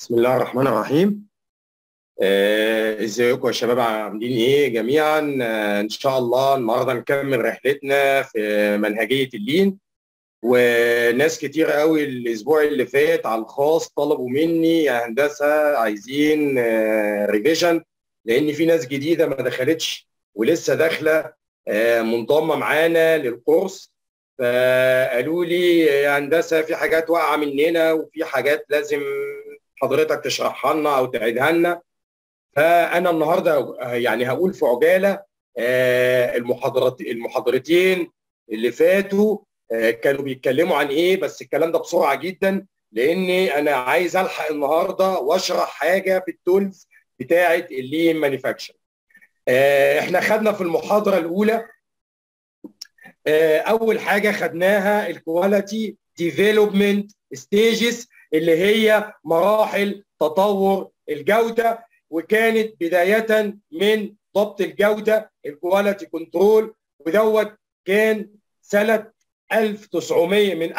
بسم الله الرحمن الرحيم آه، ازيكم يا شباب عاملين ايه جميعا آه، ان شاء الله النهارده نكمل رحلتنا في منهجيه اللين وناس كتير قوي الاسبوع اللي فات على الخاص طلبوا مني يا هندسه عايزين آه، ريفيجن لان في ناس جديده ما دخلتش ولسه داخله آه، منضمه معانا للكورس فقالوا لي يا هندسه في حاجات واقعه مننا وفي حاجات لازم حضرتك تشرحها لنا او تعيدها لنا فانا النهارده يعني هقول في عجاله آه، المحاضرات المحاضرتين اللي فاتوا آه، كانوا بيتكلموا عن ايه بس الكلام ده بسرعه جدا لاني انا عايز الحق النهارده واشرح حاجه في التولز بتاعه اللين مانيفاكتشر احنا خدنا في المحاضره الاولى آه، اول حاجه خدناها الكواليتي ديفلوبمنت ستيجز اللي هي مراحل تطور الجوده وكانت بدايه من ضبط الجوده الكواليتي كنترول ودوت كان سنه 1900 من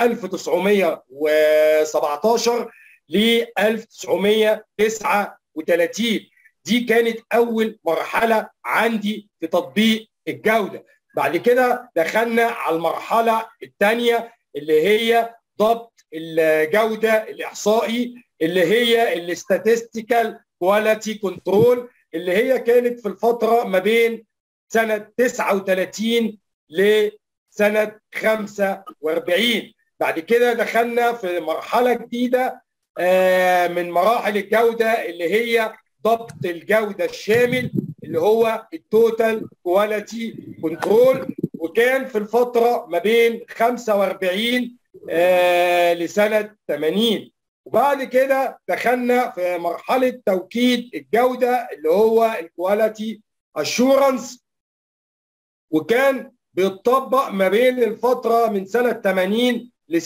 1917 ل 1939 دي كانت اول مرحله عندي في تطبيق الجوده بعد كده دخلنا على المرحله الثانيه اللي هي ضبط الجوده الاحصائي اللي هي الاستاتستيكال كواليتي كنترول اللي هي كانت في الفتره ما بين سنه 39 لسنه 45 بعد كده دخلنا في مرحله جديده آه، من مراحل الجوده اللي هي ضبط الجوده الشامل اللي هو التوتال كواليتي كنترول وكان في الفتره ما بين 45 آه لسنه 80 وبعد كده دخلنا في مرحله توكيد الجوده اللي هو الكواليتي اشورنس وكان بيتطبق ما بين الفتره من سنه 80 ل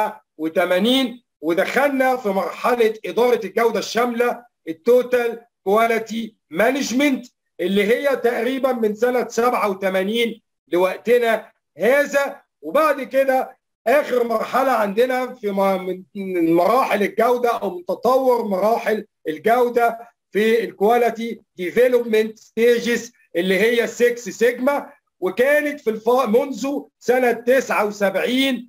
87 ودخلنا في مرحله اداره الجوده الشامله التوتال كواليتي مانجمنت اللي هي تقريبا من سنه 87 لوقتنا هذا وبعد كده اخر مرحله عندنا في من مراحل الجوده او من تطور مراحل الجوده في الكواليتي ديفلوبمنت ستيجز اللي هي 6 سيجما وكانت في الف... منذ سنه 79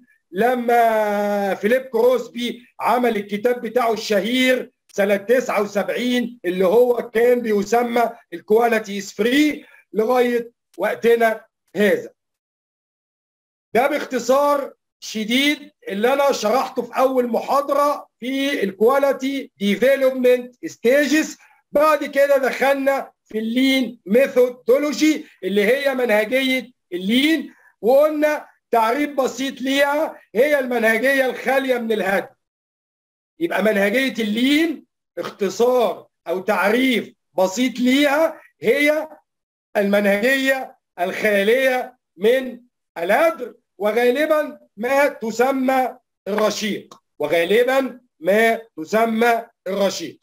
لما فيليب كروسبي عمل الكتاب بتاعه الشهير سنه 79 اللي هو كان بيسمى الكواليتي از فري لغايه وقتنا هذا. ده باختصار شديد اللي انا شرحته في اول محاضره في الكواليتي ديفلوبمنت ستيجز بعد كده دخلنا في اللين ميثودولوجي اللي هي منهجيه اللين وقلنا تعريف بسيط ليها هي المنهجيه الخاليه من الهدف يبقى منهجيه اللين اختصار او تعريف بسيط ليها هي المنهجيه الخاليه من الهدر وغالبا ما تسمى الرشيق وغالبا ما تسمى الرشيق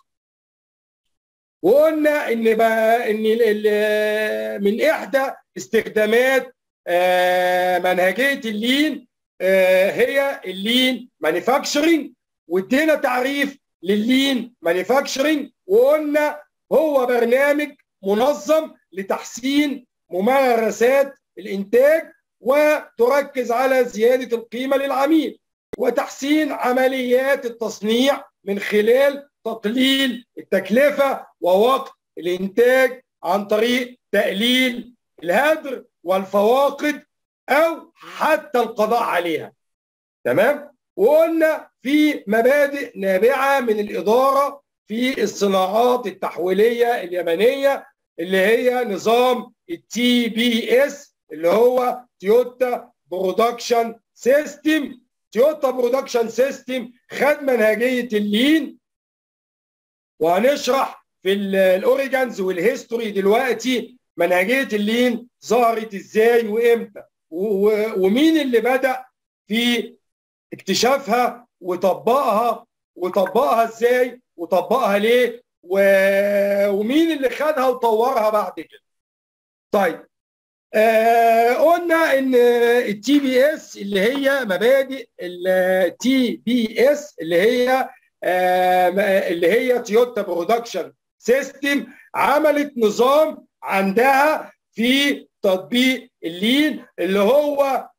وقلنا ان بقى ان من احدى استخدامات منهجيه اللين هي اللين مانيفاكتشرنج وادينا تعريف لللين مانيفاكتشرنج وقلنا هو برنامج منظم لتحسين ممارسات الانتاج وتركز على زياده القيمه للعميل وتحسين عمليات التصنيع من خلال تقليل التكلفه ووقت الانتاج عن طريق تقليل الهدر والفواقد او حتى القضاء عليها تمام وقلنا في مبادئ نابعه من الاداره في الصناعات التحويليه اليابانيه اللي هي نظام التي بي اس اللي هو تويوتا برودكشن سيستم تويوتا برودكشن سيستم خد منهجيه اللين وهنشرح في الاوريجنز والهيستوري دلوقتي منهجيه اللين ظهرت ازاي وامتى ومين اللي بدا في اكتشافها وطبقها وطبقها ازاي وطبقها ليه و... ومين اللي خدها وطورها بعد كده طيب آه قلنا ان التي بي اس اللي هي مبادئ التي بي اس اللي هي اللي هي تويوتا برودكشن سيستم عملت نظام عندها في تطبيق اللين اللي هو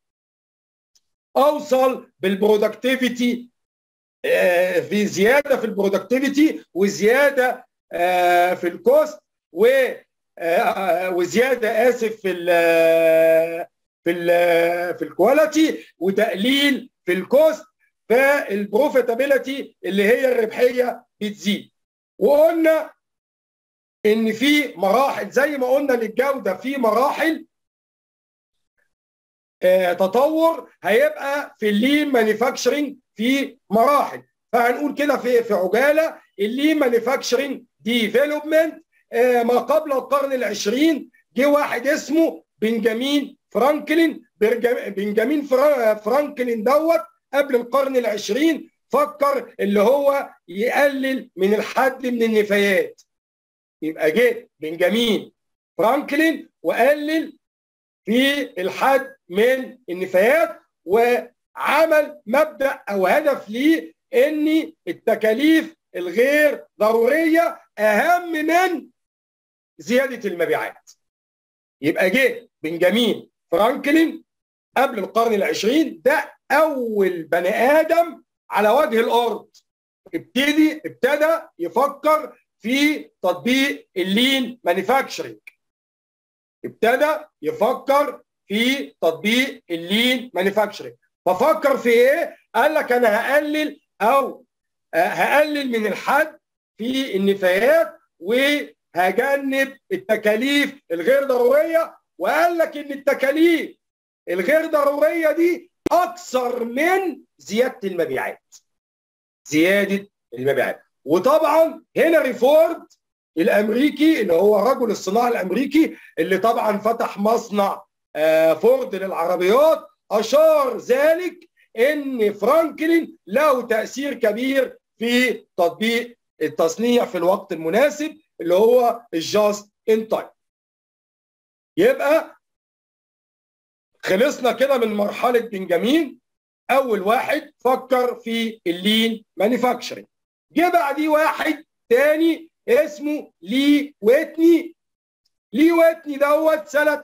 اوصل بالبرودكتيفيتي في زياده في البرودكتيفيتي وزياده في الكوست و وزياده اسف في ال في ال في الكواليتي وتقليل في الكوست فالبروفيتابيلتي اللي هي الربحيه بتزيد وقلنا ان في مراحل زي ما قلنا للجوده في مراحل آه تطور هيبقى في اللين مانيفاكتشرنج في مراحل فهنقول كده في في عجاله اللين مانيفاكتشرنج ديفلوبمنت آه ما قبل القرن العشرين جه واحد اسمه بنجامين فرانكلين بنجامين فرانكلين دوت قبل القرن العشرين فكر اللي هو يقلل من الحد من النفايات يبقى جه بنجامين فرانكلين وقلل في الحد من النفايات وعمل مبدا او هدف ليه ان التكاليف الغير ضروريه اهم من زياده المبيعات يبقى جه بنجامين فرانكلين قبل القرن العشرين ده اول بني ادم على وجه الارض ابتدي ابتدى يفكر في تطبيق اللين مانيفاكتشرنج ابتدى يفكر في تطبيق اللين مانيفاكتشرنج ففكر في ايه قال لك انا هقلل او هقلل من الحد في النفايات وهجنب التكاليف الغير ضروريه وقال لك ان التكاليف الغير ضروريه دي اكثر من زياده المبيعات زياده المبيعات وطبعا هنري فورد الامريكي اللي هو رجل الصناعه الامريكي اللي طبعا فتح مصنع فورد للعربيات اشار ذلك ان فرانكلين له تاثير كبير في تطبيق التصنيع في الوقت المناسب اللي هو الجاست ان تايم يبقى خلصنا كده من مرحله بنجامين اول واحد فكر في اللين مانيفاكتشرنج جه بعديه واحد تاني اسمه لي ويتني لي ويتني دوت سنه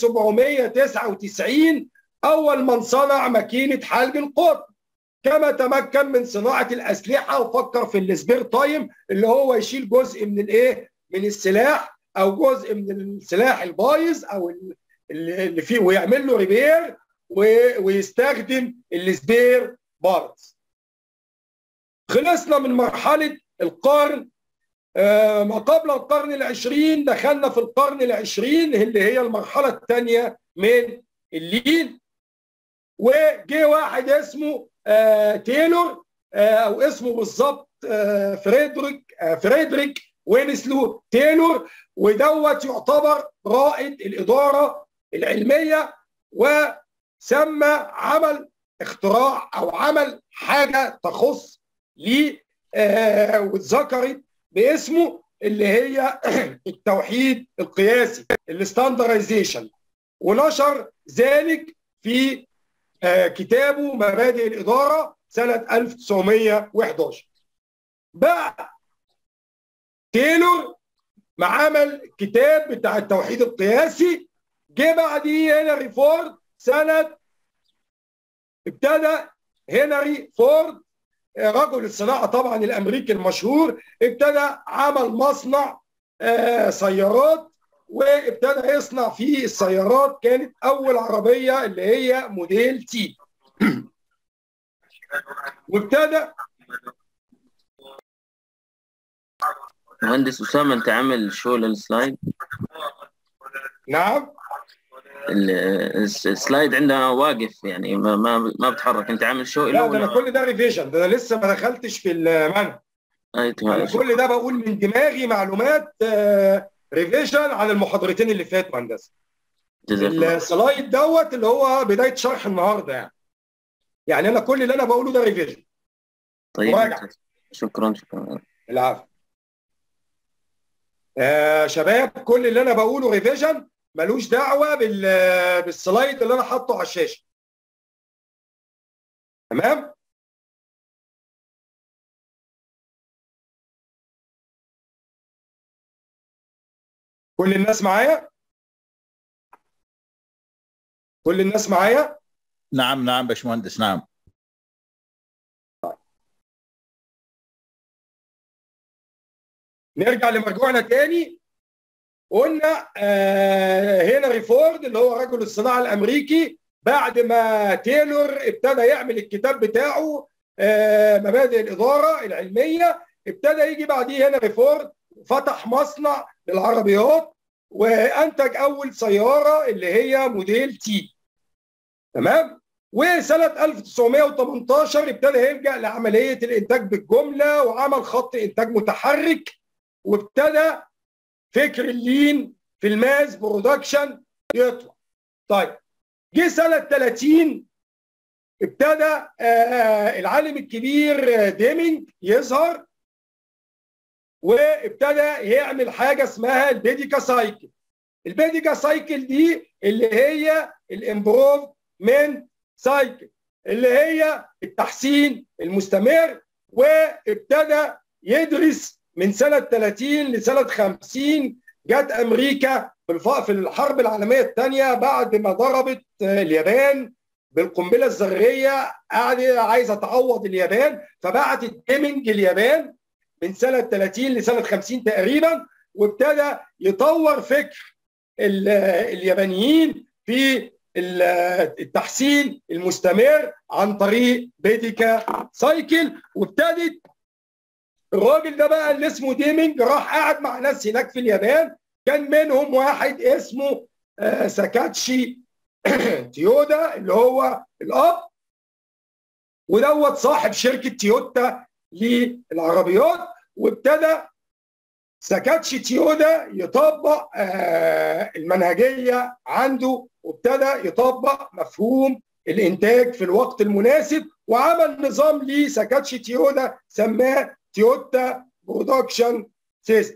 1799 اول من صنع ماكينه حلق القطن كما تمكن من صناعه الاسلحه وفكر في السبير تايم اللي هو يشيل جزء من الايه من السلاح او جزء من السلاح البايظ او اللي فيه ويعمل له ريبير ويستخدم السبير بارتس خلصنا من مرحله القرن آه ما قبل القرن العشرين دخلنا في القرن العشرين اللي هي المرحله الثانيه من اللين وجه واحد اسمه آه تايلور آه او اسمه بالظبط آه فريدريك آه فريدريك وينسلو تايلور ودوت يعتبر رائد الاداره العلميه وسمى عمل اختراع او عمل حاجه تخص ليه آه واتذكرت باسمه اللي هي التوحيد القياسي الستاندرايزيشن ونشر ذلك في آه كتابه مبادئ الاداره سنه 1911 بقى تايلور مع عمل كتاب بتاع التوحيد القياسي جه بعديه هنري فورد سنه ابتدى هنري فورد رجل الصناعه طبعا الامريكي المشهور ابتدى عمل مصنع آه سيارات وابتدى يصنع فيه السيارات كانت اول عربيه اللي هي موديل تي وابتدى مهندس اسامه انت عامل شو للسلايد نعم السلايد عندنا واقف يعني ما ما ما بتحرك انت عامل شو لا ده انا كل ده ريفيجن ده انا لسه ما دخلتش في المنهج ايوه كل ده بقول من دماغي معلومات ريفيجن عن المحاضرتين اللي فاتوا هندسه السلايد دوت اللي هو بدايه شرح النهارده يعني يعني انا كل اللي انا بقوله ده ريفيجن طيب مراجعة. شكرا شكرا العفو آه شباب كل اللي انا بقوله ريفيجن ملوش دعوه بال بالسلايد اللي انا حاطه على الشاشه تمام كل الناس معايا كل الناس معايا نعم نعم باشمهندس نعم نرجع لمرجوعنا تاني قلنا آه هنري فورد اللي هو رجل الصناعه الامريكي بعد ما تايلور ابتدى يعمل الكتاب بتاعه آه مبادئ الاداره العلميه ابتدى يجي بعديه هنري فورد فتح مصنع للعربيات وانتج اول سياره اللي هي موديل تي تمام وسنه 1918 ابتدى يلجا لعمليه الانتاج بالجمله وعمل خط انتاج متحرك وابتدى فكر اللين في الماس برودكشن يطلع طيب جه سنه 30 ابتدى آه العالم الكبير ديمينج يظهر وابتدى يعمل حاجه اسمها البيديكا سايكل البيديكا سايكل دي اللي هي الامبروفمنت سايكل اللي هي التحسين المستمر وابتدى يدرس من سنه 30 لسنه 50 جت امريكا في في الحرب العالميه الثانيه بعد ما ضربت اليابان بالقنبله الذريه قاعد عايزه تعوض اليابان فبعتت ديمنج اليابان من سنه 30 لسنه 50 تقريبا وابتدى يطور فكر اليابانيين في التحسين المستمر عن طريق بيديكا سايكل وابتدت الراجل ده بقى اللي اسمه ديمينج راح قعد مع ناس هناك في اليابان كان منهم واحد اسمه آه ساكاتشي تيودا اللي هو الاب ودوت صاحب شركه تويوتا للعربيات وابتدى ساكاتشي تيودا يطبق آه المنهجيه عنده وابتدى يطبق مفهوم الانتاج في الوقت المناسب وعمل نظام ليه ساكاتشي تيودا سماه تويوتا برودكشن سيستم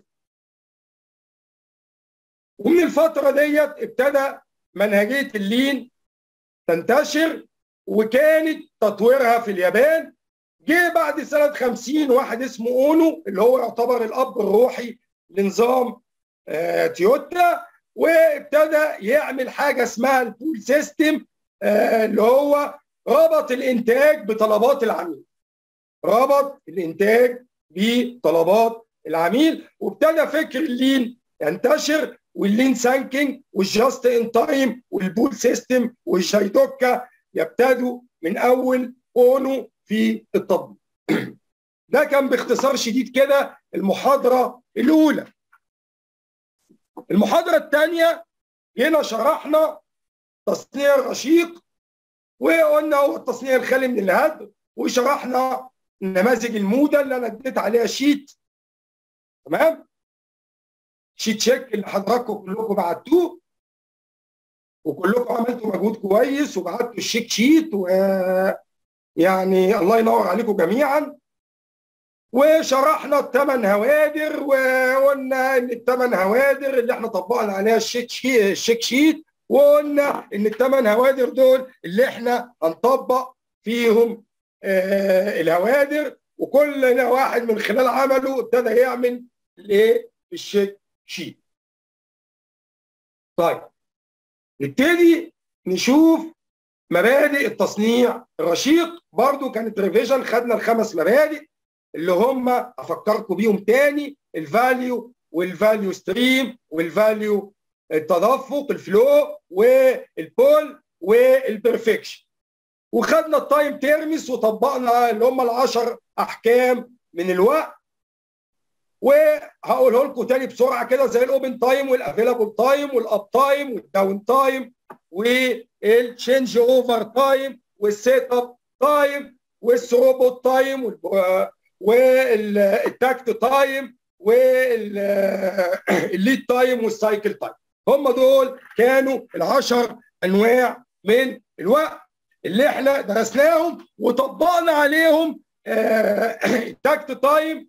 ومن الفتره ديت ابتدى منهجيه اللين تنتشر وكانت تطويرها في اليابان جه بعد سنه 50 واحد اسمه اونو اللي هو يعتبر الاب الروحي لنظام آه تويوتا وابتدى يعمل حاجه اسمها البول سيستم آه اللي هو ربط الانتاج بطلبات العميل ربط الانتاج بطلبات العميل وابتدى فكر اللين ينتشر واللين سانكينج والجاست ان تايم والبول سيستم والشايدوكا يبتدوا من اول اونو في التطبيق ده كان باختصار شديد كده المحاضره الاولى المحاضره الثانيه هنا شرحنا تصنيع الرشيق وقلنا هو التصنيع الخالي من الهدر وشرحنا النماذج الموده اللي انا اديت عليها شيت تمام شيت شيك اللي حضراتكم كلكم بعتوه وكلكم عملتوا مجهود كويس وبعتوا الشيك شيت و يعني الله ينور عليكم جميعا وشرحنا الثمان هوادر وقلنا ان الثمان هوادر اللي احنا طبقنا عليها الشيك شيت, الشيك شيت وقلنا ان الثمان هوادر دول اللي احنا هنطبق فيهم آه الهوادر وكل واحد من خلال عمله ابتدى يعمل الايه الشيك شيت طيب نبتدي نشوف مبادئ التصنيع الرشيق برضو كانت ريفيجن خدنا الخمس مبادئ اللي هم افكركم بيهم تاني الفاليو والفاليو ستريم والفاليو التدفق الفلو والبول والبرفكشن وخدنا التايم تيرمس وطبقنا اللي هم العشر احكام من الوقت وهقوله لكم تاني بسرعه كده زي الاوبن تايم والافيلابل تايم والاب تايم والداون تايم والتشينج اوفر تايم والسيت اب تايم والثروبوت تايم والتاكت تايم والليد تايم والسايكل تايم هم دول كانوا العشر انواع من الوقت اللي احنا درسناهم وطبقنا عليهم التاكت تايم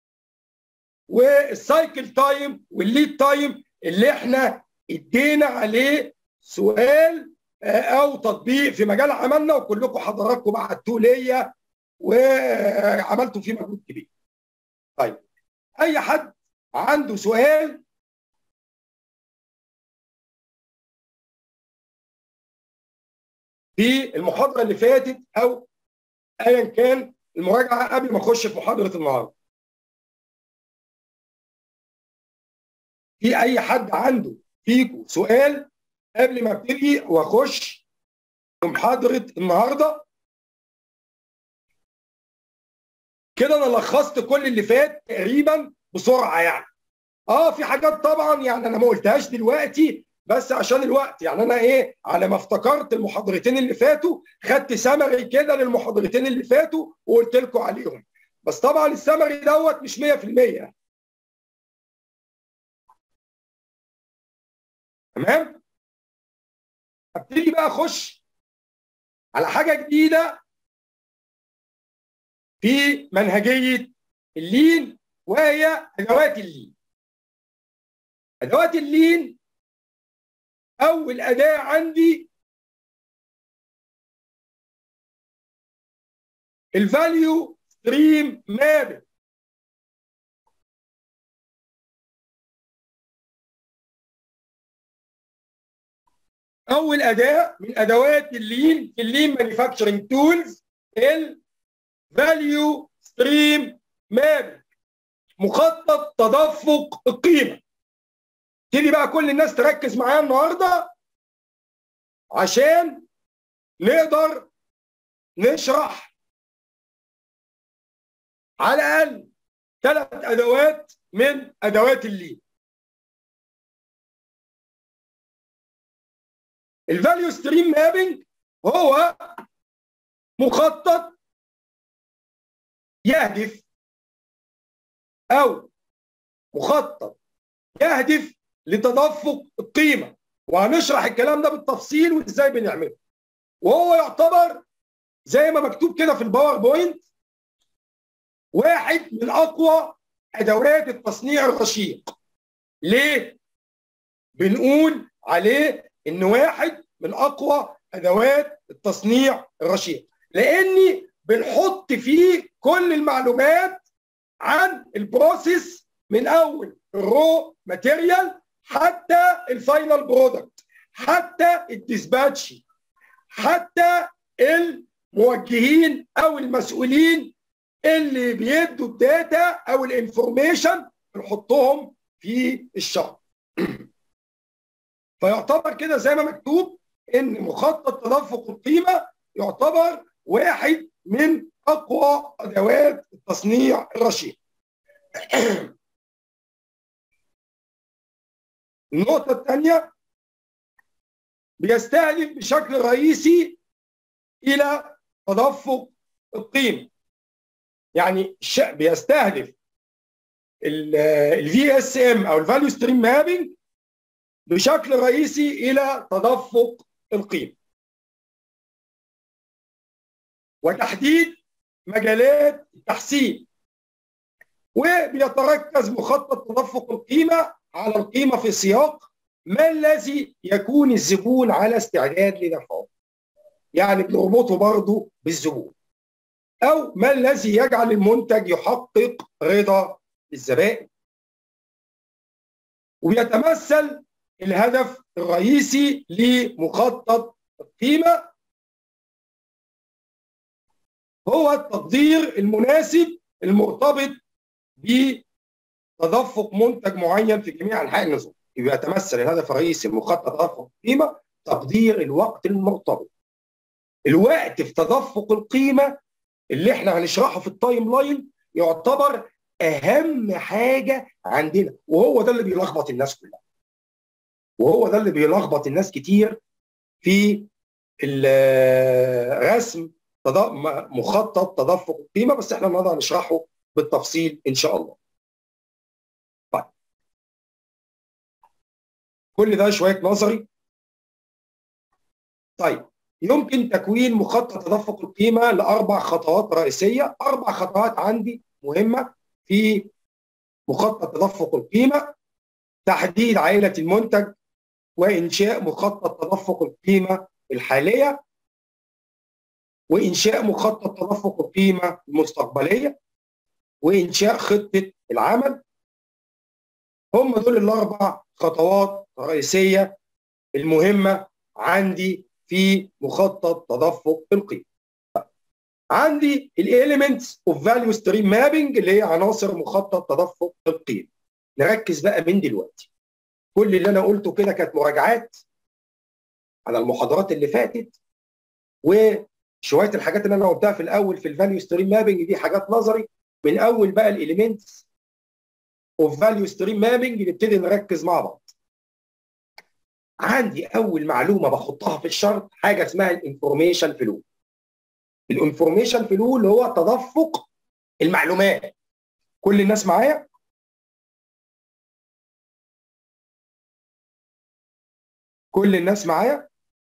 والسايكل تايم والليد تايم اللي احنا ادينا عليه سؤال او تطبيق في مجال عملنا وكلكم حضراتكم بعتوه ليا وعملتوا فيه مجهود كبير. طيب اي حد عنده سؤال في المحاضره اللي فاتت او ايا كان المراجعه قبل ما اخش في محاضره النهارده في اي حد عنده فيكم سؤال قبل ما ابتدي واخش في محاضره النهارده كده انا لخصت كل اللي فات تقريبا بسرعه يعني اه في حاجات طبعا يعني انا ما قلتهاش دلوقتي بس عشان الوقت يعني انا ايه على ما افتكرت المحاضرتين اللي فاتوا خدت سمري كده للمحاضرتين اللي فاتوا وقلت لكم عليهم بس طبعا السمري دوت مش 100% تمام ابتدي بقى اخش على حاجه جديده في منهجيه اللين وهي ادوات اللين ادوات اللين اول اداه عندي الفاليو ستريم ماب اول اداه من ادوات اللين في اللين مانيفاكتشرنج تولز الفاليو ستريم ماب مخطط تدفق القيمه تيجي بقى كل الناس تركز معايا النهارده عشان نقدر نشرح على الاقل ثلاث ادوات من ادوات اللين الفاليو ستريم مابنج هو مخطط يهدف او مخطط يهدف لتدفق القيمه وهنشرح الكلام ده بالتفصيل وازاي بنعمله وهو يعتبر زي ما مكتوب كده في الباوربوينت واحد من اقوى ادوات التصنيع الرشيق ليه بنقول عليه ان واحد من اقوى ادوات التصنيع الرشيق لاني بنحط فيه كل المعلومات عن البروسيس من اول الرو ماتيريال حتى الفاينل برودكت حتى الديسباتش حتى الموجهين او المسؤولين اللي بيدوا الداتا او الانفورميشن بنحطهم في الشرط فيعتبر كده زي ما مكتوب ان مخطط تدفق القيمه يعتبر واحد من اقوى ادوات التصنيع الرشيق النقطة الثانية بيستهدف بشكل رئيسي إلى تدفق القيمة يعني بيستهدف الفي اس ام او الفاليو ستريم مابنج بشكل رئيسي الى تدفق القيمه وتحديد مجالات التحسين وبيتركز مخطط تدفق القيمه على القيمه في سياق ما الذي يكون الزبون على استعداد لدفعه يعني بنربطه برضه بالزبون او ما الذي يجعل المنتج يحقق رضا الزبائن ويتمثل الهدف الرئيسي لمخطط القيمه هو التقدير المناسب المرتبط بتدفق منتج معين في جميع انحاء النظام يبقى يتمثل الهدف الرئيسي لمخطط تدفق القيمه تقدير الوقت المرتبط الوقت في تدفق القيمه اللي احنا هنشرحه في التايم لاين يعتبر اهم حاجه عندنا وهو ده اللي بيلخبط الناس كلها وهو ده اللي بيلخبط الناس كتير في رسم مخطط تدفق القيمه بس احنا النهارده هنشرحه بالتفصيل ان شاء الله. طيب كل ده شويه نظري. طيب يمكن تكوين مخطط تدفق القيمه لاربع خطوات رئيسيه، اربع خطوات عندي مهمه في مخطط تدفق القيمه تحديد عائله المنتج وانشاء مخطط تدفق القيمه الحاليه وانشاء مخطط تدفق القيمه المستقبليه وانشاء خطه العمل هم دول الاربع خطوات رئيسيه المهمه عندي في مخطط تدفق القيمه عندي الاليمنتس اوف فاليو ستريم مابنج اللي هي عناصر مخطط تدفق القيمه نركز بقى من دلوقتي كل اللي انا قلته كده كانت مراجعات على المحاضرات اللي فاتت وشويه الحاجات اللي انا قلتها في الاول في الفاليو ستريم مابنج دي حاجات نظري من اول بقى الاليمنتس اوف فاليو ستريم مابنج نبتدي نركز مع بعض عندي اول معلومه بحطها في الشرط حاجه اسمها الانفورميشن فلو الانفورميشن فلو اللي هو تدفق المعلومات كل الناس معايا كل الناس معايا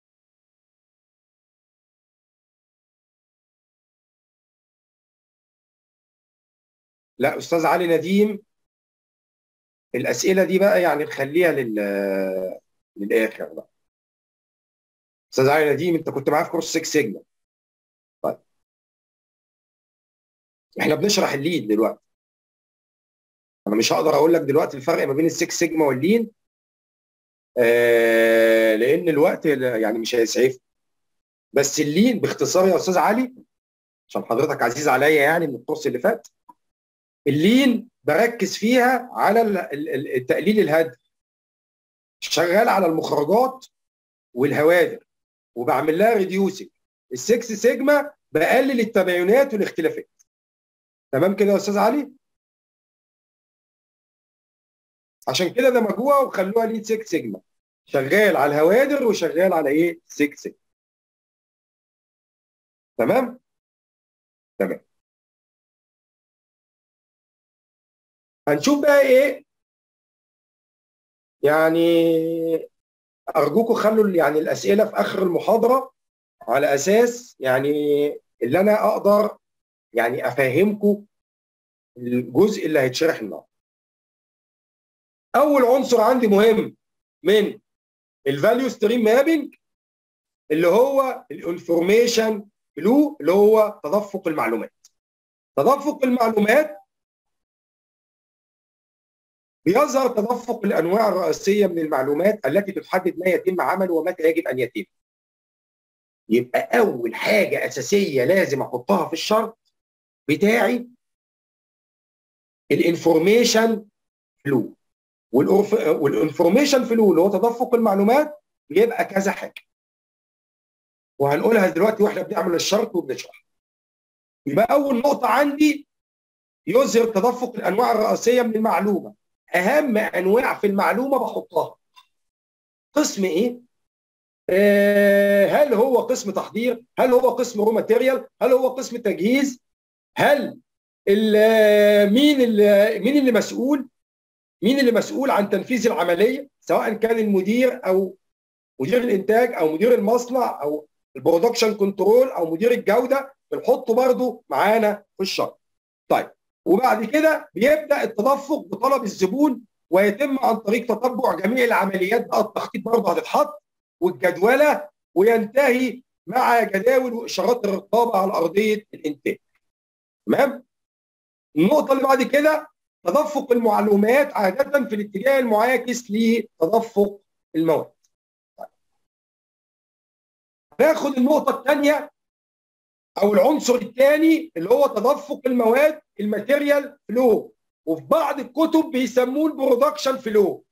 لا استاذ علي نديم الاسئله دي بقى يعني نخليها لل للاخر بقى استاذ علي نديم انت كنت معايا في كورس 6 سيجما طيب احنا بنشرح الليد دلوقتي انا مش هقدر اقول لك دلوقتي الفرق ما بين السكس سيجما واللين آه لان الوقت يعني مش هيسعفني بس اللين باختصار يا استاذ علي عشان حضرتك عزيز عليا يعني من الكورس اللي فات اللين بركز فيها على التقليل الهدف شغال على المخرجات والهوادر وبعمل لها ريديوسنج السكس سيجما بقلل التباينات والاختلافات تمام كده يا استاذ علي عشان كده دمجوها وخلوها ليد 6 سيجما شغال على الهوادر وشغال على ايه 6 سيجما تمام تمام هنشوف بقى ايه يعني ارجوكم خلوا يعني الاسئله في اخر المحاضره على اساس يعني اللي انا اقدر يعني افهمكم الجزء اللي هيتشرح النهارده اول عنصر عندي مهم من الفاليو ستريم مابنج اللي هو الانفورميشن فلو اللي هو تدفق المعلومات تدفق المعلومات بيظهر تدفق الانواع الرئيسيه من المعلومات التي تحدد ما يتم عمله ومتى يجب ان يتم يبقى اول حاجه اساسيه لازم احطها في الشرط بتاعي الانفورميشن فلو والانفورميشن فلو اللي هو تدفق المعلومات بيبقى كذا حاجه وهنقولها دلوقتي واحنا بنعمل الشرط وبنشرح يبقى اول نقطه عندي يظهر تدفق الانواع الرئيسيه من المعلومه اهم انواع في المعلومه بحطها قسم ايه آه هل هو قسم تحضير هل هو قسم رو ماتيريال هل هو قسم تجهيز هل مين اللي مين اللي مسؤول مين اللي مسؤول عن تنفيذ العمليه سواء كان المدير او مدير الانتاج او مدير المصنع او البرودكشن كنترول او مدير الجوده بنحطه برضه معانا في الشرط. طيب وبعد كده بيبدا التدفق بطلب الزبون ويتم عن طريق تتبع جميع العمليات بقى التخطيط برضه هتتحط والجدوله وينتهي مع جداول واشارات الرقابه على ارضيه الانتاج. تمام؟ النقطه اللي بعد كده تدفق المعلومات عاده في الاتجاه المعاكس لتدفق المواد. ناخد النقطه الثانيه او العنصر الثاني اللي هو تدفق المواد الماتيريال فلو وفي بعض الكتب بيسموه البرودكشن فلو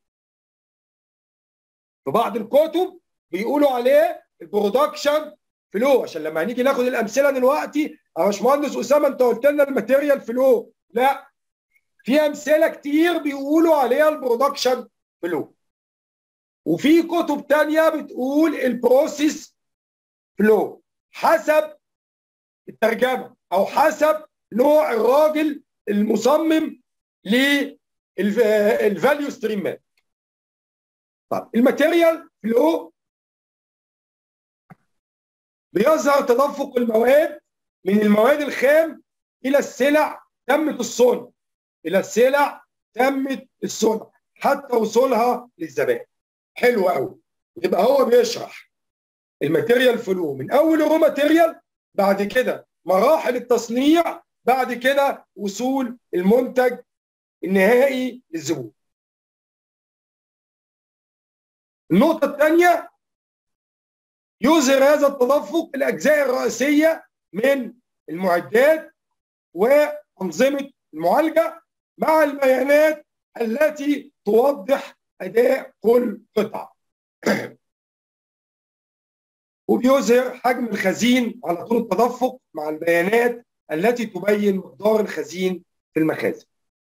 في بعض الكتب بيقولوا عليه البرودكشن فلو عشان لما هنيجي ناخد الامثله دلوقتي يا باشمهندس اسامه انت قلت لنا الماتيريال فلو لا في امثله كتير بيقولوا عليها البرودكشن فلو وفي كتب تانية بتقول البروسيس فلو حسب الترجمه او حسب نوع الراجل المصمم للفاليو ستريم ماب طب الماتيريال فلو بيظهر تدفق المواد من المواد الخام الى السلع تمت الصنع الى السلع تمت الصنع حتى وصولها للزبائن حلو قوي يبقى هو بيشرح الماتيريال فلو من اول الرو ماتيريال بعد كده مراحل التصنيع بعد كده وصول المنتج النهائي للزبون النقطة الثانية يظهر هذا التدفق الاجزاء الرئيسيه من المعدات وانظمه المعالجه مع البيانات التي توضح اداء كل قطعه. وبيظهر حجم الخزين على طول التدفق مع البيانات التي تبين مقدار الخزين في المخازن.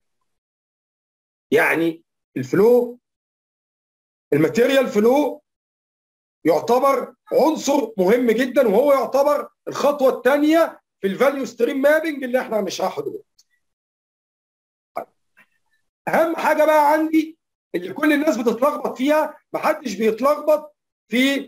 يعني الفلو الماتيريال فلو يعتبر عنصر مهم جدا وهو يعتبر الخطوه الثانيه في الفاليو ستريم مابنج اللي احنا هنشرحه دلوقتي. اهم حاجه بقى عندي اللي كل الناس بتتلخبط فيها محدش بيتلخبط في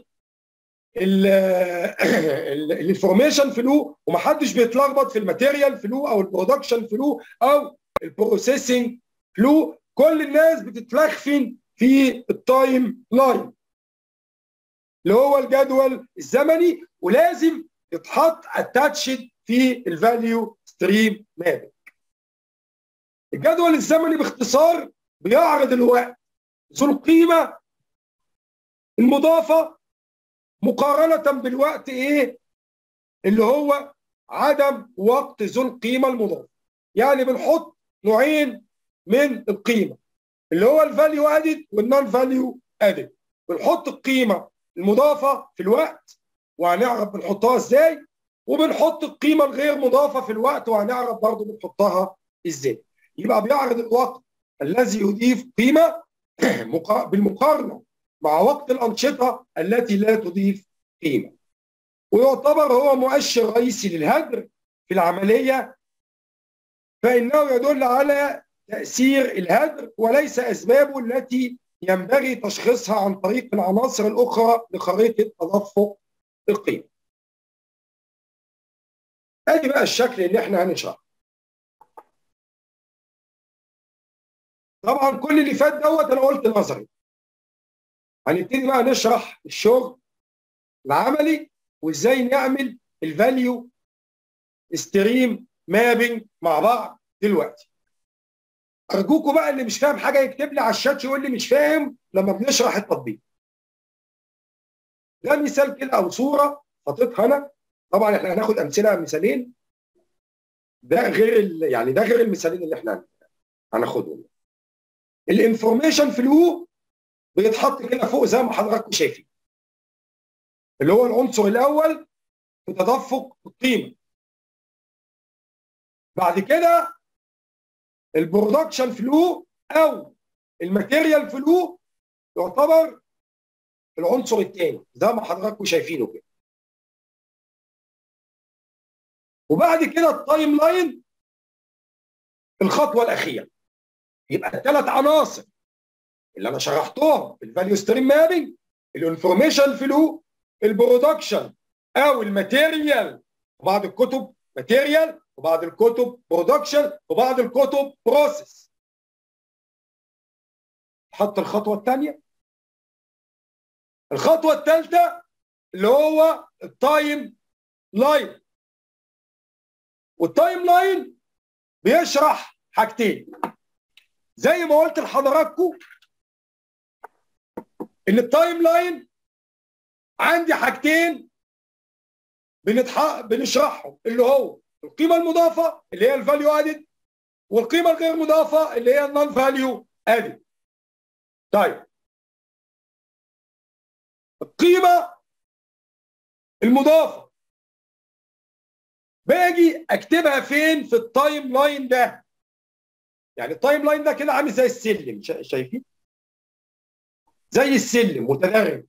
الانفورميشن فلو ومحدش بيتلخبط في الماتيريال فلو او البرودكشن فلو او البروسيسنج فلو كل الناس بتتلخفن في التايم لاين اللي هو الجدول الزمني ولازم يتحط اتاتشد في الفاليو ستريم مابنج الجدول الزمني باختصار بيعرض الوقت ذو القيمه المضافه مقارنه بالوقت ايه اللي هو عدم وقت ذو القيمه المضافه يعني بنحط نوعين من القيمه اللي هو الفاليو ادد والنون فاليو ادد بنحط القيمه المضافه في الوقت وهنعرف بنحطها ازاي وبنحط القيمه الغير مضافه في الوقت وهنعرف برضه بنحطها ازاي يبقى بيعرض الوقت الذي يضيف قيمه بالمقارنه مع وقت الانشطه التي لا تضيف قيمه ويعتبر هو مؤشر رئيسي للهدر في العمليه فانه يدل على تاثير الهدر وليس اسبابه التي ينبغي تشخيصها عن طريق العناصر الاخرى لخريطه تدفق القيمه. ادي بقى الشكل اللي احنا هنشرحه. طبعا كل اللي فات دوت انا قلت نظري. هنبتدي بقى نشرح الشغل العملي وازاي نعمل الفاليو ستريم مابنج مع بعض دلوقتي. ارجوكم بقى اللي مش فاهم حاجه يكتب لي على الشات يقول لي مش فاهم لما بنشرح التطبيق. ده مثال كده او صوره حاططها انا طبعا احنا هناخد امثله مثالين ده غير ال... يعني ده غير المثالين اللي احنا هناخدهم. الانفورميشن فلو بيتحط كده فوق زي ما حضراتكم شايفين. اللي هو العنصر الاول في تدفق القيمه. بعد كده البرودكشن فلو او الماتيريال فلو يعتبر العنصر الثاني زي ما حضراتكم شايفينه كده وبعد كده التايم لاين الخطوه الاخيره يبقى الثلاث عناصر اللي انا شرحتهم في الفاليو ستريم مابنج الانفورميشن فلو البرودكشن او الماتيريال بعض الكتب ماتيريال وبعض الكتب برودكشن وبعض الكتب بروسيس حط الخطوه الثانيه الخطوه الثالثه اللي هو التايم لاين والتايم لاين بيشرح حاجتين زي ما قلت لحضراتكم ان التايم لاين عندي حاجتين بنتح... بنشرحهم اللي هو القيمه المضافه اللي هي الفاليو ادد والقيمه الغير مضافه اللي هي النون فاليو ادد طيب القيمه المضافه باجي اكتبها فين في التايم لاين ده يعني التايم لاين ده كده عامل زي السلم شايفين زي السلم متدرج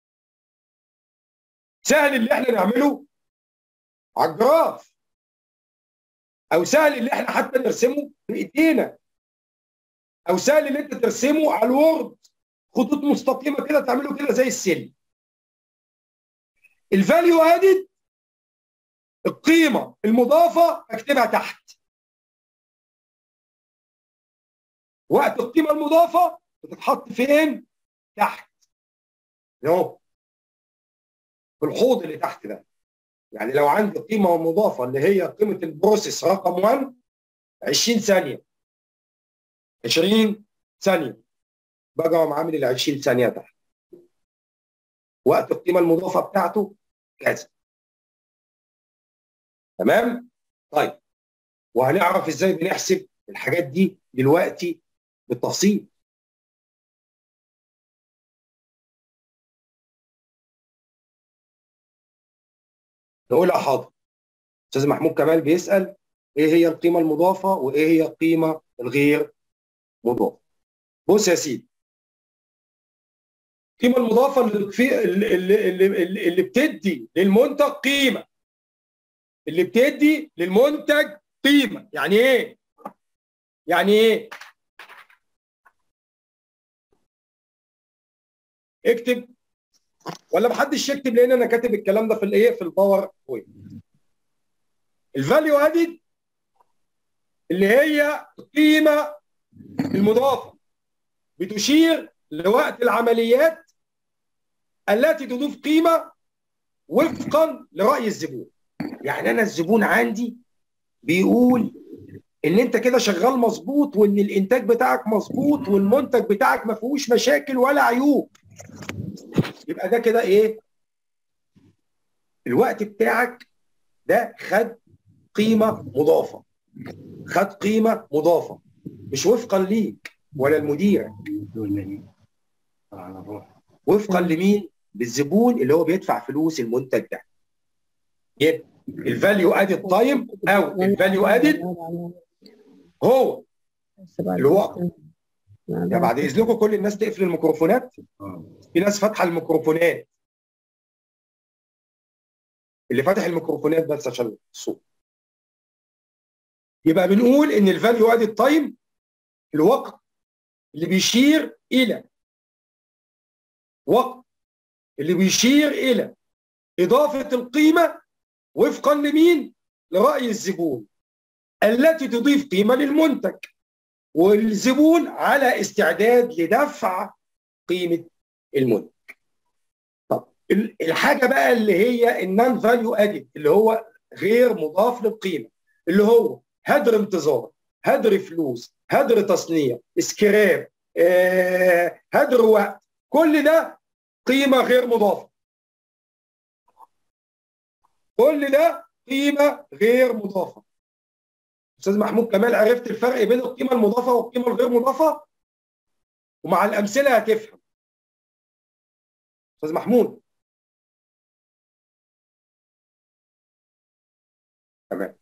سهل اللي احنا نعمله على الجراف او سهل اللي احنا حتى نرسمه بايدينا او سهل اللي انت ترسمه على الوورد خطوط مستقيمه كده تعمله كده زي السلم الفاليو ادد القيمه المضافه اكتبها تحت وقت القيمه المضافه بتتحط فين تحت اهو في الحوض اللي تحت ده يعني لو عندي قيمه مضافه اللي هي قيمه البروسيس رقم 1 20 ثانيه 20 ثانيه بقى عامل ال 20 ثانيه تحت وقت القيمه المضافه بتاعته كذا تمام طيب وهنعرف ازاي بنحسب الحاجات دي دلوقتي بالتفصيل نقولها حاضر استاذ محمود كمال بيسال ايه هي القيمه المضافه وايه هي القيمه الغير مضافه بص يا سيدي القيمه المضافه اللي, في اللي, اللي, اللي بتدي للمنتج قيمه اللي بتدي للمنتج قيمه يعني ايه يعني ايه اكتب ولا محدش يكتب لان انا كاتب الكلام ده في الايه في الباور بوينت الفاليو ادد اللي هي القيمه المضافه بتشير لوقت العمليات التي تضيف قيمه وفقا لراي الزبون يعني انا الزبون عندي بيقول ان انت كده شغال مظبوط وان الانتاج بتاعك مظبوط والمنتج بتاعك ما فيهوش مشاكل ولا عيوب يبقى ده كده ايه الوقت بتاعك ده خد قيمه مضافه خد قيمه مضافه مش وفقا ليك ولا لمديرك وفقا لمين للزبون اللي هو بيدفع فلوس المنتج ده يبقى الفاليو ادد تايم او الفاليو ادد هو الوقت يا بعد اذنكم كل الناس تقفل الميكروفونات في ناس فاتحه الميكروفونات اللي فاتح الميكروفونات بس عشان الصوت يبقى بنقول ان الفاليو ادد تايم الوقت اللي بيشير الى وقت اللي بيشير الى اضافه القيمه وفقا لمين؟ لراي الزبون التي تضيف قيمه للمنتج والزبون على استعداد لدفع قيمه المنتج. طب الحاجه بقى اللي هي النون فاليو ادد اللي هو غير مضاف للقيمه اللي هو هدر انتظار هدر فلوس هدر تصنيع اسكراب آه، هدر وقت كل ده قيمه غير مضافه كل ده قيمه غير مضافه استاذ محمود كمال عرفت الفرق بين القيمه المضافه والقيمه الغير مضافه ومع الامثله هتفهم استاذ محمود تمام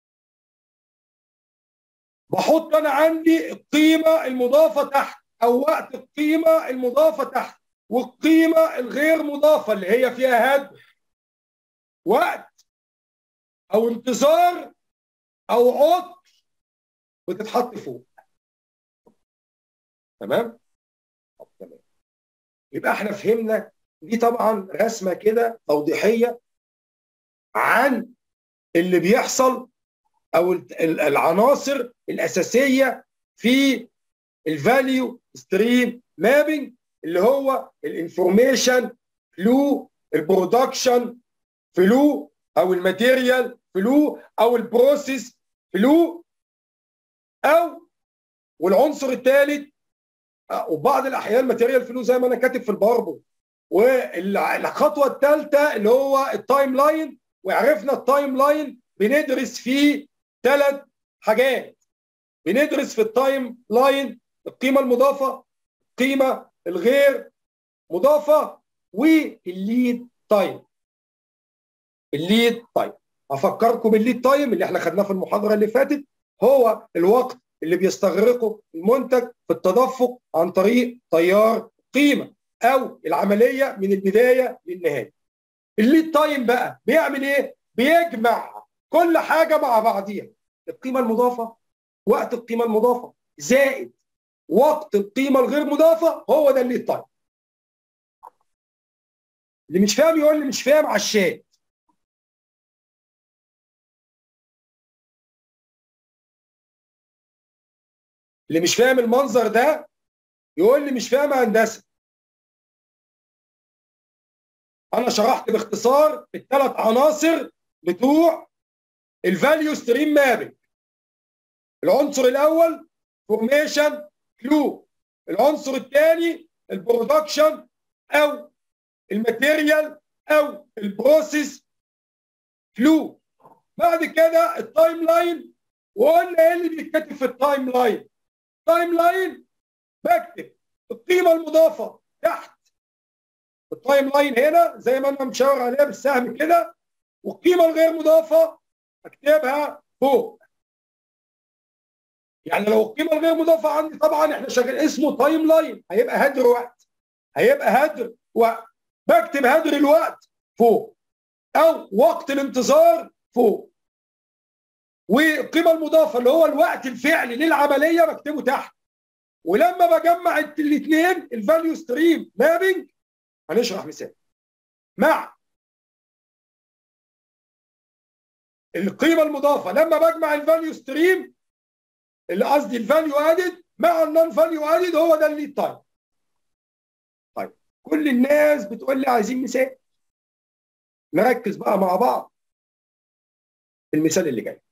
بحط انا عندي القيمه المضافه تحت او وقت القيمه المضافه تحت والقيمه الغير مضافه اللي هي فيها هدر وقت او انتظار او عطل بتتحط فوق تمام طب تمام يبقى احنا فهمنا دي طبعا رسمه كده توضيحيه عن اللي بيحصل او العناصر الاساسيه في الفاليو ستريم مابنج اللي هو الانفورميشن فلو البرودكشن فلو او الماتيريال فلو او البروسيس فلو او والعنصر الثالث وبعض الاحيان ماتيريال فلو زي ما انا كاتب في الباربو والخطوه الثالثه اللي هو التايم لاين وعرفنا التايم لاين بندرس فيه ثلاث حاجات بندرس في التايم لاين القيمه المضافه القيمه الغير مضافه والليد تايم الليد تايم افكركم بالليد تايم اللي احنا خدناه في المحاضره اللي فاتت هو الوقت اللي بيستغرقه المنتج في التدفق عن طريق تيار قيمه او العمليه من البدايه للنهايه الليد تايم بقى بيعمل ايه بيجمع كل حاجه مع بعضيها القيمه المضافه وقت القيمه المضافه زائد وقت القيمه الغير مضافه هو ده الليد تايم اللي مش فاهم يقول لي مش فاهم على الشات اللي مش فاهم المنظر ده يقول لي مش فاهم هندسه انا شرحت باختصار الثلاث عناصر بتوع الفاليو ستريم مابنج العنصر الاول فورميشن كلو العنصر الثاني البرودكشن او الماتيريال او البروسيس فلو بعد كده التايم لاين وقلنا ايه اللي بيتكتب في التايم لاين التايم لاين بكتب القيمه المضافه تحت التايم لاين هنا زي ما انا مشاور عليها بالسهم كده والقيمه الغير مضافه اكتبها فوق يعني لو القيمه الغير مضافه عندي طبعا احنا شغال اسمه تايم لاين هيبقى هدر وقت هيبقى هدر وقت بكتب هدر الوقت فوق او وقت الانتظار فوق والقيمه المضافه اللي هو الوقت الفعلي للعمليه بكتبه تحت ولما بجمع الاثنين الفاليو ستريم مابنج هنشرح مثال مع القيمه المضافه لما بجمع الفاليو ستريم اللي قصدي الفاليو ادد مع النون فاليو ادد هو ده الليد تايم طيب كل الناس بتقول لي عايزين مثال نركز بقى مع بعض في المثال اللي جاي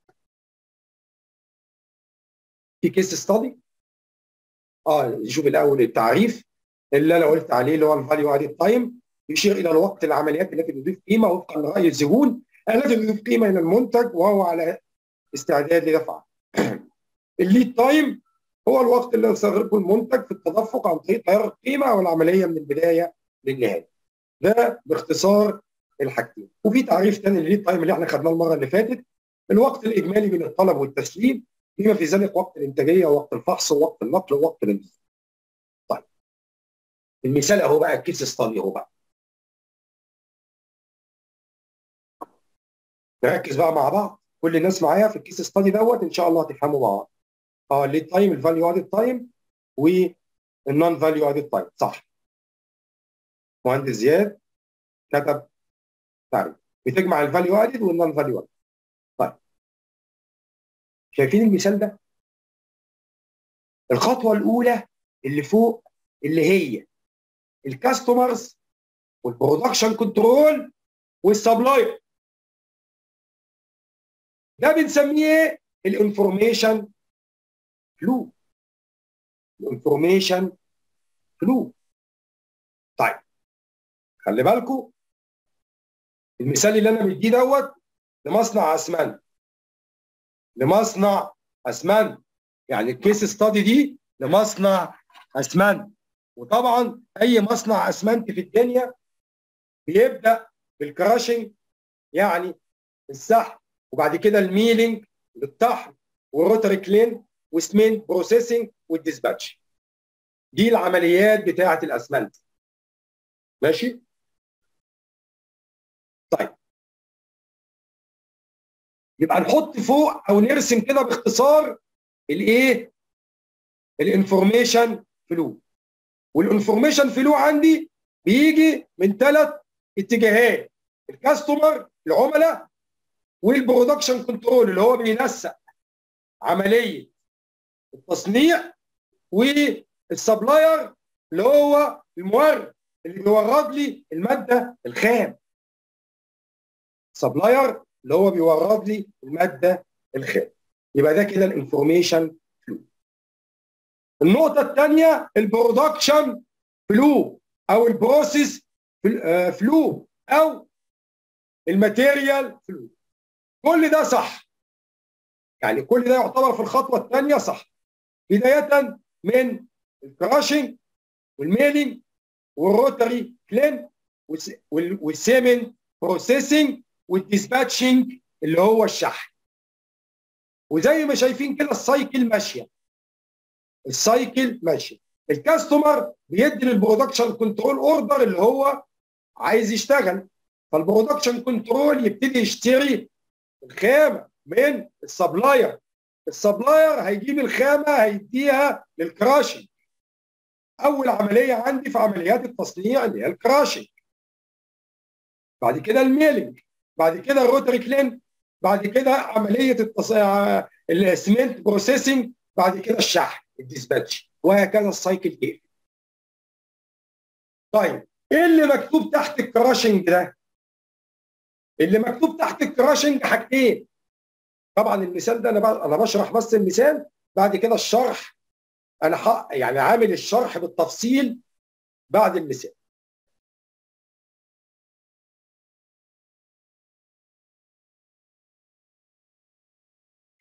في كيس ستادي اه نشوف الاول التعريف اللي انا قلت عليه اللي هو الفاليو ادد تايم يشير الى الوقت العمليات التي تضيف قيمه وفقا لراي الزبون التي تضيف قيمه الى المنتج وهو على استعداد لدفعه. الليد تايم هو الوقت اللي يستغرقه المنتج في التدفق عن طريق تغيير القيمه او العمليه من البدايه للنهايه. ده باختصار الحاجتين. وفي تعريف ثاني للليد تايم اللي احنا خدناه المره اللي فاتت الوقت الاجمالي بين الطلب والتسليم بما في ذلك وقت الانتاجيه ووقت الفحص ووقت النقل ووقت الانتظار. طيب المثال اهو بقى الكيس ستادي اهو بقى. نركز بقى مع بعض كل الناس معايا في الكيس ستادي دوت ان شاء الله هتفهموا مع بعض. اه الليد تايم الفاليو ادد تايم والنون فاليو ادد تايم صح. مهندس زياد كتب تعريف بتجمع الفاليو ادد والنون فاليو ادد. طيب شايفين المثال ده؟ الخطوه الاولى اللي فوق اللي هي الكاستمرز والبرودكشن كنترول والسبلاير ده بنسميه الانفورميشن فلو الانفورميشن فلو طيب خلي بالكم المثال اللي انا مديه دوت لمصنع اسمنت لمصنع اسمنت يعني الكيس ستادي دي لمصنع اسمنت وطبعا اي مصنع اسمنت في الدنيا بيبدا بالكراشنج يعني السحب وبعد كده الميلينج للطحن والروتري كلين وسمنت بروسيسنج والديسباتش دي العمليات بتاعه الاسمنت ماشي طيب يبقى نحط فوق او نرسم كده باختصار الايه الانفورميشن فلو والانفورميشن فلو عندي بيجي من ثلاث اتجاهات الكاستمر العملاء والبرودكشن كنترول اللي هو بينسق عمليه التصنيع والسبلاير اللي هو المورد اللي بيورد لي الماده الخام سبلاير اللي هو بيورد لي الماده الخام يبقى ده كده الانفورميشن فلو النقطه الثانيه البرودكشن فلو او البروسيس فلو او الماتيريال فلو كل ده صح يعني كل ده يعتبر في الخطوه الثانيه صح بدايه من الكراشنج والميلينج والروتري كلين والسيمن بروسيسنج والديسباتشنج اللي هو الشحن وزي ما شايفين كده السايكل ماشيه السايكل ماشيه الكاستمر بيدي للبرودكشن كنترول اوردر اللي هو عايز يشتغل فالبرودكشن كنترول يبتدي يشتري الخامه من السبلاير السبلاير هيجيب الخامه هيديها للكراشنج اول عمليه عندي في عمليات التصنيع اللي هي الكراشنج بعد كده الميلنج بعد كده الروتري كلين بعد كده عمليه التص... السمنت بروسيسنج بعد كده الشحن الديسباتش وهكذا السايكل كيف طيب ايه اللي مكتوب تحت الكراشنج ده اللي مكتوب تحت الكراشنج حاجتين طبعا المثال ده انا انا بشرح بس المثال بعد كده الشرح انا حق يعني عامل الشرح بالتفصيل بعد المثال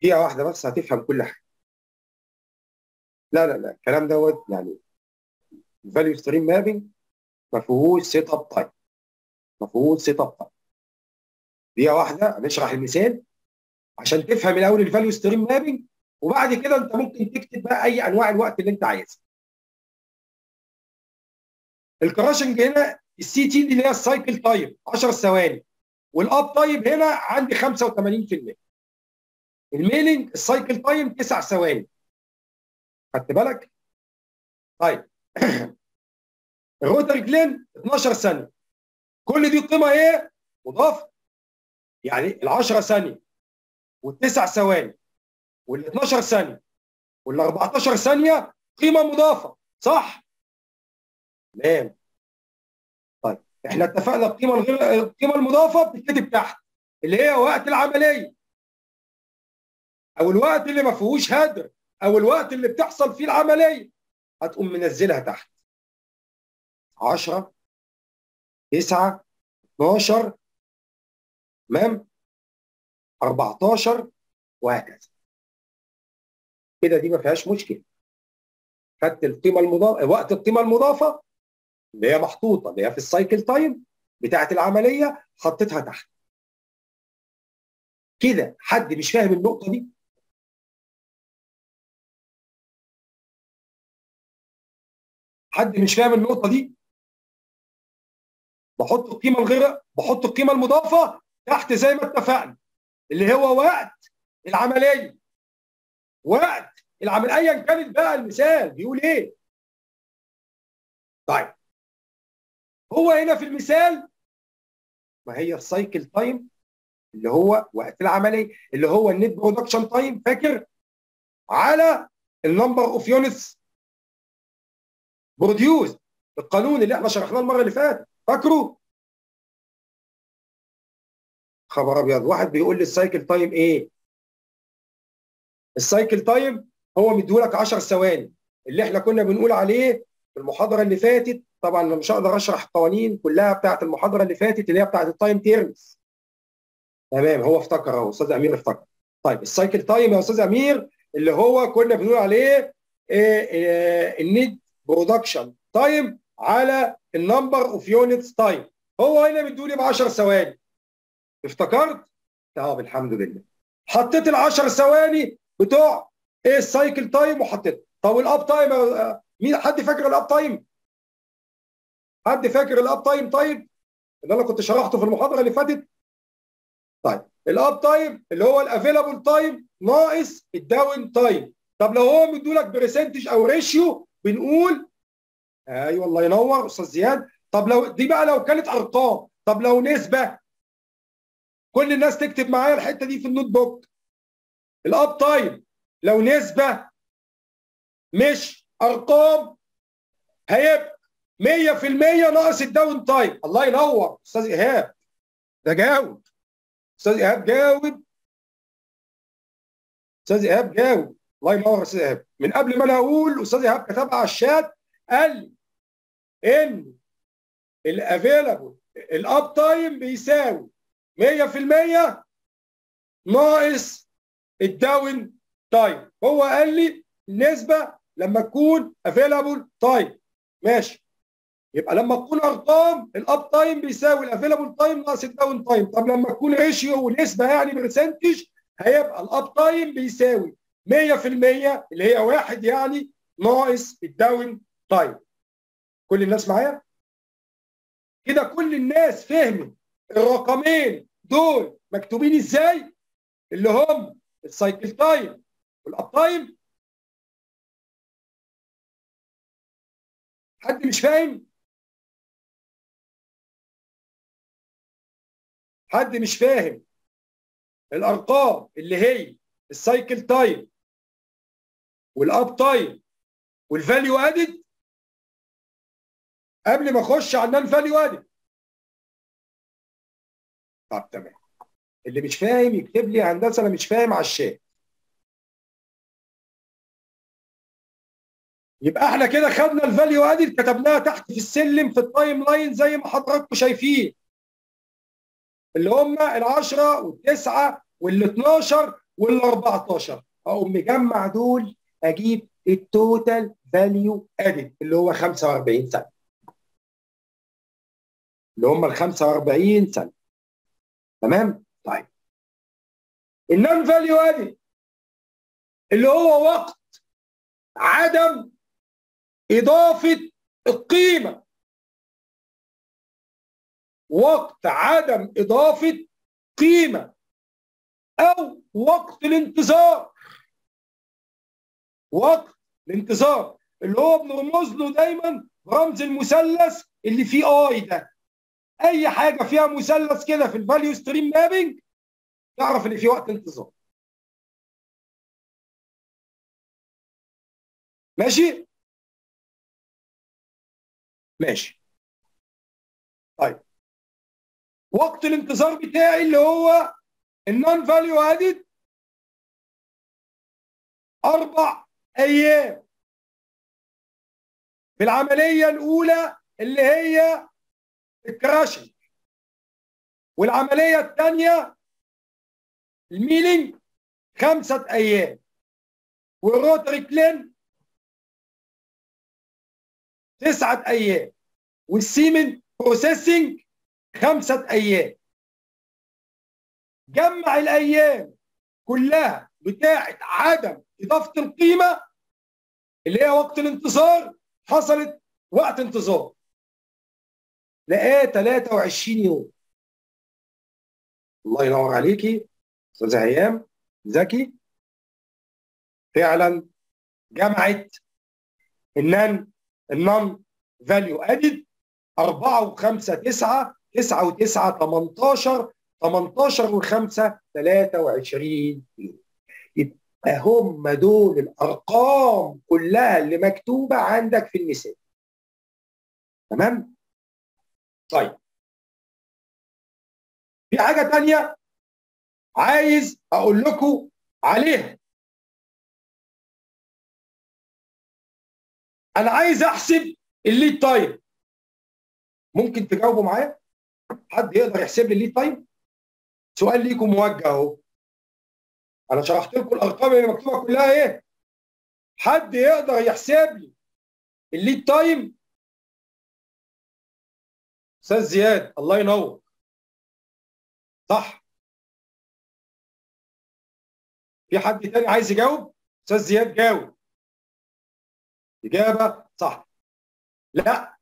دقيقه واحده بس هتفهم كل حاجه لا لا لا الكلام دوت يعني الفاليو ستريم مابنج ما فيهوش سيت اب تايم ما فيهوش سيت اب تايم دقيقه واحده هنشرح المثال عشان تفهم الاول الفاليو ستريم مابنج وبعد كده انت ممكن تكتب بقى اي انواع الوقت اللي انت عايزها الكراشنج هنا السي تي دي اللي هي السايكل تايم 10 ثواني والاب تايم هنا عندي 85% الميلينج السايكل تايم 9 ثواني خدت بالك؟ طيب الروتر جلين 12 ثانيه كل دي قيمه ايه؟ مضافه يعني ال 10 ثانيه والتسع ثواني وال 12 ثانيه وال 14 ثانيه قيمه مضافه صح؟ تمام طيب احنا اتفقنا القيمه الغير القيمه المضافه بتتكتب تحت اللي هي وقت العمليه او الوقت اللي ما فيهوش هدر او الوقت اللي بتحصل فيه العمليه هتقوم منزلها تحت 10 9 12 تمام 14 وهكذا كده دي ما فيهاش مشكله خدت القيمه المضافه وقت القيمه المضافه اللي هي محطوطه اللي هي في السايكل تايم بتاعه العمليه حطيتها تحت كده حد مش فاهم النقطه دي حد مش فاهم النقطه دي بحط القيمه الغير بحط القيمه المضافه تحت زي ما اتفقنا اللي هو وقت العمليه وقت العمل ايا كانت بقى المثال بيقول ايه طيب هو هنا في المثال ما هي السايكل تايم اللي هو وقت العمليه اللي هو النت برودكشن تايم فاكر على النمبر اوف يونتس بروديوس القانون اللي احنا شرحناه المره اللي فاتت فاكره خبر ابيض واحد بيقول لي السايكل تايم ايه السايكل تايم هو مديهولك 10 ثواني اللي احنا كنا بنقول عليه في المحاضره اللي فاتت طبعا انا مش هقدر اشرح القوانين كلها بتاعه المحاضره اللي فاتت اللي هي بتاعه التايم تيرمز تمام هو افتكر اهو استاذ امير افتكر طيب السايكل تايم يا استاذ امير اللي هو كنا بنقول عليه النيد برودكشن تايم على النمبر اوف يونتس تايم هو هنا مديولي ب 10 ثواني افتكرت؟ طب الحمد لله حطيت ال 10 ثواني بتوع ايه السايكل تايم وحطيت طب الاب تايم مين حد فاكر الاب تايم؟ حد فاكر الاب تايم طيب؟ اللي انا كنت شرحته في المحاضره اللي فاتت؟ طيب الاب تايم اللي هو الافيلابل تايم ناقص الداون تايم طب لو هو مدولك برسنتج او ريشيو بنقول ايوه الله ينور استاذ زياد طب لو دي بقى لو كانت ارقام طب لو نسبه كل الناس تكتب معايا الحته دي في النوت بوك الاب تايم لو نسبه مش ارقام هيبقى 100% ناقص الداون تايم الله ينور استاذ ايهاب ده جاوب استاذ ايهاب جاوب استاذ ايهاب جاوب الله ينور استاذ ايهاب من قبل ما انا اقول استاذ ايهاب كتبها على الشات قال لي ان الافيلابل الاب تايم بيساوي 100% ناقص الداون تايم هو قال لي النسبه لما تكون افيلابل تايم ماشي يبقى لما تكون ارقام الاب تايم بيساوي الافيلابل تايم ناقص الداون تايم طب لما تكون ريشيو ونسبه يعني برسنتج هيبقى الاب تايم بيساوي 100% اللي هي واحد يعني ناقص الداون تايم كل الناس معايا كده كل الناس فهمت الرقمين دول مكتوبين ازاي اللي هم السايكل تايم والاب تايم حد مش فاهم حد مش فاهم الارقام اللي هي السايكل تايم والاب تايم والفاليو ادد قبل ما اخش على النون فاليو ادد طب تمام اللي مش فاهم يكتب لي هندسه انا مش فاهم على الشات يبقى احنا كده خدنا الفاليو ادد كتبناها تحت في السلم في التايم لاين زي ما حضراتكم شايفين اللي هم ال10 وال9 وال12 وال 14 اقوم مجمع دول اجيب التوتال فاليو ادد اللي هو 45 سنه اللي هم ال 45 سنه تمام طيب النون فاليو ادد اللي هو وقت عدم اضافه القيمه وقت عدم اضافه قيمه او وقت الانتظار وقت الانتظار اللي هو بنرمز له دايما رمز المثلث اللي فيه اي ده اي حاجه فيها مثلث كده في الفاليو ستريم مابنج تعرف ان في وقت انتظار ماشي ماشي طيب وقت الانتظار بتاعي اللي هو النون فاليو ادد اربع ايام في العمليه الاولى اللي هي الكراشنج والعمليه الثانيه الميلينج خمسه ايام والروتري كلين تسعه ايام والسيمن بروسيسنج خمسه ايام جمع الايام كلها بتاعه عدم اضافه القيمه اللي هي وقت الانتظار حصلت وقت انتظار لقاه 23 يوم الله ينور عليكي استاذه هيام ذكي فعلا جمعت النان النون فاليو ادد 4 و5 9 9 و9 18 18 و5 23 يوم يبقى هم دول الارقام كلها اللي مكتوبه عندك في المثال تمام طيب في حاجه تانية عايز اقول لكم عليها انا عايز احسب الليد تايم ممكن تجاوبوا معايا حد يقدر يحسب لي الليد تايم سؤال ليكم موجه اهو انا شرحت لكم الارقام اللي مكتوبه كلها ايه حد يقدر يحسب لي الليد تايم استاذ زياد الله ينور صح في حد تاني عايز يجاوب استاذ زياد جاوب اجابه صح لا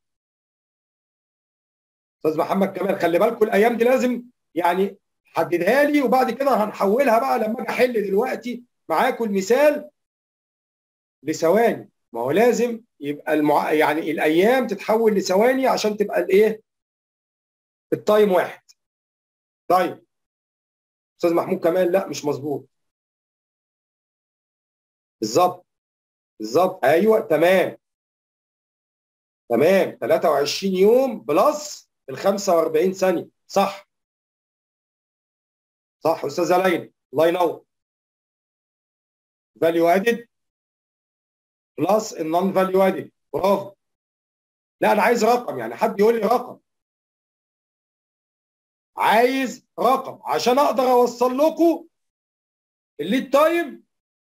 استاذ محمد كمال خلي بالكم الايام دي لازم يعني حددها لي وبعد كده هنحولها بقى لما اجي احل دلوقتي معاكم المثال لثواني ما هو لازم يبقى المع... يعني الايام تتحول لثواني عشان تبقى الايه التايم واحد طيب استاذ محمود كمال لا مش مظبوط بالظبط بالظبط ايوه تمام تمام 23 يوم بلس ال 45 ثانيه صح صح استاذه ليلى الله ينور فاليو ادد بلس النون فاليو ادد برافو لا انا عايز رقم يعني حد يقول لي رقم عايز رقم عشان اقدر اوصل لكم الليد تايم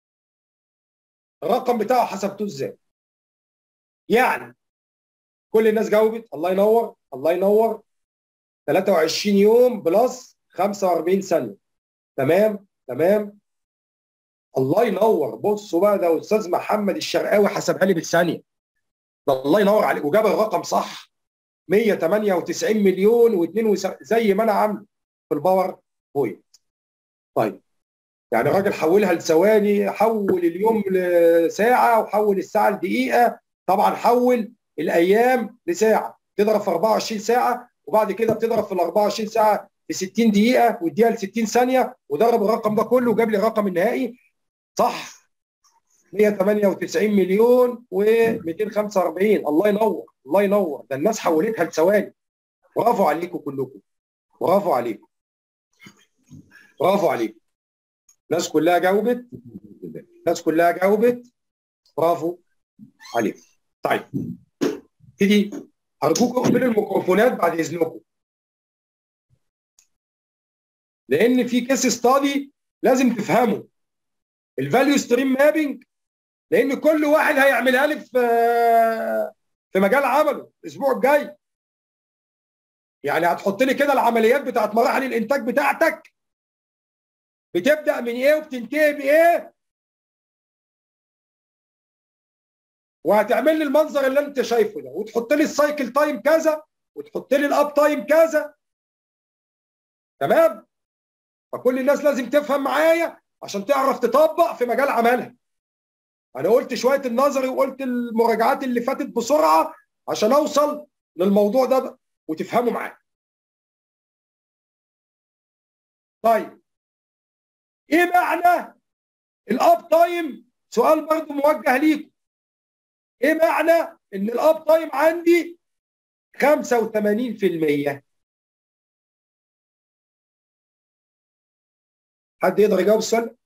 الرقم بتاعه حسبتوه ازاي يعني كل الناس جاوبت الله ينور الله ينور 23 يوم بلس 45 ثانيه تمام تمام الله ينور بصوا بقى ده استاذ محمد الشرقاوي حسبها لي بالثانيه ده الله ينور عليك وجاب الرقم صح 198 مليون و2 زي ما انا عامل في الباور بوينت طيب يعني الراجل حولها لثواني حول اليوم لساعه وحول الساعه لدقيقه طبعا حول الايام لساعه تضرب في 24 ساعه وبعد كده بتضرب في ال 24 ساعه في 60 دقيقه واديها ل 60 ثانيه وضرب الرقم ده كله وجاب لي الرقم النهائي صح 198 مليون و245 الله ينور الله ينور ده الناس حولتها لثواني برافو عليكم كلكم برافو عليكم برافو عليكم الناس كلها جاوبت الناس كلها جاوبت برافو عليكم طيب ابتدي ارجوكم اقفلوا الميكروفونات بعد اذنكم لان في كيس ستادي لازم تفهمه الفاليو ستريم مابنج لان كل واحد هيعملها لي في في مجال عمله الاسبوع الجاي يعني هتحط لي كده العمليات بتاعت مراحل الانتاج بتاعتك بتبدا من ايه وبتنتهي بايه وهتعمل لي المنظر اللي انت شايفه ده وتحط لي السايكل تايم كذا وتحط لي الاب تايم كذا تمام فكل الناس لازم تفهم معايا عشان تعرف تطبق في مجال عملها انا قلت شويه النظري وقلت المراجعات اللي فاتت بسرعه عشان اوصل للموضوع ده وتفهموا معايا طيب ايه معنى الاب تايم سؤال برضه موجه ليكم ايه معنى ان الاب تايم عندي 85% حد يقدر يجاوب السؤال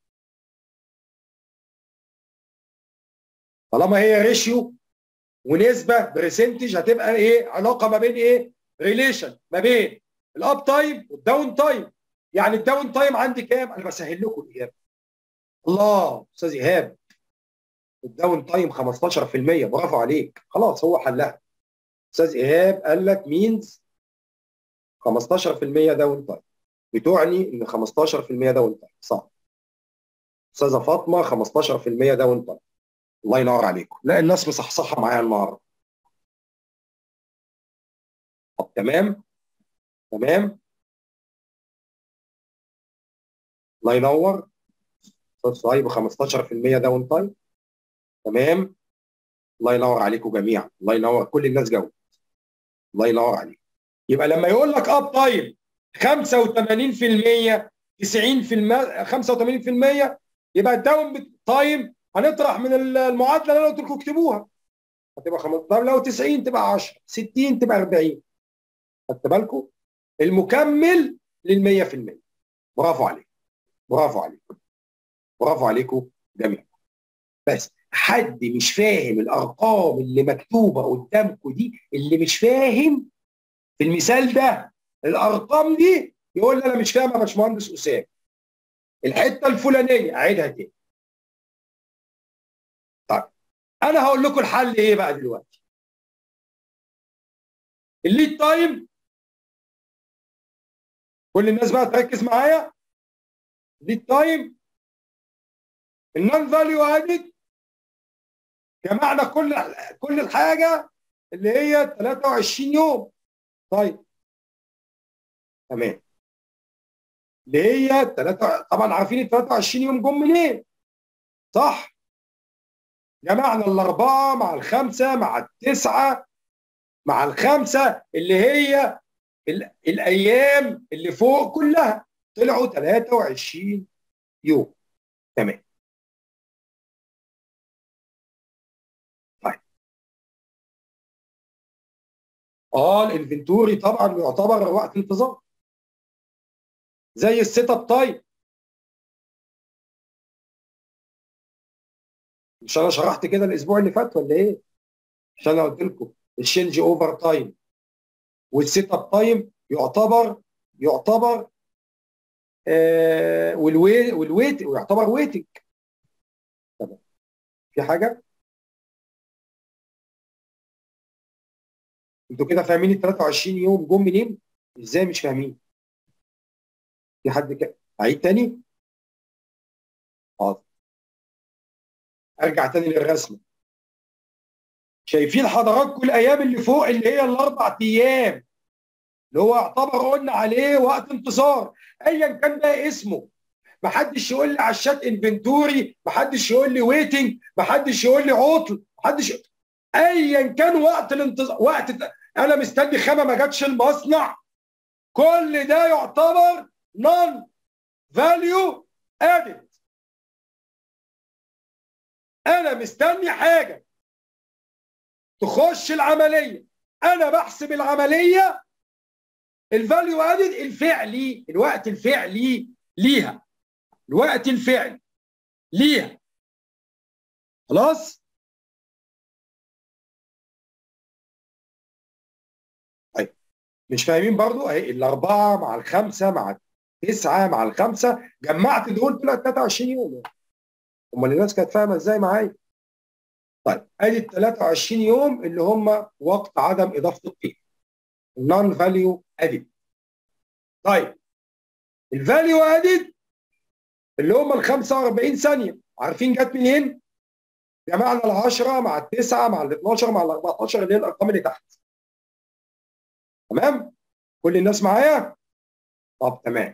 طالما هي ريشيو ونسبه برسنتج هتبقى ايه علاقه ما بين ايه ريليشن ما بين الاب تايم والداون تايم يعني الداون تايم عندي كام انا بسهل لكم الاجابه الله استاذ ايهاب الداون تايم 15% برافو عليك خلاص هو حلها استاذ ايهاب قال لك مينز 15% داون تايم بتعني ان 15% داون تايم صح استاذه فاطمه 15% داون تايم الله ينور عليكم لا الناس مصحصحه معايا النهارده طب تمام تمام الله ينور استاذ صهيب 15% داون تايم تمام الله ينور عليكم جميعا الله ينور كل الناس جاوبت الله ينور عليك يبقى لما يقول لك اب تايم 85% 90% 85% يبقى الداون تايم هنطرح من المعادله اللي انا قلت لكم اكتبوها هتبقى 15 لو 90 تبقى 10 60 تبقى 40 خدت بالكم المكمل لل 100% برافو عليك برافو عليك برافو عليكم جميعا بس حد مش فاهم الارقام اللي مكتوبه قدامكم دي اللي مش فاهم في المثال ده الارقام دي يقول لي انا مش فاهم يا باشمهندس اسامه الحته الفلانيه اعيدها تاني طيب انا هقول لكم الحل ايه بقى دلوقتي الليد تايم كل الناس بقى تركز معايا الليد تايم النون فاليو ادد جمعنا كل كل الحاجه اللي هي 23 يوم طيب تمام اللي هي 3 طبعا عارفين ال 23 يوم جم منين صح جمعنا الاربعه مع الخمسه مع التسعه مع الخمسه اللي هي ال... الايام اللي فوق كلها طلعوا 23 يوم تمام اه الانفنتوري طبعا يعتبر وقت انتظار زي السيت اب تايم مش انا شرحت كده الاسبوع اللي فات ولا ايه؟ عشان انا قلت لكم الشينج اوفر تايم والسيت اب تايم يعتبر يعتبر آه والوي والويت ويعتبر ويتنج تمام في حاجه؟ انتوا كده فاهمين ال 23 يوم جم منين؟ ازاي مش فاهمين؟ في حد كده اعيد تاني؟ حاضر ارجع تاني للرسمه شايفين حضراتكم الايام اللي فوق اللي هي الاربع ايام اللي هو يعتبر قلنا عليه وقت انتصار ايا كان بقى اسمه محدش يقول لي على الشات انفنتوري محدش يقول لي ويتنج محدش يقول لي عطل محدش ايا كان وقت الانتظار وقت انا مستني خامه ما جاتش المصنع كل ده يعتبر نون فاليو ادد انا مستني حاجه تخش العمليه انا بحسب العمليه الفاليو ادد الفعلي الوقت الفعلي ليها الوقت الفعلي ليها خلاص طيب مش فاهمين برضو اهي الاربعه مع الخمسه مع التسعه مع الخمسه جمعت دول طلعت 23 يوم امال الناس كانت فاهمه ازاي معايا طيب ادي ال 23 يوم اللي هم وقت عدم اضافه القيمه النون فاليو ادد طيب الفاليو ادد اللي هم ال 45 ثانيه عارفين جت منين؟ جمعنا ال 10 مع التسعه مع ال 12 مع ال 14 اللي هي الارقام اللي تحت تمام؟ كل الناس معايا؟ طب تمام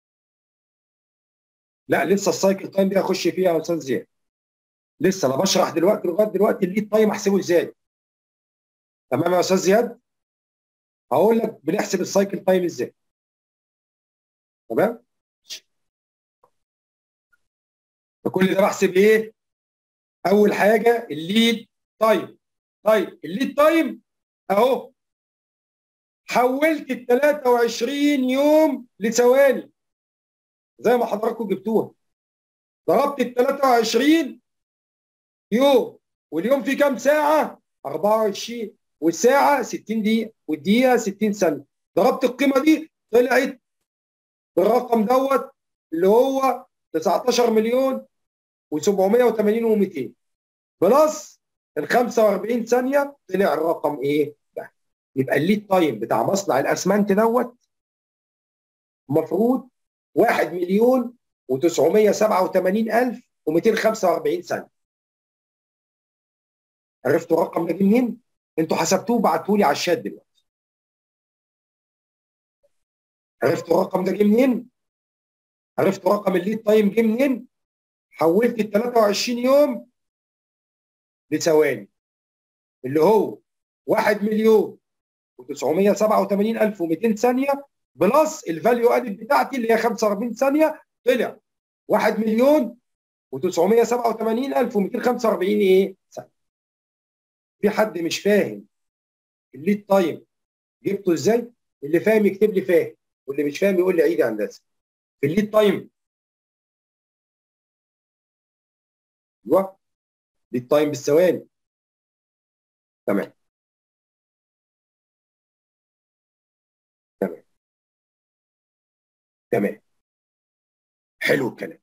لا لسه السايكل تايم دي هخش فيها يا استاذ زياد لسه انا بشرح دلوقتي لغايه دلوقتي الليد تايم احسبه ازاي تمام يا استاذ زياد هقول لك بنحسب السايكل تايم ازاي تمام فكل ده بحسب ايه اول حاجه الليد تايم طيب الليد تايم اهو حولت ال 23 يوم لثواني زي ما حضراتكم جبتوها ضربت ال 23 يوم واليوم فيه كام ساعه 24 والساعه 60 دقيقه والدقيقه 60 ثانيه ضربت القيمه دي طلعت بالرقم دوت اللي هو 19 مليون و780 و200 بلس ال 45 ثانيه طلع الرقم ايه ده يبقى الليد تايم بتاع مصنع الاسمنت دوت المفروض 1 مليون و987 الف و245 ثانيه عرفتوا الرقم ده جه منين؟ انتوا حسبتوه وبعتوه لي على الشات دلوقتي عرفتوا الرقم ده جه منين؟ عرفتوا رقم الليد تايم جه منين؟ حولت ال 23 يوم لثواني اللي هو 1 مليون و987 الف و200 ثانيه بلس الفاليو ادد بتاعتي اللي هي 45 ثانيه طلع 1 مليون و987 الف و245 ايه ثانيه في حد مش فاهم الليد تايم جبته ازاي اللي فاهم يكتب لي فاهم واللي مش فاهم يقول لي عيد يا هندسه في الليد تايم ايوه ليد تايم بالثواني تمام تمام تمام حلو الكلام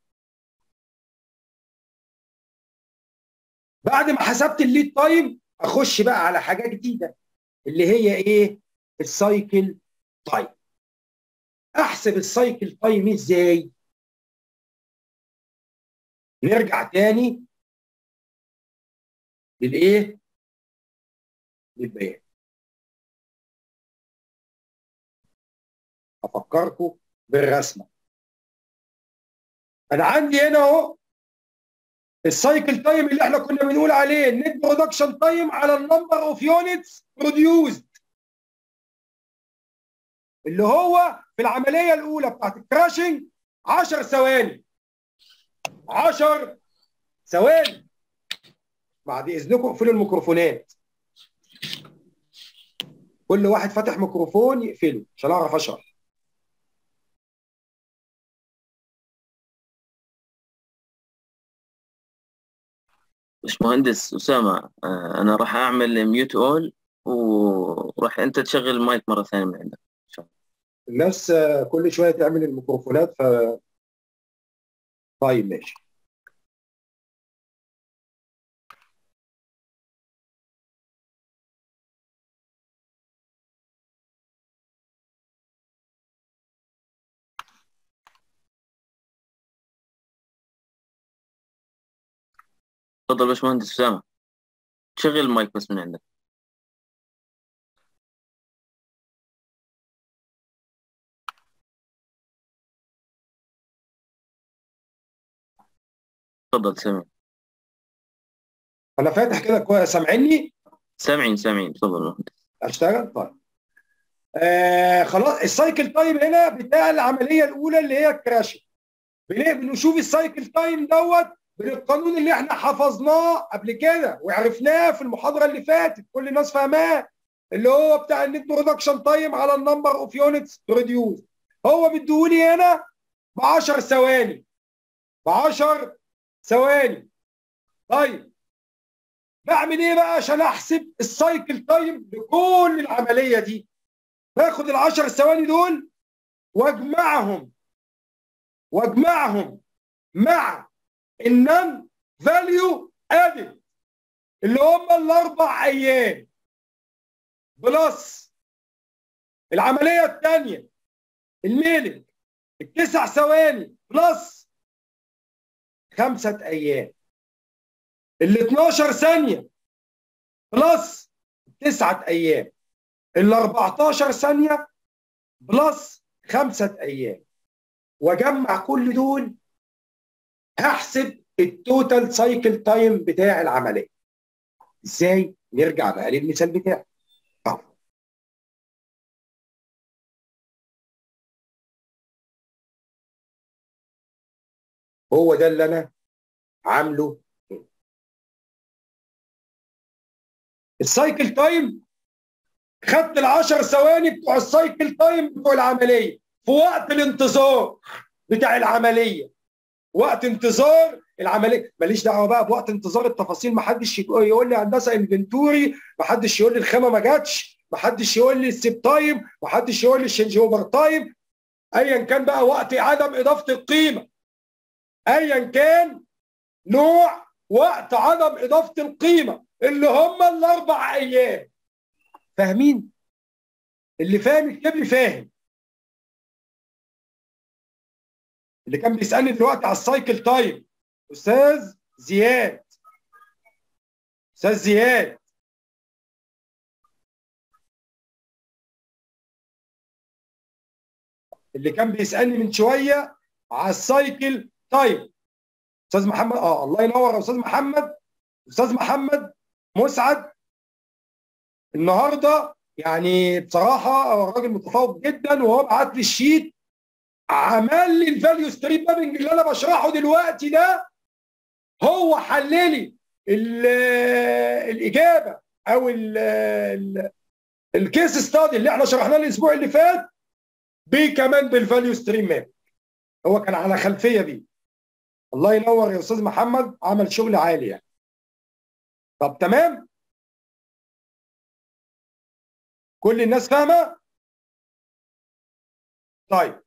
بعد ما حسبت الليد تايم اخش بقى على حاجه جديده اللي هي ايه السايكل تايم احسب السايكل تايم ازاي نرجع تاني للايه للبيان افكركم بالرسمه انا عندي هنا اهو السايكل تايم اللي احنا كنا بنقول عليه النت برودكشن تايم على النمبر اوف يونتس بروديوسد اللي هو في العمليه الاولى بتاعت الكراشنج 10 ثواني 10 ثواني بعد اذنكم اقفلوا الميكروفونات كل واحد فاتح ميكروفون يقفله عشان اعرف اشرح باشمهندس اسامه آه، انا راح اعمل ميوت اول وراح انت تشغل المايك مره ثانيه من عندك ان شاء الله الناس آه، كل شويه تعمل الميكروفونات ف طيب ماشي تفضل باشمهندس اسامه شغل المايك بس من عندك تفضل سامع انا فاتح كده كويس سامعني سامعين سامعين تفضل باشمهندس اشتغل طيب آه خلاص السايكل تايم هنا بتاع العمليه الاولى اللي هي الكراشنج بن- بنشوف السايكل تايم دوت بالقانون اللي احنا حفظناه قبل كده وعرفناه في المحاضره اللي فاتت كل الناس فاهماه اللي هو بتاع النت برودكشن تايم على النمبر اوف يونتس بروديوس هو مديهولي هنا ب 10 ثواني ب 10 ثواني طيب بعمل ايه بقى عشان احسب السايكل تايم لكل العمليه دي باخد ال 10 ثواني دول واجمعهم واجمعهم مع النم فاليو ادد اللي هم الاربع ايام بلس العمليه الثانيه الميلنج التسع ثواني بلس خمسه ايام ال 12 ثانيه بلس تسعه ايام ال 14 ثانيه بلس خمسه ايام واجمع كل دول هحسب التوتال سايكل تايم بتاع العمليه ازاي نرجع بقى للمثال بتاعي هو ده اللي انا عامله السايكل تايم خدت العشر ثواني بتوع السايكل تايم بتوع العمليه في وقت الانتظار بتاع العمليه وقت انتظار العمليه ماليش دعوه بقى بوقت انتظار التفاصيل ما حدش يقول لي هندسه انفنتوري ما حدش يقول لي الخامه ما جاتش ما حدش يقول لي السيب تايم ما حدش يقول لي الشنج اوفر تايم ايا كان بقى وقت عدم اضافه القيمه ايا كان نوع وقت عدم اضافه القيمه اللي هم الاربع ايام فاهمين اللي فاهم يكتب لي فاهم اللي كان بيسالني دلوقتي على السايكل تايم استاذ زياد استاذ زياد اللي كان بيسالني من شويه على السايكل تايم استاذ محمد اه الله ينور يا استاذ محمد استاذ محمد مسعد النهارده يعني بصراحه هو راجل متفوق جدا وهو بعت لي الشيت عمل لي الفاليو ستريم مابنج اللي انا بشرحه دلوقتي ده هو حل لي الاجابه او الكيس ستادي اللي احنا شرحناه الاسبوع اللي فات بيه كمان بالفاليو ستريم ماب هو كان على خلفيه بيه الله ينور يا استاذ محمد عمل شغل عالي يعني طب تمام كل الناس فاهمه طيب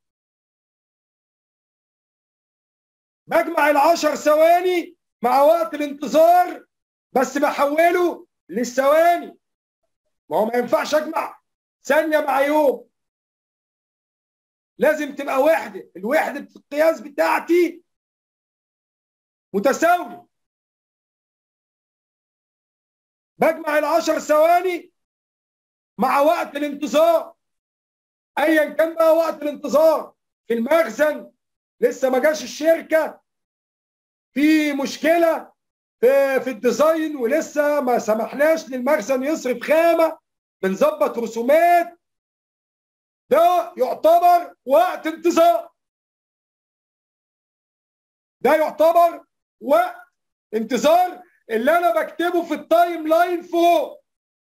بجمع العشر ثواني مع وقت الانتظار بس بحوله للثواني ما هو ما ينفعش اجمع ثانيه مع يوم لازم تبقى وحده الوحده القياس بتاعتي متساوي بجمع العشر ثواني مع وقت الانتظار ايا كان بقى وقت الانتظار في المخزن لسه ما جاش الشركه في مشكله في في الديزاين ولسه ما سمحناش للمخزن يصرف خامه بنظبط رسومات ده يعتبر وقت انتظار ده يعتبر وقت انتظار اللي انا بكتبه في التايم لاين فوق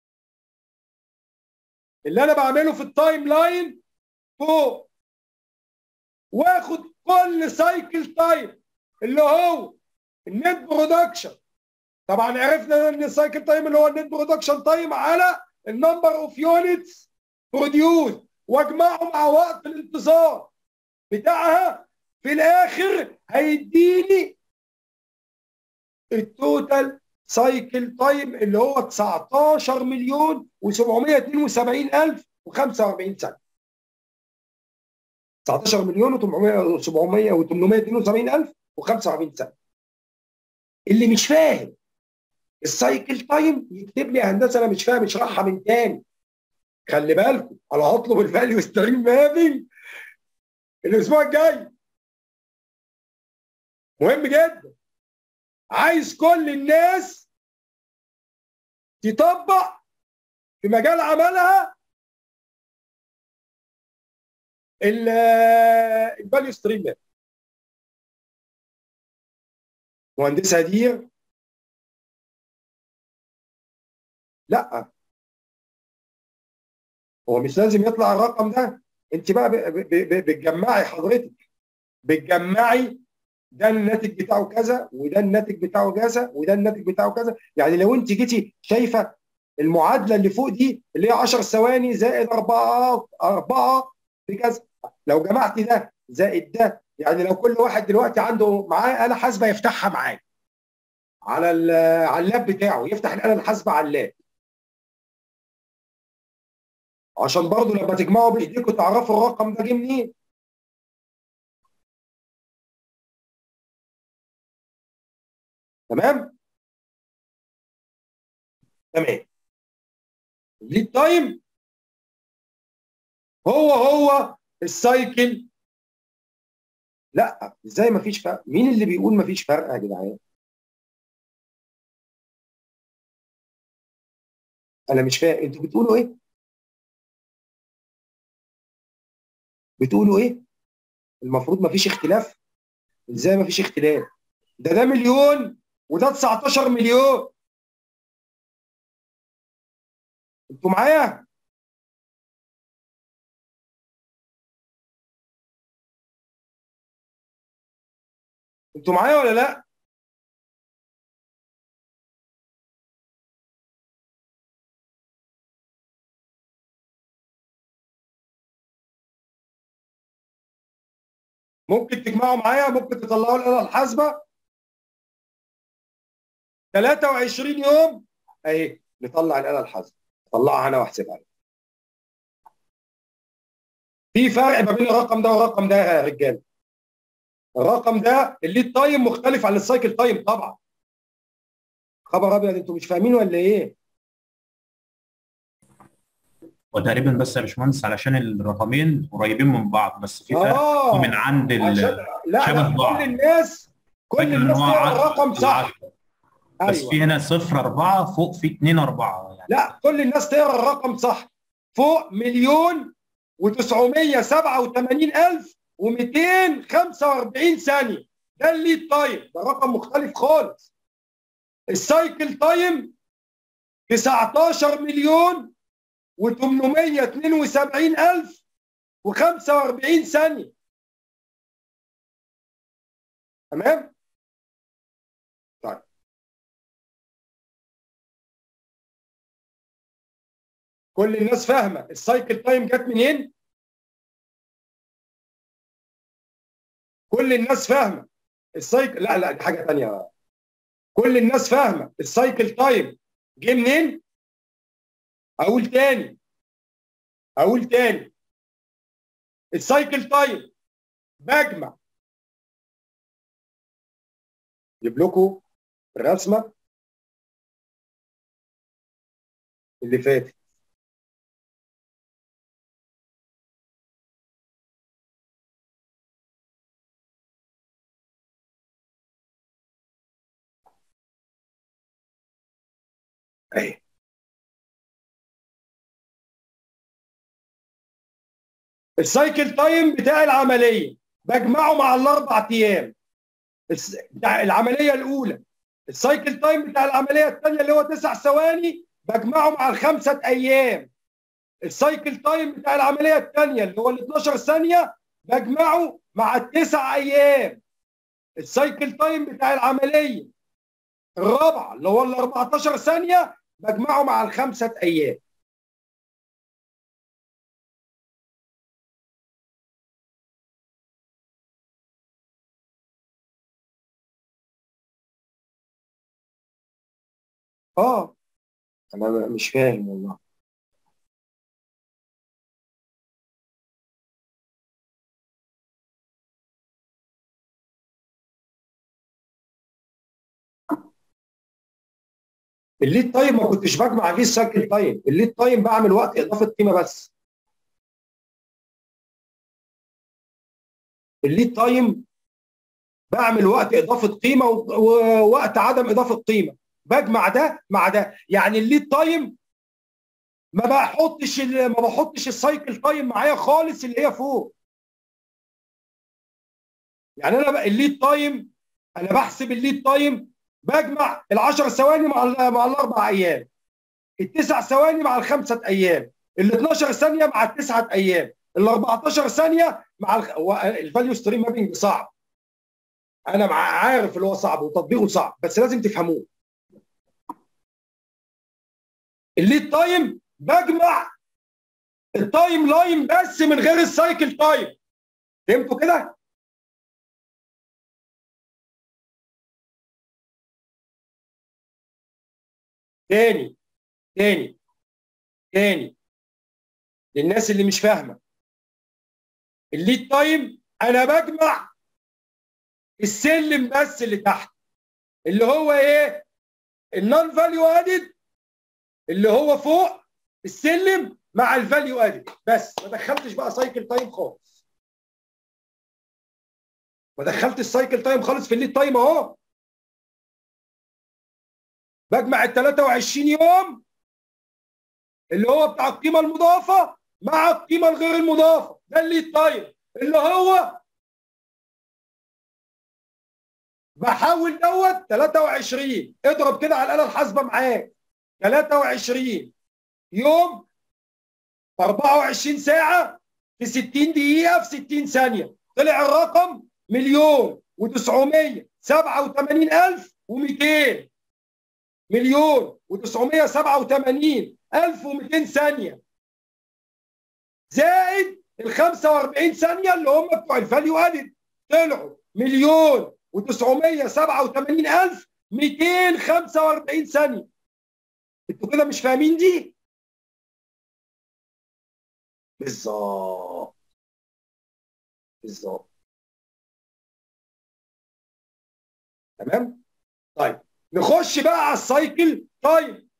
اللي انا بعمله في التايم لاين فوق واخد كل سايكل تايم اللي هو النت برودكشن طبعا عرفنا ان السايكل تايم اللي هو النت برودكشن تايم على النمبر اوف يونتس بروديوس واجمعه مع وقت الانتظار بتاعها في الاخر هيديني التوتال سايكل تايم اللي هو 19 مليون و772 الف و45 سنه 19 مليون و800 700 و872 الف و45 سنه اللي مش فاهم السايكل تايم يكتب لي هندسه انا مش فاهم اشرحها من تاني خلي بالكم انا هطلب الفاليو ستريم مابنج الاسبوع الجاي مهم جدا عايز كل الناس تطبق في مجال عملها الفاليو ستريم ماب مهندسه هدير لا هو مش لازم يطلع الرقم ده انت بقى بتجمعي حضرتك بتجمعي ده الناتج بتاعه كذا وده الناتج بتاعه كذا وده الناتج بتاعه كذا يعني لو انت جيتي شايفه المعادله اللي فوق دي اللي هي 10 ثواني زائد 4 4 بكذا لو جمعتي ده زائد ده يعني لو كل واحد دلوقتي عنده معاه آلة حاسبة يفتحها معاه على على اللاب بتاعه يفتح الاله الحاسبه على اللاب عشان برضه لما تجمعوا بايديكم تعرفوا الرقم ده جه منين تمام تمام ليد تايم هو هو السايكل لا ازاي مفيش فرق مين اللي بيقول مفيش فرق يا جدعان انا مش فاهم انتوا بتقولوا ايه بتقولوا ايه المفروض مفيش اختلاف ازاي مفيش اختلاف ده ده مليون وده 19 مليون انتوا معايا انتوا معايا ولا لا ممكن تجمعوا معايا ممكن تطلعوا الاله الحاسبه 23 يوم اهي نطلع الاله الحاسبه طلعها انا واحسبها في فرق ما بين الرقم ده والرقم ده يا رجاله الرقم ده الليد تايم مختلف عن السايكل تايم طبعا خبر ابيض انتوا مش فاهمين ولا ايه وتقريبا بس يا باشمهندس علشان الرقمين قريبين من بعض بس في فرق اه من عند ال- عشان لا شبه لا بعض. كل الناس كل فاكر ان الناس هو تقرا عشرة الرقم صح وعشرة. بس ايوه في هنا صفر أربعة فوق في اتنين أربعة يعني لا كل الناس تقرا الرقم صح فوق مليون و987 الف و245 ثانيه ده الليد تايم ده رقم مختلف خالص السايكل تايم 19 مليون و872 الف و45 ثانيه تمام طيب كل الناس فاهمه السايكل تايم جت منين كل الناس فاهمه السايكل لا لا دي حاجه ثانيه كل الناس فاهمه السايكل تايم جه منين اقول تاني اقول تاني السايكل تايم بجمع اجيب لكم الرسمه اللي فاتت اهي السايكل تايم بتاع العمليه بجمعه مع الاربع ايام الس- بتاع العمليه الاولى السايكل تايم بتاع العمليه الثانيه اللي هو تسع ثواني بجمعه مع الخمسه ايام السايكل تايم بتاع العمليه الثانيه اللي هو ال 12 ثانيه بجمعه مع التسع ايام السايكل تايم بتاع العمليه الرابعه اللي هو ال 14 ثانيه بجمعه مع الخمسه ايام اه انا مش فاهم والله الليد تايم ما كنتش بجمع فيه السايكل تايم الليد تايم بعمل وقت اضافه قيمه بس الليد تايم بعمل وقت اضافه قيمه و- ووقت عدم اضافه قيمه بجمع ده مع ده يعني الليد تايم ما بحطش ال- ما بحطش السايكل تايم معايا خالص اللي هي فوق يعني انا بقى الليد تايم انا بحسب الليد تايم بجمع ال10 ثواني مع ال- مع الاربع ايام التسع ثواني مع الخمسه ايام ال 12 ثانيه مع التسعه ايام ال 14 ثانيه مع الفاليو ستريم مابنج صعب انا مع عارف اللي هو صعب وتطبيقه صعب بس لازم تفهموه الليد تايم بجمع التايم لاين بس من غير السايكل تايم فهمتوا كده؟ تاني تاني تاني للناس اللي مش فاهمه الليد تايم انا بجمع السلم بس اللي تحت اللي هو ايه النون فاليو ادد اللي هو فوق السلم مع الفاليو ادد بس ما دخلتش بقى سايكل تايم خالص ما دخلت السايكل تايم خالص في الليد تايم اهو بجمع ال 23 يوم اللي هو بتاع القيمه المضافه مع القيمه الغير المضافه ده الليد تايم اللي هو بحول دوت 23 اضرب كده على الاله الحاسبه معاك 23 يوم في 24 ساعه في 60 دقيقه في 60 ثانيه طلع الرقم مليون و987 الف و200 مليون و987 الف و200 ثانيه زائد ال 45 ثانيه اللي هم بتوع الفاليو ادد طلعوا مليون و987 الف 245 ثانيه انتوا كده مش فاهمين دي بالظبط بالظبط تمام طيب نخش بقى على السايكل تايم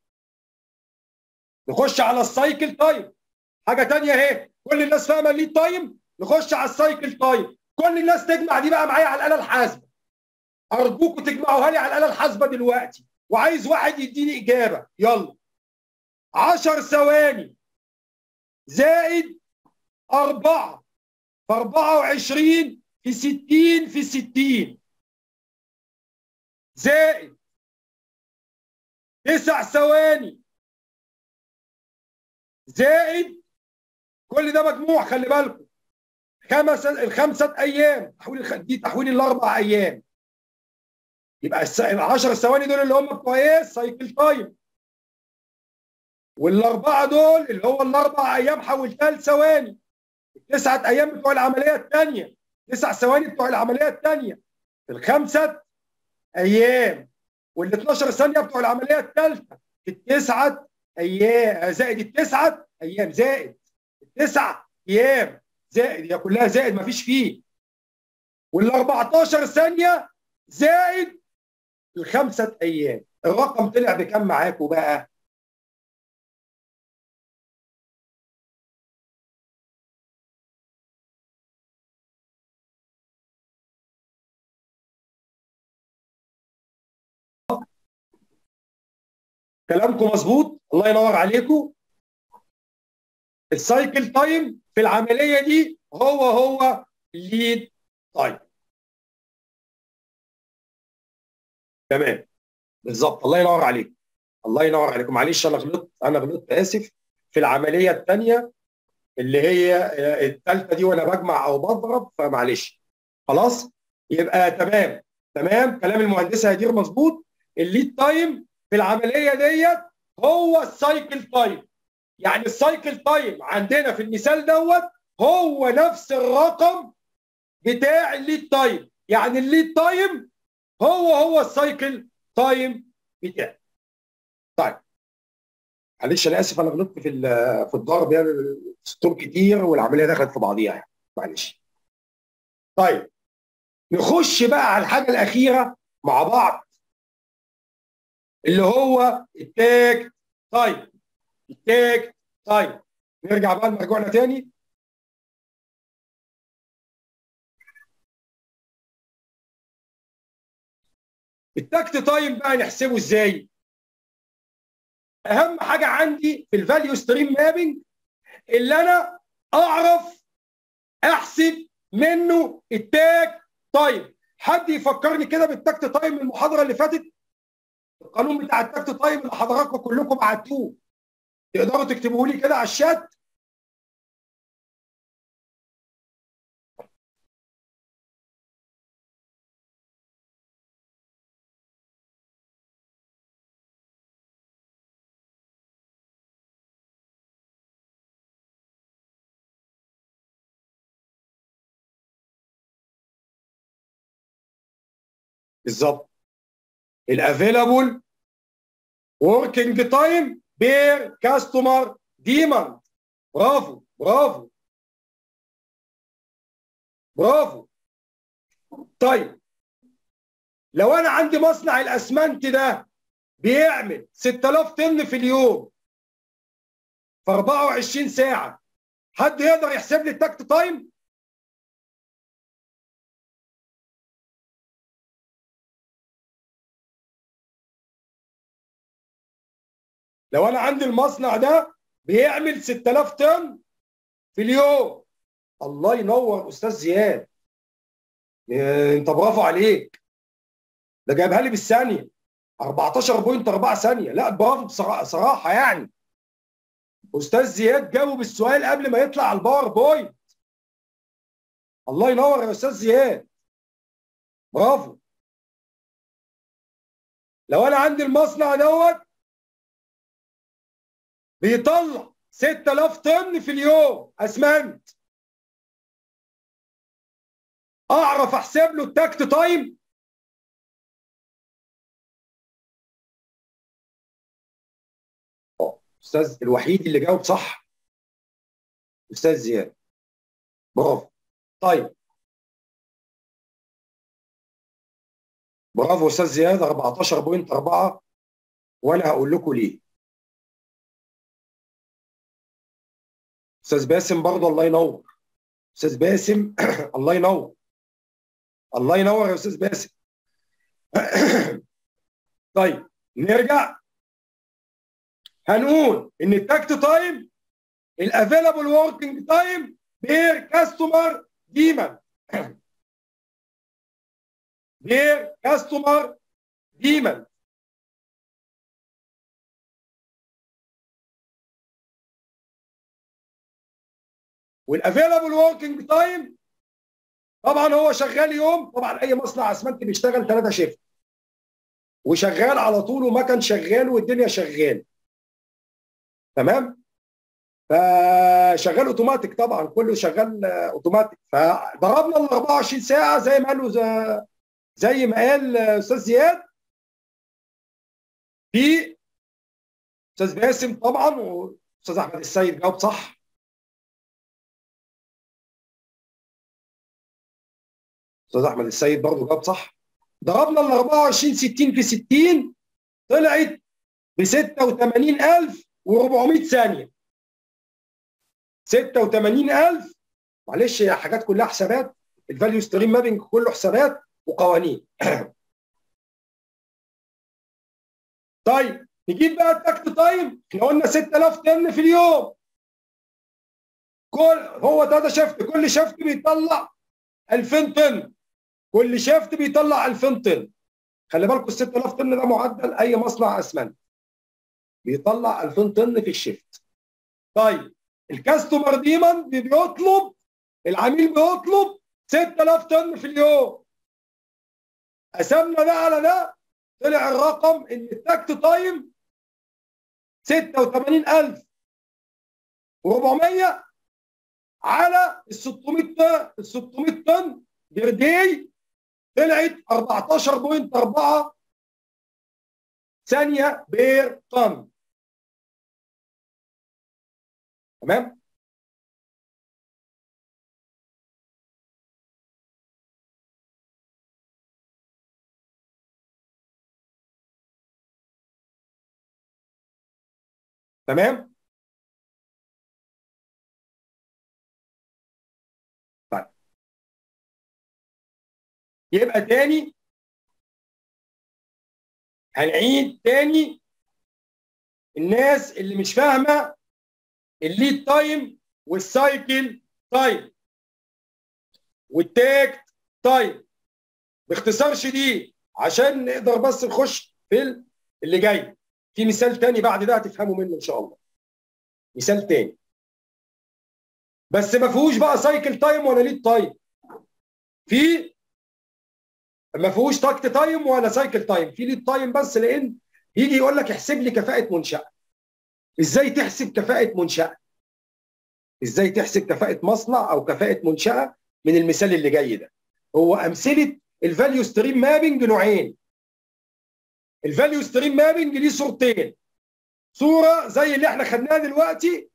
نخش على السايكل تايم حاجه تانية اهي كل الناس فاهمه الليد تايم نخش على السايكل تايم كل الناس تجمع دي بقى معايا على الاله الحاسبه ارجوكم تجمعوها لي على الاله الحاسبه دلوقتي وعايز واحد يديني اجابه يلا 10 ثواني زائد 4 في 24 في 60 في 60 زائد 9 ثواني زائد كل ده مجموع خلي بالكم خمس الخمسة أيام تحويل الخ... دي تحويل الأربع أيام يبقى الس... ال 10 ثواني دول اللي هم بتوع إيه؟ السايكل تايم والأربعة دول اللي هو الأربع أيام حولتها لثواني التسعة أيام بتوع العملية الثانية تسع ثواني بتوع العملية الثانية الخمسة أيام وال 12 ثانية بتوع العملية الثالثة في التسعة أيام زائد التسعة أيام زائد التسع أيام زائد هي كلها زائد ما فيش فيه وال 14 ثانية زائد الخمسة أيام الرقم طلع بكام معاكم بقى؟ كلامكم مظبوط الله ينور عليكم السايكل تايم في العمليه دي هو هو الليد تايم تمام بالظبط الله ينور عليك الله ينور عليكم معلش انا غلطت انا غلطت اسف في العمليه الثانيه اللي هي الثالثه دي وانا بجمع او بضرب فمعلش خلاص يبقى تمام تمام كلام المهندسه هدير مظبوط الليد تايم في العمليه ديت هو السايكل تايم يعني السايكل تايم عندنا في المثال دوت هو نفس الرقم بتاع الليد تايم يعني الليد تايم هو هو السايكل تايم بتاعي طيب معلش انا اسف انا غلطت في في الضرب يعني سطور كتير والعمليه دخلت في بعضيها يعني معلش طيب نخش بقى على الحاجه الاخيره مع بعض اللي هو التاج تايم التاج تايم نرجع بقى لمرجوعنا تاني التاكت تايم بقى نحسبه ازاي؟ اهم حاجه عندي في الفاليو ستريم مابنج اللي انا اعرف احسب منه التاج تايم حد يفكرني كده بالتاكت تايم المحاضره اللي فاتت القانون بتاع التاكت تايم اللي حضراتكم كلكم بعتوه تقدروا تكتبوه لي كده على الشات بالظبط الافيلابل working تايم بير كاستمر ديماند برافو برافو برافو طيب لو انا عندي مصنع الاسمنت ده بيعمل 6000 طن في اليوم في 24 ساعه حد يقدر يحسب لي التاكت تايم لو انا عندي المصنع ده بيعمل 6000 طن في اليوم الله ينور استاذ زياد إيه، انت برافو عليك ده جايبها لي بالثانيه 14.4 ثانيه لا برافو بصرا- صراحه يعني استاذ زياد جاوب السؤال قبل ما يطلع على الباوربوينت الله ينور يا استاذ زياد برافو لو انا عندي المصنع دوت بيطلع 6000 طن في اليوم اسمنت اعرف احسب له التاكت تايم اه استاذ الوحيد اللي جاوب صح استاذ زياد برافو طيب برافو استاذ زياد 14.4 وانا هقول لكم ليه استاذ باسم برضه الله ينور استاذ باسم الله ينور الله ينور يا استاذ باسم طيب نرجع هنقول ان التاكت تايم الافيلابل وركينج تايم بير كاستمر ديما بير كاستمر ديما والافيلابل وركينج تايم طبعا هو شغال يوم طبعا اي مصنع اسمنت بيشتغل ثلاثة شيفت وشغال على طول ومكن شغال والدنيا شغال تمام فشغال اوتوماتيك طبعا كله شغال آه، اوتوماتيك فضربنا ال 24 ساعه زي ما قالوا ز- زي ما قال آه، استاذ زياد في استاذ باسم طبعا واستاذ احمد السيد جاوب صح استاذ احمد السيد برضه جاوب صح ضربنا ال 24 60 في 60 طلعت ب 86400 ثانيه 86000 معلش هي حاجات كلها حسابات الفاليو ستريم مابنج كله حسابات وقوانين طيب نجيب بقى التاكت تايم احنا قلنا 6000 طن في اليوم كل هو ده شفت كل شفت بيطلع 2000 طن كل شيفت بيطلع 2000 طن خلي بالكم ال 6000 طن ده معدل اي مصنع اسمنت بيطلع 2000 طن في الشيفت طيب الكاستمر ديماند بيطلب العميل بيطلب 6000 طن في اليوم قسمنا ده على ده طلع الرقم ان التاكت تايم 86400 على ال 600 طن ال 600 طن بير داي طلعت 14.4 ثانيه بير طن تمام تمام طيب يبقى تاني هنعيد تاني الناس اللي مش فاهمه الليد تايم والسايكل تايم والتاك تايم باختصار شديد عشان نقدر بس نخش في اللي جاي في مثال تاني بعد ده هتفهموا منه ان شاء الله مثال تاني بس ما فيهوش بقى سايكل تايم ولا ليد تايم في ما فيهوش تاكت تايم ولا سايكل تايم في ليد تايم بس لان يجي يقول لك احسب لي كفاءه منشاه ازاي تحسب كفاءه منشاه ازاي تحسب كفاءه مصنع او كفاءه منشاه من المثال اللي جاي ده هو امثله الفاليو ستريم مابنج نوعين الفاليو ستريم مابنج ليه صورتين صوره زي اللي احنا خدناها دلوقتي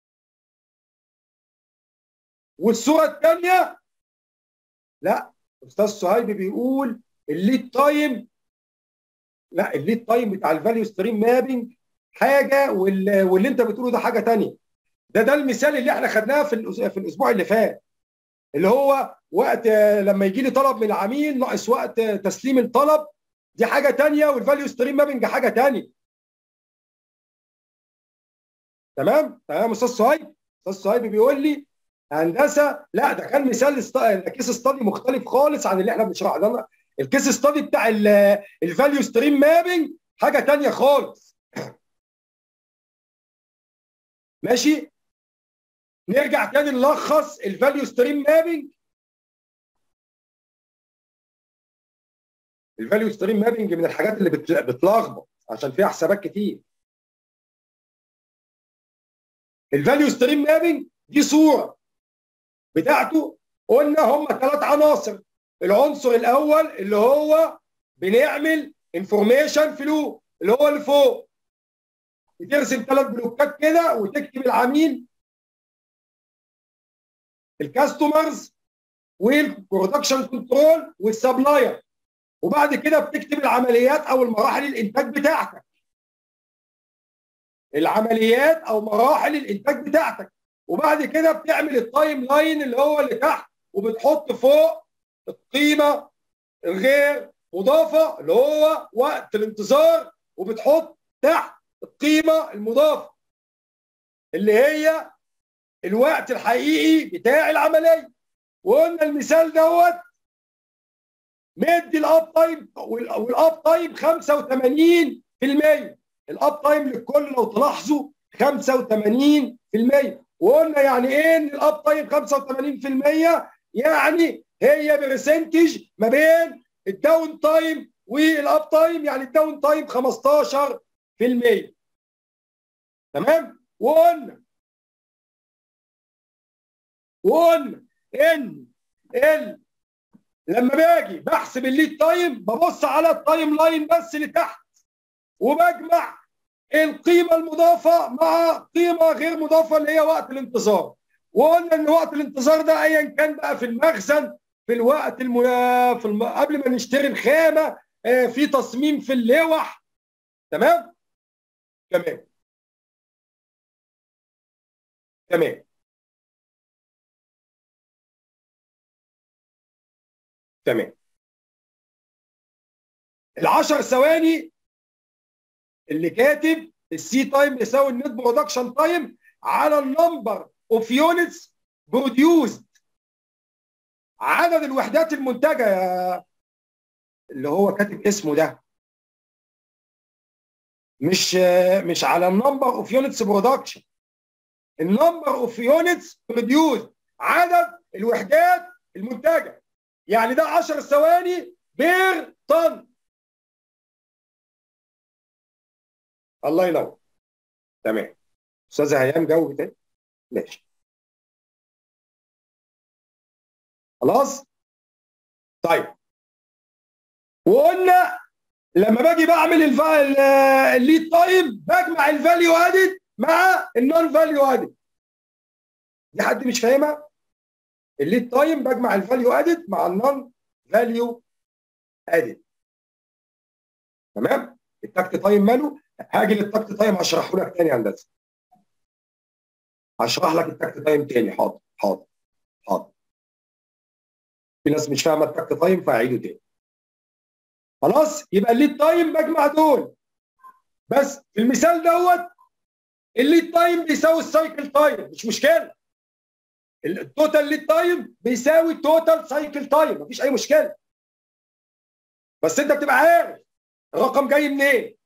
والصوره الثانيه لا استاذ صهيب بيقول الليد تايم لا الليد تايم بتاع الفاليو ستريم مابنج حاجه واللي, واللي انت بتقوله ده حاجه ثانيه ده ده المثال اللي احنا خدناه في في الاسبوع اللي فات اللي هو وقت لما يجي لي طلب من العميل ناقص وقت تسليم الطلب دي حاجه ثانيه والفاليو ستريم مابنج حاجه ثانيه تمام تمام استاذ صهيب استاذ صهيب بيقول لي هندسه لا ده كان مثال كيس ستادي مختلف خالص عن اللي احنا بنشرحه ده الكيس ستادي بتاع الفاليو ستريم مابنج حاجه ثانيه خالص ماشي نرجع تاني نلخص الفاليو ستريم مابنج الفاليو ستريم مابنج من الحاجات اللي بتلخبط عشان فيها حسابات كتير الفاليو ستريم مابنج دي صوره بتاعته قلنا هم ثلاث عناصر العنصر الاول اللي هو بنعمل انفورميشن فلو اللي هو اللي فوق بترسم ثلاث بلوكات كده وتكتب العميل الكاستمرز والبرودكشن كنترول والسبلاير وبعد كده بتكتب العمليات او المراحل الانتاج بتاعتك العمليات او مراحل الانتاج بتاعتك وبعد كده بتعمل التايم لاين اللي هو اللي تحت وبتحط فوق القيمه الغير مضافه اللي هو وقت الانتظار وبتحط تحت القيمه المضافه اللي هي الوقت الحقيقي بتاع العمليه وقلنا المثال دوت مدي الاب تايم والاب تايم 85% الاب تايم للكل لو تلاحظوا 85% وقلنا يعني ايه ان الاب تايم 85% يعني هي برسنتج ما بين الداون تايم والاب تايم يعني الداون تايم 15% تمام وقلنا وقلنا ان ال لما باجي بحسب الليد تايم ببص على التايم لاين بس اللي تحت وبجمع القيمه المضافه مع قيمه غير مضافه اللي هي وقت الانتظار وقلنا ان وقت الانتظار ده ايا كان بقى في المخزن في الوقت الم... في الم... قبل ما نشتري الخامه آه في تصميم في اللوح تمام تمام تمام تمام العشر ثواني اللي كاتب السي تايم يساوي النت برودكشن تايم على النمبر اوف يونتس بروديوسد عدد الوحدات المنتجه اللي هو كاتب اسمه ده مش مش على النمبر اوف يونتس برودكشن النمبر اوف يونتس بروديوسد عدد الوحدات المنتجه يعني ده 10 ثواني بير طن الله ينور تمام استاذه هيام جاوب تاني ماشي خلاص طيب وقلنا لما باجي بعمل الليد تايم بجمع الفاليو ادد مع النون فاليو ادد دي حد مش فاهمها الليد تايم بجمع الفاليو ادد مع النون فاليو ادد تمام التاكت تايم ماله هاجي للتاكت تايم هشرحه لك تاني يا هندسه هشرح لك التاكت تايم تاني حاضر حاضر حاضر في ناس مش فاهمه التاكت تايم فهعيده تاني خلاص يبقى الليد تايم بجمع دول بس في المثال دوت الليد تايم بيساوي السايكل تايم مش مشكله التوتال ليد تايم بيساوي التوتال سايكل تايم مفيش اي مشكله بس انت بتبقى عارف الرقم جاي منين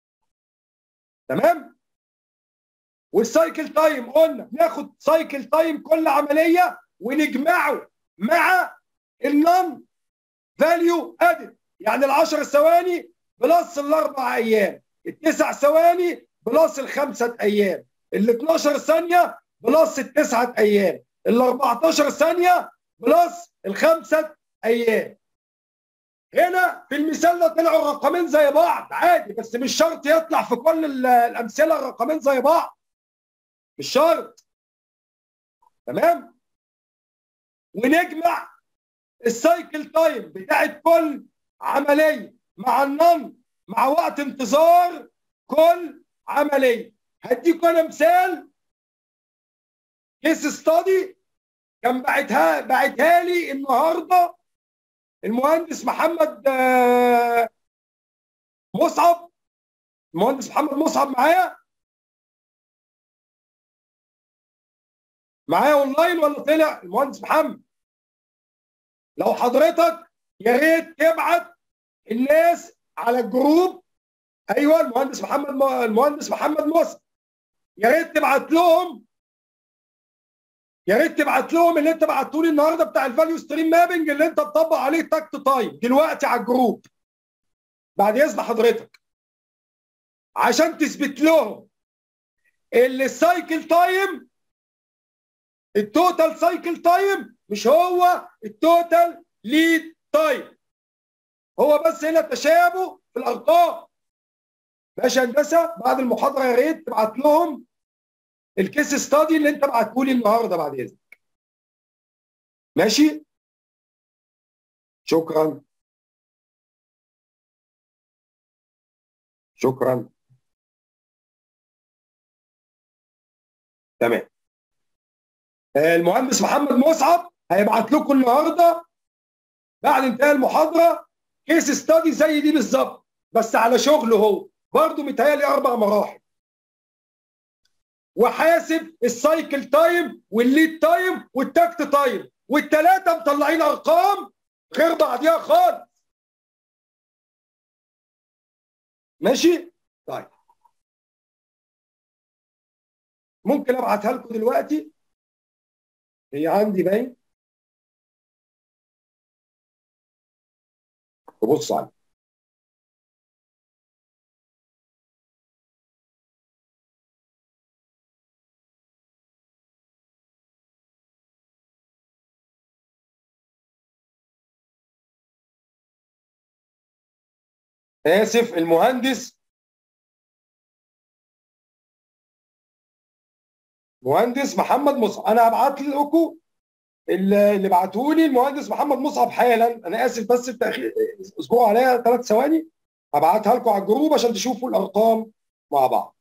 تمام والسايكل تايم قلنا ناخد سايكل تايم كل عمليه ونجمعه مع النون فاليو ادد يعني ال 10 ثواني بلس الاربع ايام التسع ثواني بلس الخمسه ايام ال 12 ثانيه بلس التسعه ايام ال 14 ثانيه بلس الخمسه ايام هنا في المثال ده طلعوا الرقمين زي بعض عادي بس مش شرط يطلع في كل ال- الامثله الرقمين زي بعض مش شرط تمام ونجمع السايكل تايم بتاعت كل عمليه مع النن مع وقت انتظار كل عمليه هديكم انا مثال كيس ستادي كان بعتها بعتها لي النهارده المهندس محمد آه، مصعب المهندس محمد مصعب معايا معايا اونلاين ولا طلع المهندس محمد لو حضرتك يا ريت تبعت الناس على الجروب ايوه المهندس محمد المهندس محمد مصعب يا ريت تبعت لهم يا ريت تبعت لهم اللي انت بعته لي النهارده بتاع الفاليو ستريم مابنج اللي انت بتطبق عليه تاكت تايم دلوقتي على الجروب بعد اذن حضرتك عشان تثبت لهم اللي السايكل تايم التوتال سايكل تايم مش هو التوتال ليد تايم هو بس هنا تشابه في الارقام باشا هندسه بعد المحاضره يا ريت تبعت لهم الكيس ستادي اللي انت بعته لي النهارده بعد اذنك ماشي شكرا شكرا تمام آه، المهندس محمد مصعب هيبعت لكم النهارده بعد انتهاء المحاضره كيس ستادي زي دي بالظبط بس على شغله هو برضه متهيألي اربع مراحل وحاسب السايكل تايم والليد تايم والتاكت تايم والثلاثه مطلعين ارقام غير بعضيها خالص ماشي طيب ممكن ابعتها لكم دلوقتي هي عندي باين وبص عليها اسف المهندس مهندس محمد مصعب انا هبعت لكم اللي اللي بعته لي المهندس محمد مصعب حالا انا اسف بس التاخير اسبوع عليها ثلاث ثواني هبعتها لكم على الجروب عشان تشوفوا الارقام مع بعض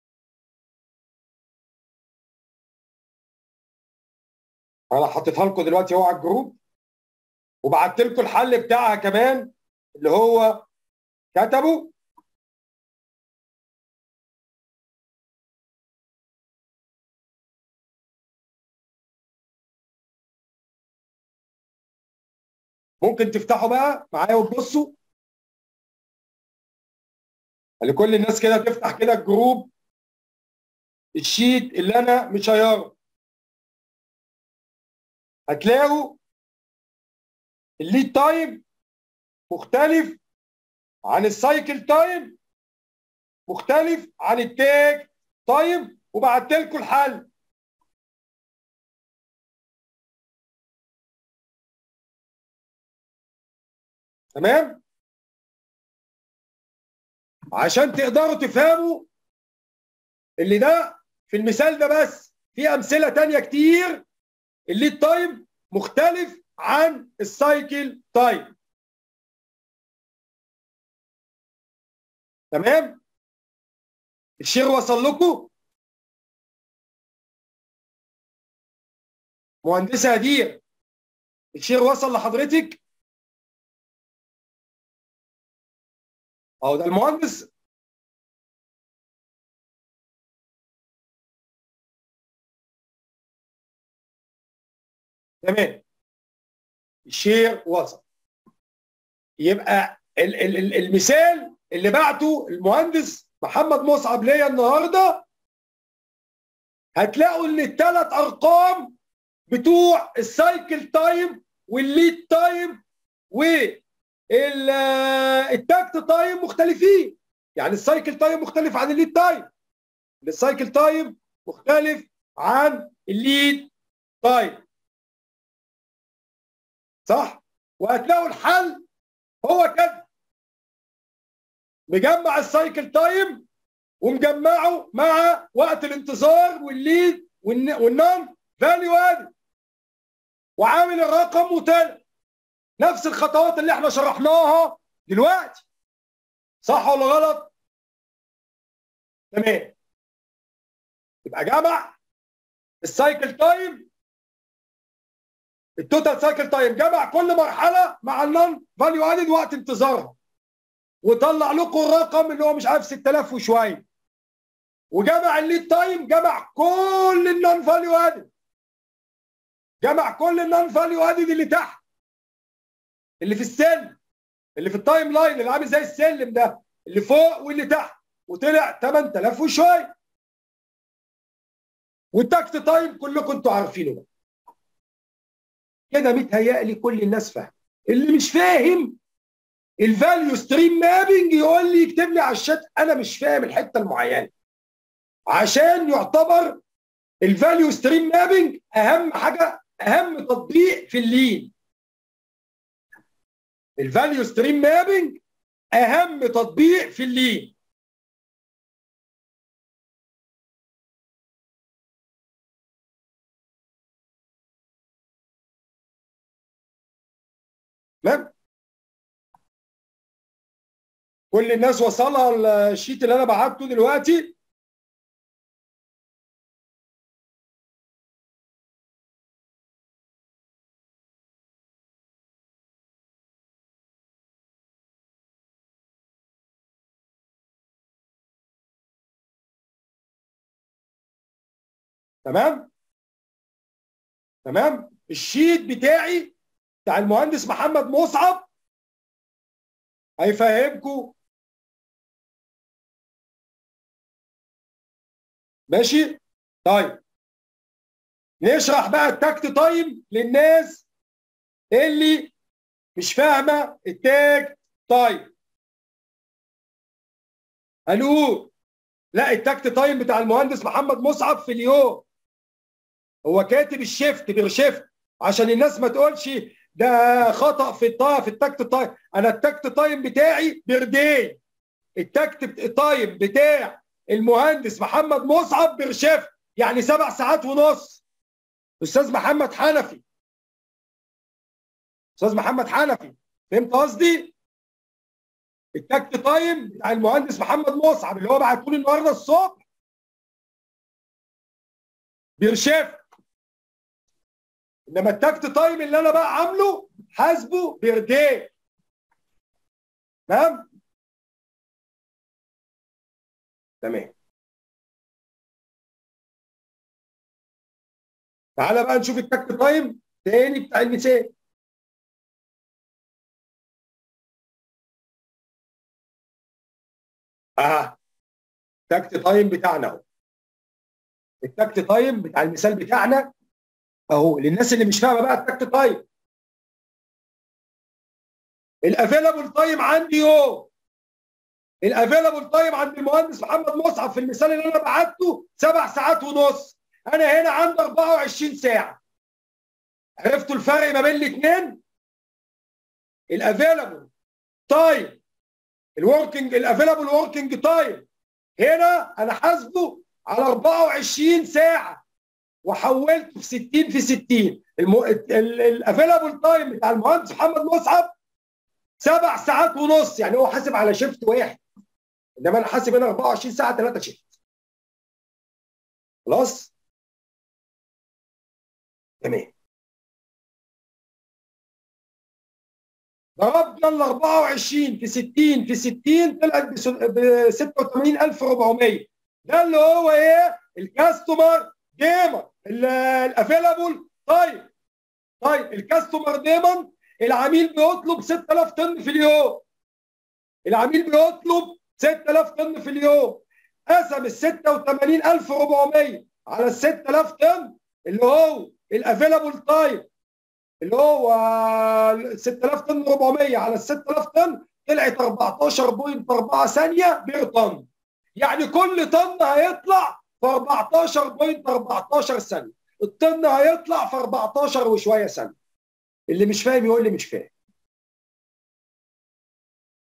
انا حطيتها لكم دلوقتي اهو على الجروب وبعت لكم الحل بتاعها كمان اللي هو كتبوا ممكن تفتحوا بقى معايا وتبصوا لكل الناس كده تفتح كده الجروب الشيت اللي انا مشيره هتلاقوا الليد تايم مختلف عن السايكل تايم مختلف عن التاج تايم وبعت لكم الحل تمام عشان تقدروا تفهموا اللي ده في المثال ده بس في امثله تانية كتير الليد تايم مختلف عن السايكل تايم تمام الشير وصل لكم مهندسه هدير الشير وصل لحضرتك اهو ده المهندس تمام الشير وصل يبقى ال- ال- ال- المثال اللي بعته المهندس محمد مصعب ليا النهارده هتلاقوا ان الثلاث ارقام بتوع السايكل تايم والليد تايم والتاكت تايم مختلفين يعني السايكل تايم مختلف عن الليد تايم السايكل تايم مختلف عن الليد تايم صح وهتلاقوا الحل هو كده مجمع السايكل تايم ومجمعه مع وقت الانتظار والليد والنون فاليو اد وعامل الرقم وطلع نفس الخطوات اللي احنا شرحناها دلوقتي صح ولا غلط؟ تمام يبقى جمع السايكل تايم التوتال سايكل تايم جمع كل مرحله مع النون فاليو ادد وقت انتظارها وطلع لكم الرقم اللي هو مش عارف 6000 وشويه وجمع الليد تايم جمع كل النون فاليو ادد جمع كل النون فاليو ادد اللي تحت اللي في السلم اللي في التايم لاين اللي عامل زي السلم ده اللي فوق واللي تحت وطلع 8000 وشويه والتاكت تايم كلكم انتوا عارفينه بقى كده متهيألي كل الناس فاهمه اللي مش فاهم الفاليو ستريم مابنج يقول لي يكتب لي على الشات انا مش فاهم الحته المعينه عشان يعتبر الفاليو ستريم مابنج اهم حاجه اهم تطبيق في اللين الفاليو ستريم مابنج اهم تطبيق في اللين تمام كل الناس وصلها الشيت اللي انا بعته دلوقتي تمام تمام الشيت بتاعي بتاع المهندس محمد مصعب هيفهمكم ماشي طيب نشرح بقى التاكت تايم للناس اللي مش فاهمه التاك تايم الو لا التاكت تايم بتاع المهندس محمد مصعب في اليوم هو كاتب الشيفت بيرشيفت عشان الناس ما تقولش ده خطا في الطا في التاكت تايم انا التاكت تايم بتاعي بردين التاكت تايم بتاع المهندس محمد مصعب بيرشيفت يعني سبع ساعات ونص استاذ محمد حنفي استاذ محمد حنفي فهمت قصدي التاكت تايم بتاع المهندس محمد مصعب اللي هو بعته لي النهارده الصبح بيرشيفت انما التاكت تايم اللي انا بقى عامله حاسبه بيرديه تمام تمام تعالى بقى نشوف التاكت تايم تاني بتاع المثال اه التاكت تايم بتاعنا اهو التاكت تايم بتاع المثال بتاعنا اهو للناس اللي مش فاهمه بقى التاكت تايم الافيلابل تايم عندي يوم الافيلابل تايم عند المهندس محمد مصعب في المثال اللي انا بعته سبع ساعات ونص انا هنا عندي 24 ساعه عرفتوا الفرق ما بين الاثنين الافيلابل تايم الوركينج الافيلابل وركينج تايم هنا انا حاسبه على 24 ساعه وحولته في 60 في 60 الافيلابل تايم بتاع المهندس محمد مصعب سبع ساعات ونص يعني هو حاسب على شيفت واحد انما انا حاسب هنا 24 ساعه ثلاثه شيفت خلاص تمام ضربنا ال 24 في 60 في 60 طلعت ب 86400 ده اللي هو ايه الكاستمر ديمون الافيلابل طيب طيب الكاستمر ديمون العميل بيطلب 6000 طن في اليوم العميل بيطلب 6000 طن في اليوم قسم ال 86400 على ال 6000 طن اللي هو الافيلابل تايم اللي هو 6000 طن 400 على ال 6000 طن طلعت 14.4 ثانيه بير طن يعني كل طن هيطلع في 14.14 ثانيه الطن هيطلع في 14 وشويه ثانيه اللي مش فاهم يقول لي مش فاهم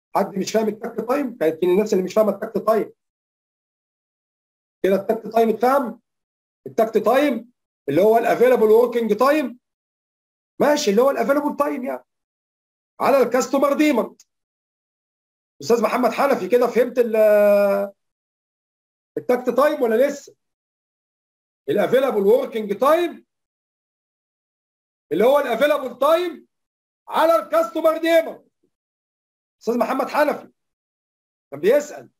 حد مش فاهم التاكت تايم كانت من الناس اللي مش فاهمه التاكت تايم كده التاكت تايم اتفهم التاكت تايم اللي هو الافيلابل وركينج تايم ماشي اللي هو الافيلابل تايم يعني على الكاستمر ديماند استاذ محمد حنفي كده فهمت التاكت تايم ولا لسه الافيلابل وركينج تايم اللي هو الافيلابل تايم على الكاستمر ديماند استاذ محمد حنفي كان بيسال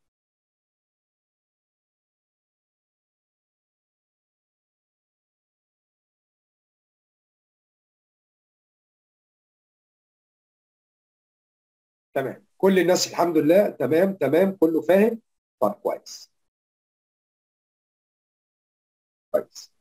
تمام كل الناس الحمد لله تمام تمام كله فاهم طب كويس كويس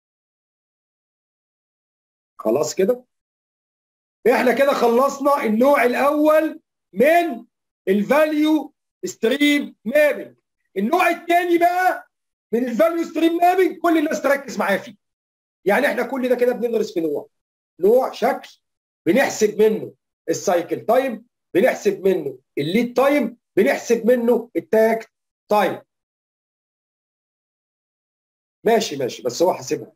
خلاص كده احنا كده خلصنا النوع الاول من الفاليو ستريم مابنج النوع الثاني بقى من الفاليو ستريم مابنج كل الناس تركز معايا فيه يعني احنا كل ده كده بندرس في نوع نوع شكل بنحسب منه السايكل تايم بنحسب منه الليد تايم بنحسب منه التاج تايم ماشي ماشي بس هو حاسبها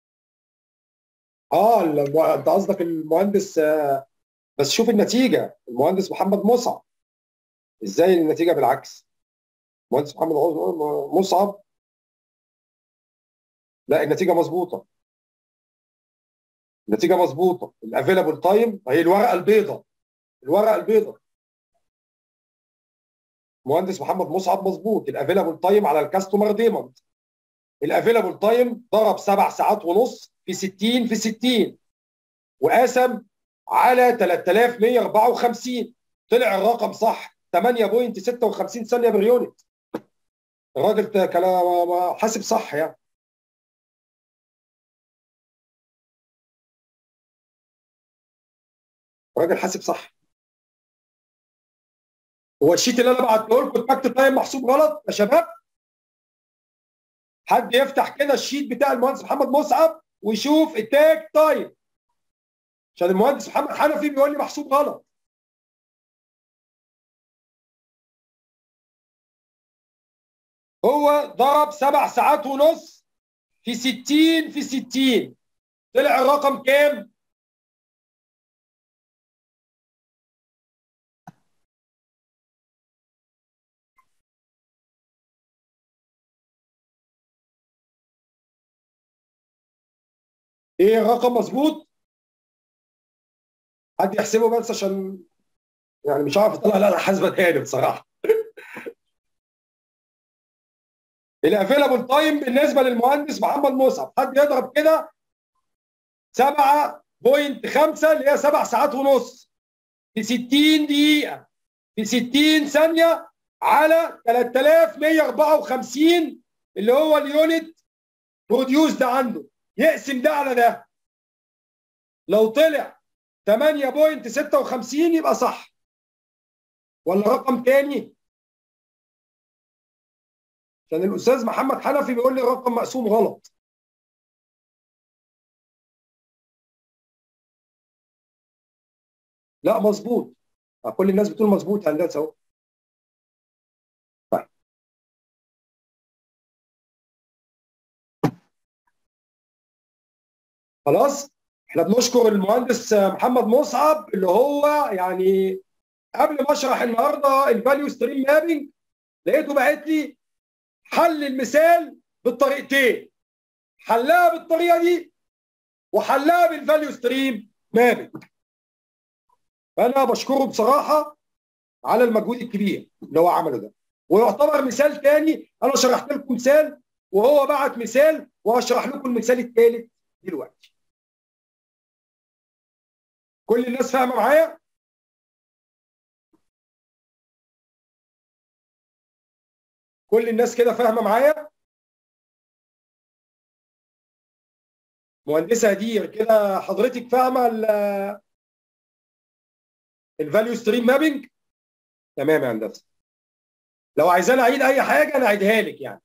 اه المو... انت قصدك المهندس آه بس شوف النتيجه المهندس محمد مصعب ازاي النتيجه بالعكس المهندس محمد مصعب لا النتيجه مظبوطه النتيجه مظبوطه الافيلابل تايم هي الورقه البيضاء الورقه البيضاء مهندس محمد مصعب مظبوط الافيلابل تايم على الكاستمر ديماند الافيلابل تايم ضرب سبع ساعات ونص في 60 في 60 وقسم على 3154 طلع الرقم صح 8.56 ثانيه باليونت الراجل كلام حاسب صح يعني الراجل حاسب صح هو الشيت اللي انا بعته لكم التاكت تايم محسوب غلط يا شباب حد يفتح كده الشيت بتاع المهندس محمد مصعب ويشوف التاج تايم عشان المهندس محمد حنفي بيقول لي محسوب غلط هو ضرب سبع ساعات ونص في 60 في 60 طلع الرقم كام؟ ايه الرقم مظبوط حد يحسبه بس عشان يعني مش عارف اطلع لا انا حاسبه تاني بصراحه الافيلابل تايم بالنسبه للمهندس محمد مصعب حد يضرب كده 7.5 اللي هي 7 ساعات ونص في 60 دقيقه في 60 ثانيه على 3154 اللي هو اليونت بروديوس ده عنده يقسم ده على ده لو طلع 8.56 يبقى صح ولا رقم تاني عشان الاستاذ محمد حنفي بيقول لي الرقم مقسوم غلط لا مظبوط كل الناس بتقول مظبوط هندسه اهو طيب خلاص احنا بنشكر المهندس محمد مصعب اللي هو يعني قبل ما اشرح النهارده الفاليو ستريم مابنج لقيته باعت لي حل المثال بالطريقتين حلها بالطريقه دي وحلها بالفاليو ستريم مابنج فانا بشكره بصراحه على المجهود الكبير اللي هو عمله ده ويعتبر مثال تاني انا شرحت لكم مثال وهو بعت مثال وهشرح لكم المثال الثالث دلوقتي كل الناس فاهمه معايا كل الناس كده فاهمه معايا مهندسه هدير كده حضرتك فاهمه الفاليو ستريم مابنج تمام يا هندسه لو عايزاني اعيد اي حاجه انا اعيدها لك يعني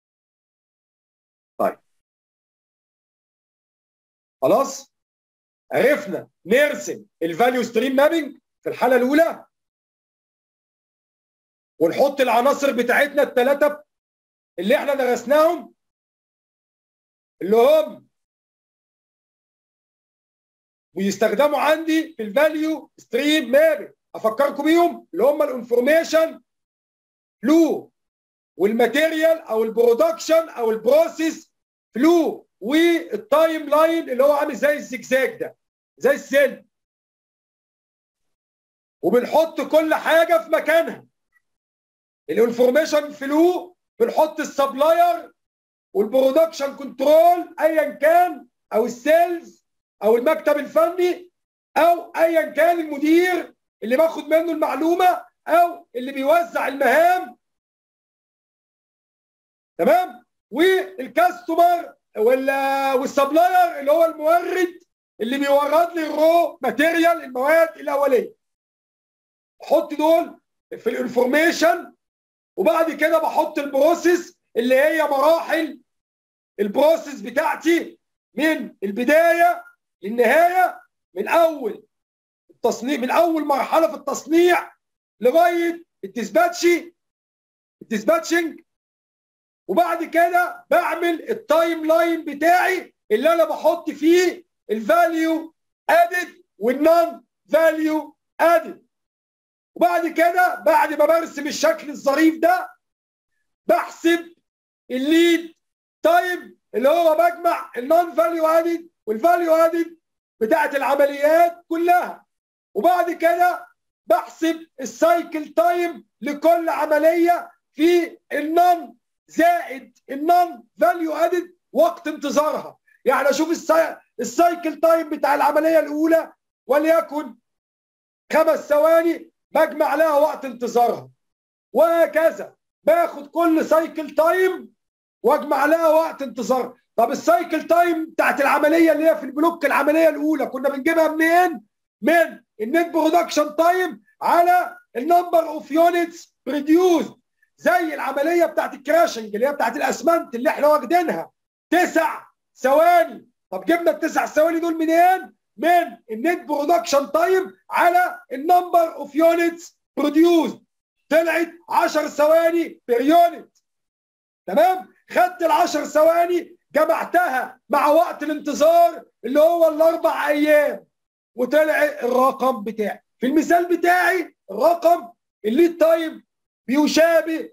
طيب خلاص عرفنا نرسم الفاليو ستريم مابنج في الحاله الاولى ونحط العناصر بتاعتنا الثلاثه اللي احنا درسناهم اللي هم ويستخدموا عندي في الفاليو ستريم مابنج افكركم بيهم اللي هم الانفورميشن فلو والماتيريال او البرودكشن او البروسيس فلو والتايم لاين اللي هو عامل زي الزجزاج ده زي السلم وبنحط كل حاجه في مكانها الانفورميشن فلو بنحط السبلاير والبرودكشن كنترول ايا كان او السيلز او المكتب الفني او ايا كان المدير اللي باخد منه المعلومه او اللي بيوزع المهام تمام والكاستمر والسبلاير اللي هو المورد اللي بيورد لي الرو ماتيريال المواد الاوليه احط دول في الانفورميشن وبعد كده بحط البروسيس اللي هي مراحل البروسيس بتاعتي من البدايه للنهايه من اول التصنيع من اول مرحله في التصنيع لغايه الديسباتشي الديسباتشنج وبعد كده بعمل التايم لاين بتاعي اللي انا بحط فيه الفاليو ادد والنون فاليو ادد وبعد كده بعد ما برسم الشكل الظريف ده بحسب الليد تايم اللي هو بجمع النون فاليو ادد والفاليو ادد بتاعت العمليات كلها وبعد كده بحسب السايكل تايم لكل عمليه في النون زائد النون فاليو ادد وقت انتظارها يعني اشوف الساي... السايكل تايم بتاع العمليه الاولى وليكن خمس ثواني بجمع لها وقت انتظارها وهكذا باخد كل سايكل تايم واجمع لها وقت انتظار طب السايكل تايم بتاعت العمليه اللي هي في البلوك العمليه الاولى كنا بنجيبها منين؟ من النت برودكشن تايم على النمبر اوف يونتس بروديوسد زي العمليه بتاعت الكراشنج اللي هي بتاعت الاسمنت اللي احنا واخدينها تسع ثواني طب جبنا التسع ثواني دول منين؟ من النت برودكشن تايم على النمبر اوف يونتس بروديوسد طلعت 10 ثواني بير يونت تمام؟ خدت ال 10 ثواني جمعتها مع وقت الانتظار اللي هو الاربع ايام وطلع الرقم بتاعي في المثال بتاعي الرقم الليد تايم بيشابه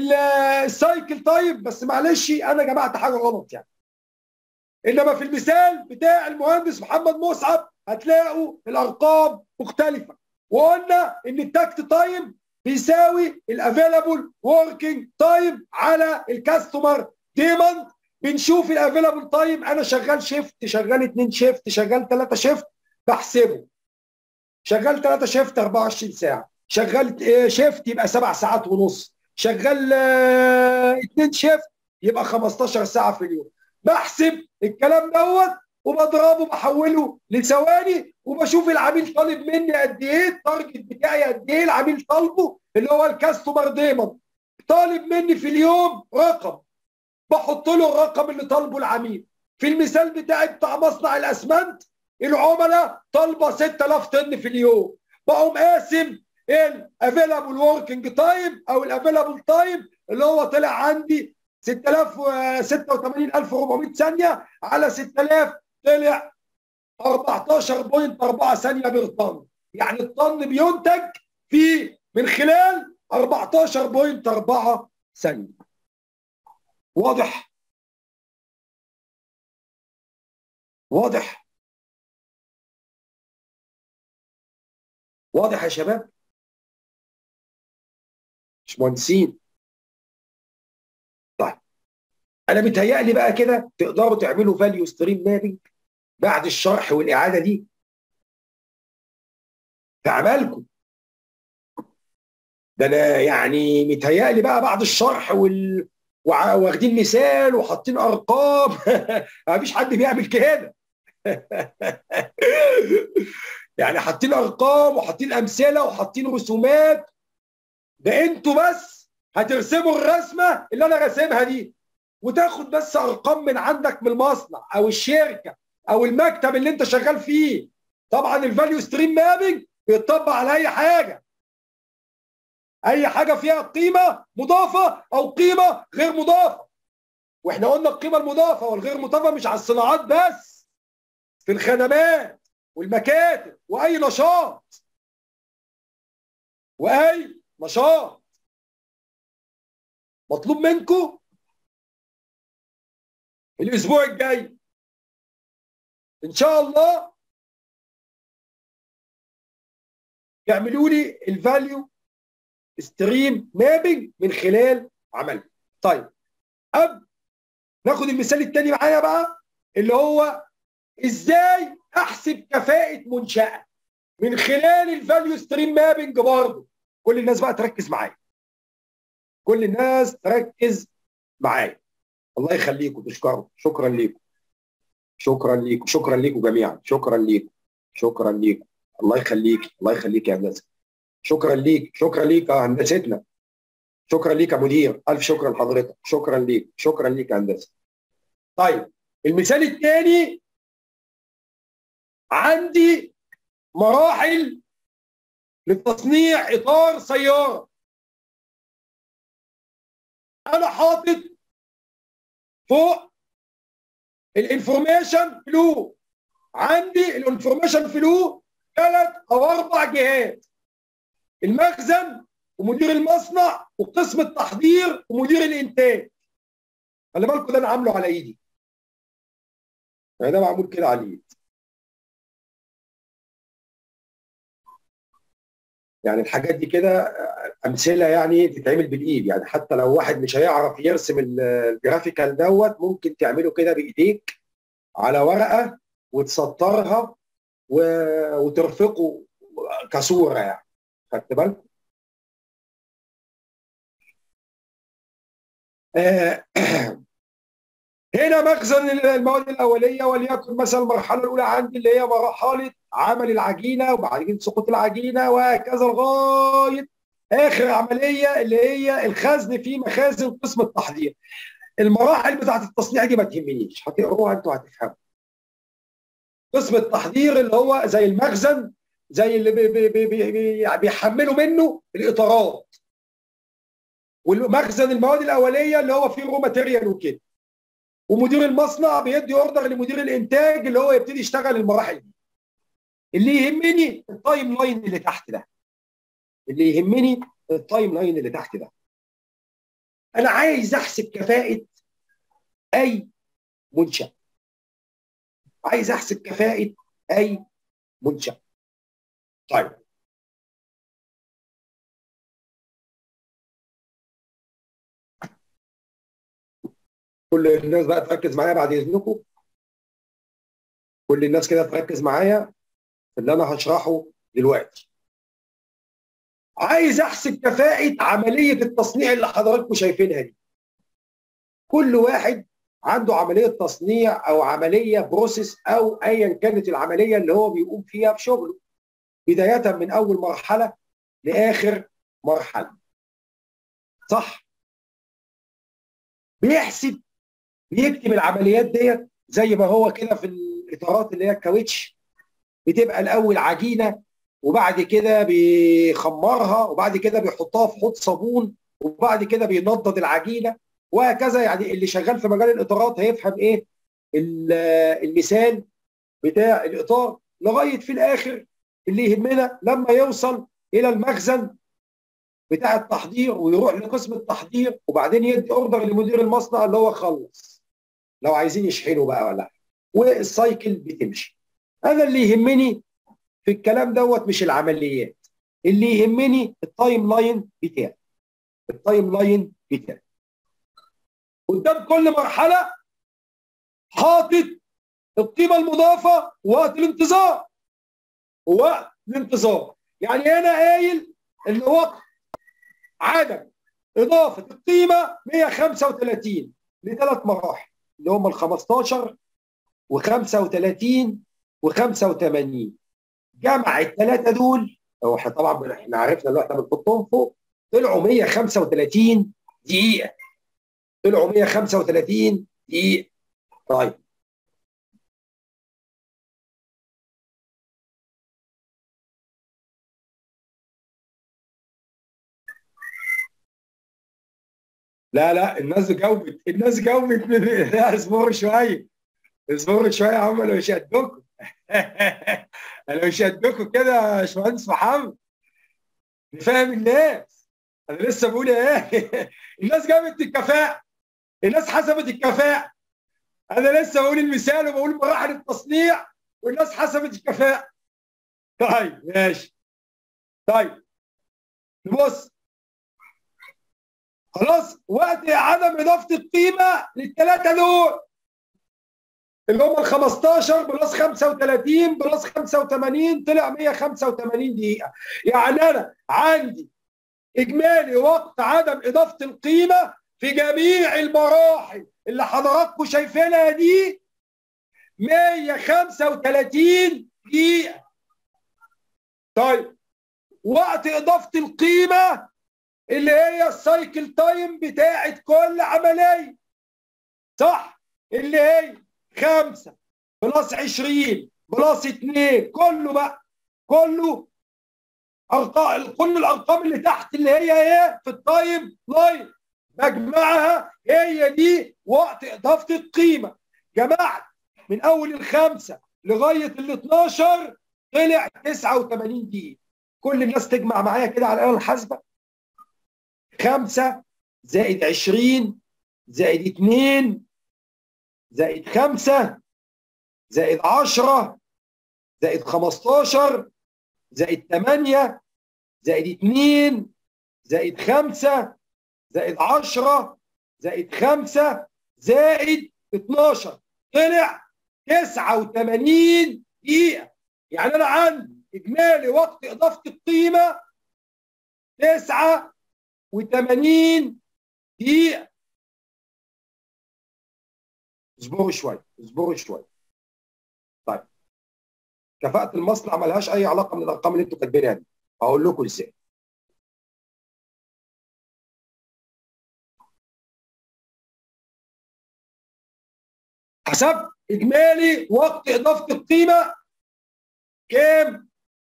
السايكل تايم بس معلش انا جمعت حاجه غلط يعني انما في المثال بتاع المهندس محمد مصعب هتلاقوا الارقام مختلفه وقلنا ان التاكت تايم بيساوي الافيلابل وركينج تايم على الكاستمر ديماند بنشوف الافيلابل تايم انا شغال شيفت شغال اثنين شيفت شغال ثلاثه شيفت بحسبه شغال ثلاثه شيفت 24 ساعه شغال شيفت يبقى سبع ساعات ونص شغال اثنين شيفت يبقى 15 ساعه في اليوم بحسب الكلام دوت وبضربه بحوله لثواني وبشوف العميل طالب مني قد ايه التارجت بتاعي قد ايه العميل طالبه اللي هو الكاستمر دايما طالب مني في اليوم رقم بحط له الرقم اللي طالبه العميل في المثال بتاعي بتاع مصنع الاسمنت العملاء طالبه 6000 طن في اليوم بقوم قاسم الافيلابل وركينج تايم او الافيلابل تايم اللي هو طلع عندي 6000 86400 ثانيه على 6000 طلع 14.4 ثانيه بير طن يعني الطن بينتج في من خلال 14.4 ثانيه واضح واضح واضح يا شباب مش مهندسين طيب انا متهيألي بقى كده تقدروا تعملوا فاليو ستريم مابنج بعد الشرح والاعاده دي في عملكم ده انا يعني متهيألي بقى بعد الشرح وال واخدين مثال وحاطين ارقام مفيش حد بيعمل كده يعني حاطين ارقام وحاطين امثله وحاطين رسومات ده انتوا بس هترسموا الرسمه اللي انا راسمها دي وتاخد بس ارقام من عندك من المصنع او الشركه او المكتب اللي انت شغال فيه طبعا الفاليو ستريم مابنج بيطبق على اي حاجه اي حاجه فيها قيمه مضافه او قيمه غير مضافه واحنا قلنا القيمه المضافه والغير مضافه مش على الصناعات بس في الخدمات والمكاتب واي نشاط واي نشاط مطلوب منكم الاسبوع الجاي ان شاء الله يعملوا لي الفاليو ستريم مابنج من خلال عملي طيب اب ناخد المثال الثاني معايا بقى اللي هو ازاي احسب كفاءه منشاه من خلال الفاليو ستريم مابنج برضه كل الناس بقى تركز معايا كل الناس تركز معايا الله يخليكم تشكروا شكرا ليكم شكرا ليكم شكرا ليكم جميعا شكرا ليكم شكرا ليكم الله يخليك الله يخليك يا هندسه شكرا ليك شكرا ليك يا هندستنا شكرا ليك يا مدير الف شكرا لحضرتك شكرا ليك شكرا ليك يا هندسه طيب المثال الثاني عندي مراحل لتصنيع اطار سياره انا حاطط فوق الانفورميشن فلو عندي الانفورميشن فلو ثلاث او اربع جهات المخزن ومدير المصنع وقسم التحضير ومدير الانتاج خلي بالكم ده انا عامله على ايدي يعني ده معمول كده على الايد يعني الحاجات دي كده امثله يعني تتعمل بالايد يعني حتى لو واحد مش هيعرف يرسم الجرافيكال دوت ممكن تعمله كده بايديك على ورقه وتسطرها و... وترفقه كصوره يعني خدت بالك؟ آه هنا مخزن المواد الاوليه وليكن مثلا المرحله الاولى عندي اللي هي مرحله عمل العجينه وبعد كده سقوط العجينه وهكذا لغايه اخر عمليه اللي هي الخزن في مخازن قسم التحضير. المراحل بتاعت التصنيع دي ما تهمنيش هتقروها انتوا هتفهموا. قسم التحضير اللي هو زي المخزن زي اللي بي بي بي بي بيحملوا منه الاطارات. والمخزن المواد الاوليه اللي هو فيه رو ماتيريال وكده. ومدير المصنع بيدي اوردر لمدير الانتاج اللي هو يبتدي يشتغل المراحل دي. اللي يهمني التايم لاين اللي تحت ده. اللي يهمني التايم لاين اللي تحت ده. انا عايز احسب كفاءه اي منشأ. عايز احسب كفاءه اي منشأ. طيب كل الناس بقى تركز معايا بعد اذنكم كل الناس كده تركز معايا في اللي انا هشرحه دلوقتي عايز احسب كفاءه عمليه التصنيع اللي حضراتكم شايفينها دي كل واحد عنده عمليه تصنيع او عمليه بروسيس او ايا كانت العمليه اللي هو بيقوم فيها في شغله بدايه من اول مرحله لاخر مرحله صح بيحسب بيكتب العمليات ديت زي ما هو كده في الاطارات اللي هي الكاوتش بتبقى الاول عجينه وبعد كده بيخمرها وبعد كده بيحطها في حوض صابون وبعد كده بينضد العجينه وهكذا يعني اللي شغال في مجال الاطارات هيفهم ايه المثال بتاع الاطار لغايه في الاخر اللي يهمنا لما يوصل الى المخزن بتاع التحضير ويروح لقسم التحضير وبعدين يدي اوردر لمدير المصنع اللي هو خلص لو عايزين يشحنوا بقى ولا والسايكل بتمشي انا اللي يهمني في الكلام دوت مش العمليات اللي يهمني التايم لاين بتاعي التايم لاين بتاعي قدام كل مرحله حاطط القيمه المضافه ووقت الانتظار ووقت الانتظار يعني انا قايل ان وقت عدم اضافه القيمه 135 لثلاث مراحل اللي هم ال 15 و35 و85 جمع الثلاثه دول هو احنا طبعا احنا عرفنا اللي احنا بنحطهم فوق طلعوا 135 دقيقه طلعوا 135 دقيقه طيب لا لا الناس جاوبت الناس جاوبت من لا اصبروا شويه اصبروا شويه يا عم لو شدكم لو شدكم كده يا باشمهندس محمد نفهم الناس انا لسه بقول ايه الناس جابت الكفاءه الناس حسبت الكفاءه انا لسه بقول المثال وبقول مراحل التصنيع والناس حسبت الكفاءه طيب ماشي طيب نبص خلاص وقت عدم اضافه القيمه للثلاثه دول اللي هم ال 15 بلس 35 بلس 85 طلع 185 دقيقه يعني انا عندي اجمالي وقت عدم اضافه القيمه في جميع المراحل اللي حضراتكم شايفينها دي 135 دقيقه طيب وقت اضافه القيمه اللي هي السايكل تايم بتاعت كل عمليه صح اللي هي 5 بلس 20 بلس 2 كله بقى كله ارقام كل الارقام اللي تحت اللي هي ايه في التايم لاين بجمعها هي دي وقت اضافه القيمه جمعت من اول الخمسه لغايه ال 12 طلع 89 دقيقه كل الناس تجمع معايا كده على الاله الحاسبه 5 زائد 20 زائد 2 زائد 5 زائد 10 زائد 15 زائد 8 زائد 2 زائد 5 زائد 10 زائد 5 زائد 12 طلع 89 دقيقة يعني أنا عندي إجمالي وقت إضافة القيمة 89 دقيقة اصبروا شوية اصبروا شوية طيب كفاءة المصنع ملهاش أي علاقة من الأرقام اللي أنتوا كاتبينها دي هقول لكم إزاي حسبت اجمالي وقت اضافه القيمه كام؟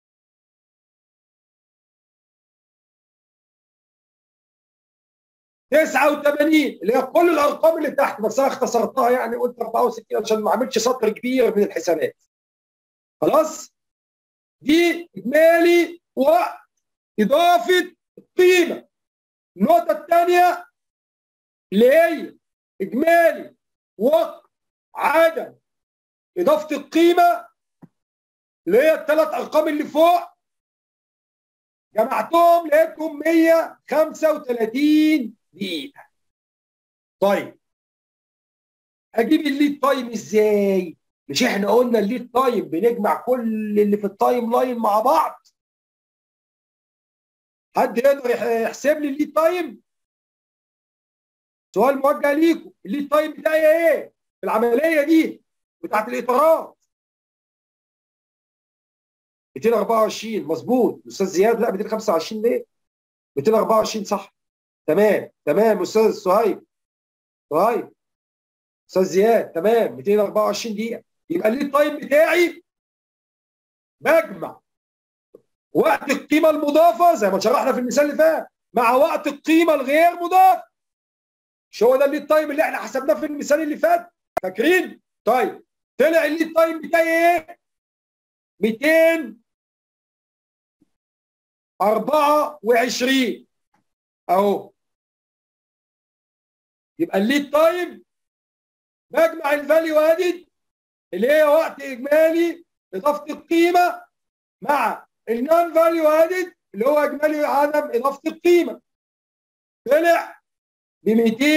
تسعة وثمانين اللي هي كل الارقام اللي تحت بس انا اختصرتها يعني قلت 64 عشان ما اعملش سطر كبير من الحسابات خلاص دي اجمالي وقت اضافه القيمه النقطه الثانيه اللي هي اجمالي وقت عدم اضافه القيمه اللي هي الثلاث ارقام اللي فوق جمعتهم لقيتهم 135 دقيقه طيب اجيب الليد تايم ازاي مش احنا قلنا الليد تايم بنجمع كل اللي في التايم لاين مع بعض حد يقدر يحسب لي الليد تايم سؤال موجه ليكم الليد تايم بتاعي ايه في العمليه دي بتاعت الاطارات 224 مظبوط استاذ زياد لا 225 ليه 224 صح تمام تمام استاذ صهيب صهيب استاذ زياد تمام 224 دقيقه يبقى الليد تايم بتاعي بجمع وقت القيمه المضافه زي ما شرحنا في المثال اللي فات مع وقت القيمه الغير مضافه مش هو ده الليد تايم اللي احنا حسبناه في المثال اللي فات فاكرين طيب طلع الليد تايم بتاعي ايه 224 اهو يبقى الليد تايم بجمع الفاليو ادد اللي هي وقت اجمالي اضافه القيمه مع النون فاليو ادد اللي هو اجمالي عدم اضافه القيمه طلع ب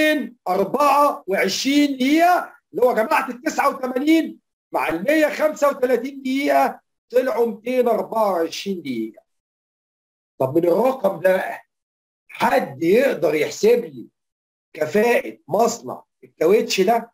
224 دقيقه اللي هو جمعت ال 89 مع ال 135 دقيقه طلعوا 224 دقيقه طب من الرقم ده حد يقدر يحسب لي كفاءه مصنع الكاوتش ده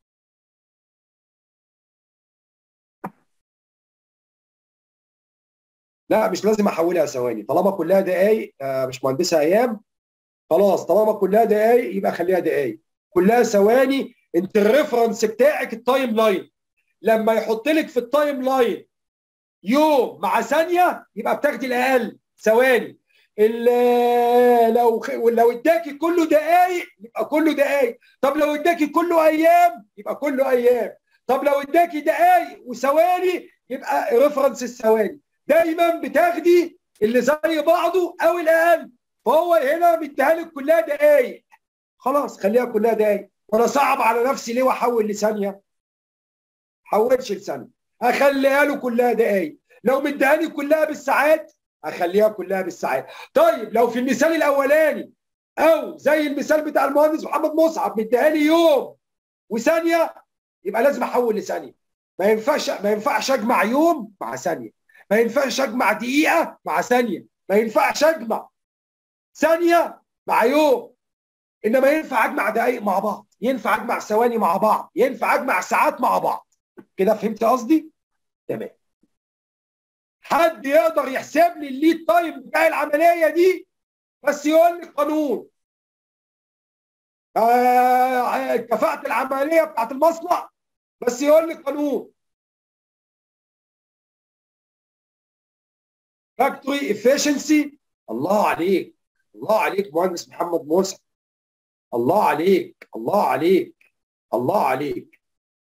لا مش لازم احولها ثواني طالما كلها دقايق آه مش مهندسه ايام خلاص طالما كلها دقايق يبقى خليها دقايق كلها ثواني انت الريفرنس بتاعك التايم لاين لما يحط لك في التايم لاين يوم مع ثانيه يبقى بتاخدي الاقل ثواني ال- لو لو اداكي كله دقايق يبقى كله دقايق طب لو اداكي كله ايام يبقى كله ايام طب لو اداكي دقايق وثواني يبقى ريفرنس الثواني دايما بتاخدي اللي زي بعضه او الاقل فهو هنا مديها لك كلها دقايق خلاص خليها كلها دقايق وانا صعب على نفسي ليه واحول لثانيه حولش لثانيه اخليها له كلها دقايق لو مديها لي كلها بالساعات اخليها كلها بالساعات طيب لو في المثال الاولاني او زي المثال بتاع المهندس محمد مصعب مديها لي يوم وثانيه يبقى لازم احول لثانيه ما ينفعش ما ينفعش اجمع يوم مع ثانيه ما ينفعش اجمع دقيقه مع ثانيه ما ينفعش اجمع ثانيه مع يوم انما ينفع اجمع دقائق مع بعض ينفع اجمع ثواني مع بعض ينفع اجمع ساعات مع بعض كده فهمت قصدي تمام حد يقدر يحسب لي الليد تايم بتاع العمليه دي بس يقول لي قانون آه كفاءه العمليه بتاعت المصنع بس يقول لي قانون فاكتوري افشنسي الله عليك الله عليك مهندس محمد موسى الله عليك الله عليك الله عليك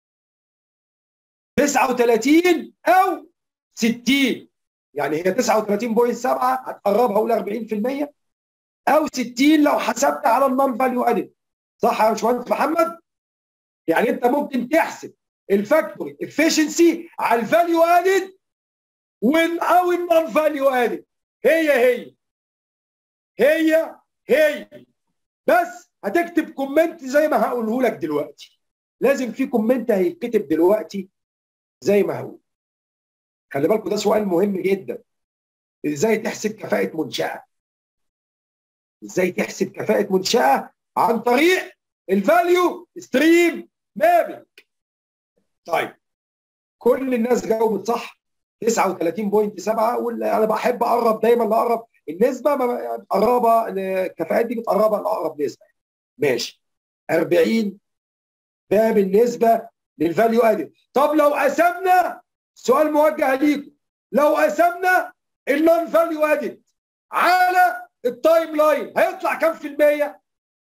39 او 60 يعني هي 39.7 هتقربها اقول 40% او 60 لو حسبت على النون فاليو ادد صح يا باشمهندس محمد؟ يعني انت ممكن تحسب الفاكتوري افشنسي على الفاليو ادد وال او النون فاليو ادد هي هي هي هي بس هتكتب كومنت زي ما هقوله لك دلوقتي لازم في كومنت هيتكتب دلوقتي زي ما هقول خلي بالكم ده سؤال مهم جدا ازاي تحسب كفاءة منشأة ازاي تحسب كفاءة منشأة عن طريق الفاليو ستريم مابينج طيب كل الناس جاوبت صح 39.7 واللي انا بحب اقرب دايما لاقرب النسبه مقربه الكفاءات دي بتقربها لاقرب نسبه ماشي 40 ده بالنسبه للفاليو ادد طب لو قسمنا سؤال موجه ليكم لو قسمنا النون فاليو ادد على التايم لاين هيطلع كام في المية؟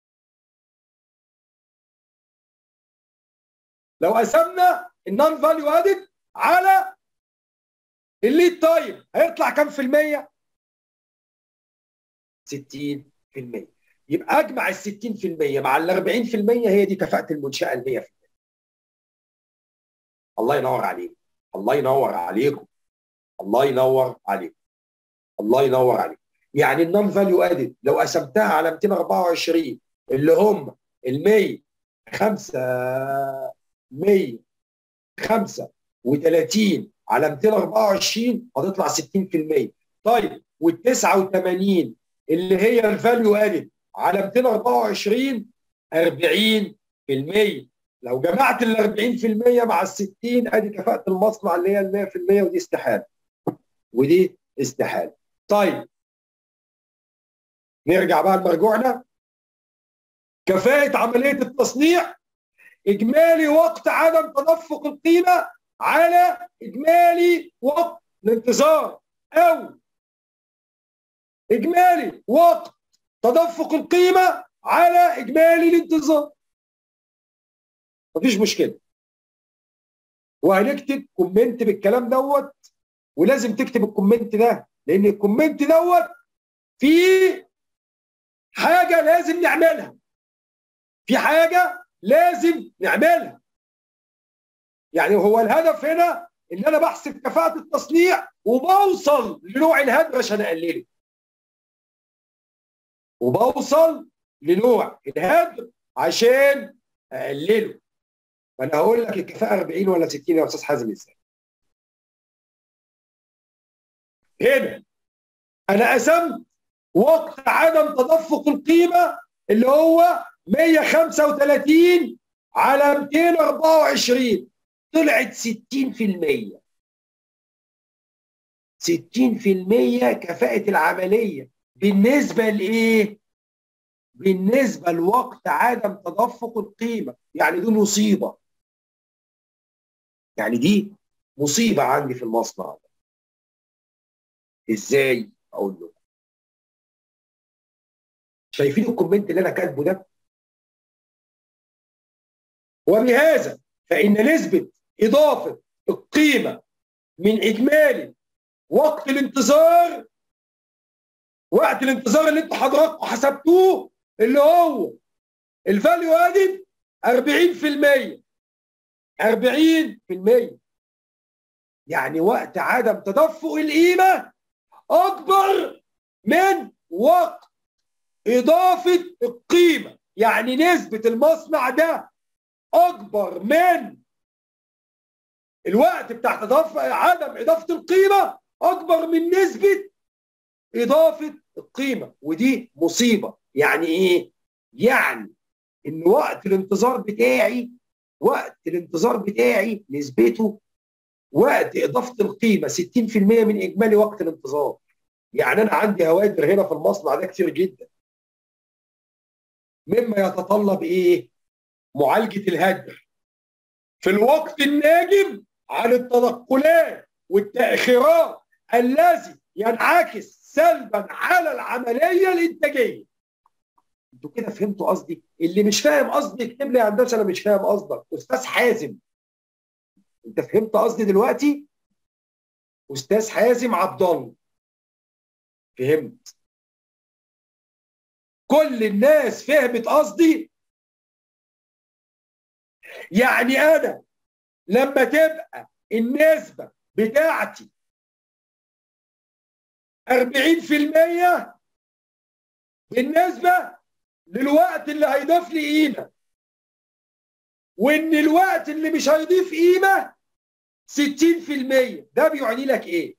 لو قسمنا النون فاليو ادد على الليد تايم هيطلع كام في المية؟ 60% يبقى اجمع ال 60% مع ال 40% هي دي كفاءة المنشأة ال 100% الله ينور عليك الله ينور عليكم الله ينور عليكم الله ينور عليك يعني النون فاليو ادد لو قسمتها على 224 اللي هم ال 100 5 100 35 على 224 هتطلع 60% طيب وال 89 اللي هي الفاليو ادد على 224 40% لو جمعت ال 40% مع ال 60 ادي كفاءة المصنع اللي هي ال 100% ودي استحالة ودي استحالة طيب نرجع بقى لمرجوعنا كفاءة عملية التصنيع إجمالي وقت عدم تدفق القيمة على إجمالي وقت الانتظار أو إجمالي وقت تدفق القيمة على إجمالي الانتظار مفيش مشكلة وهنكتب كومنت بالكلام دوت ولازم تكتب الكومنت ده لأن الكومنت دوت فيه حاجة لازم نعملها في حاجة لازم نعملها يعني هو الهدف هنا ان انا بحسب كفاءة التصنيع وبوصل لنوع الهدر عشان اقلله وبوصل لنوع الهدر عشان اقلله فانا هقول لك الكفاءة 40 ولا 60 يا استاذ حازم ازاي هنا انا قسمت وقت عدم تدفق القيمة اللي هو 135 على 224 طلعت 60% 60% كفاءة العملية بالنسبة لإيه؟ بالنسبة لوقت عدم تدفق القيمة يعني دي مصيبة يعني دي مصيبة عندي في المصنع ازاي؟ أقول له شايفين الكومنت اللي انا كاتبه ده وبهذا فان نسبه اضافه القيمه من اجمالي وقت الانتظار وقت الانتظار اللي انتوا حضراتكم حسبتوه اللي هو الفاليو ادد 40% 40% يعني وقت عدم تدفق القيمه اكبر من وقت اضافه القيمه يعني نسبه المصنع ده اكبر من الوقت بتاع تدفق عدم اضافه القيمه اكبر من نسبه اضافه القيمه ودي مصيبه يعني ايه يعني ان وقت الانتظار بتاعي وقت الانتظار بتاعي نسبته وقت اضافه القيمه 60% من اجمالي وقت الانتظار يعني انا عندي هوادر هنا في المصنع ده كتير جدا مما يتطلب ايه معالجه الهدر في الوقت الناجم عن التنقلات والتاخيرات الذي ينعكس سلبا على العمليه الانتاجيه انتوا كده فهمتوا قصدي اللي مش فاهم قصدي يكتب لي يا هندسه انا مش فاهم قصدك استاذ حازم انت فهمت قصدي دلوقتي استاذ حازم عبد الله فهمت كل الناس فهمت قصدي يعني انا لما تبقى النسبه بتاعتي 40% بالنسبه للوقت اللي هيضيف لي قيمه وان الوقت اللي مش هيضيف قيمه 60% ده بيعني لك ايه؟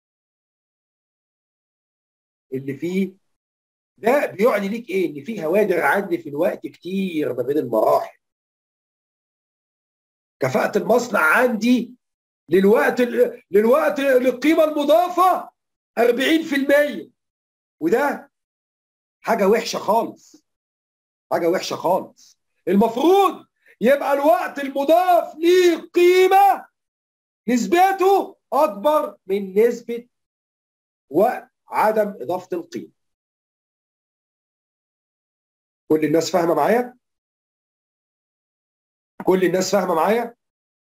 اللي فيه ده بيعني ليك ايه؟ ان في هوادر عندي في الوقت كتير ما بين المراحل. كفاءة المصنع عندي للوقت للوقت للقيمة المضافة 40% وده حاجة وحشة خالص. حاجة وحشة خالص. المفروض يبقى الوقت المضاف ليه قيمة نسبته أكبر من نسبة وقت عدم إضافة القيمة. كل الناس فاهمة معايا؟ كل الناس فاهمة معايا؟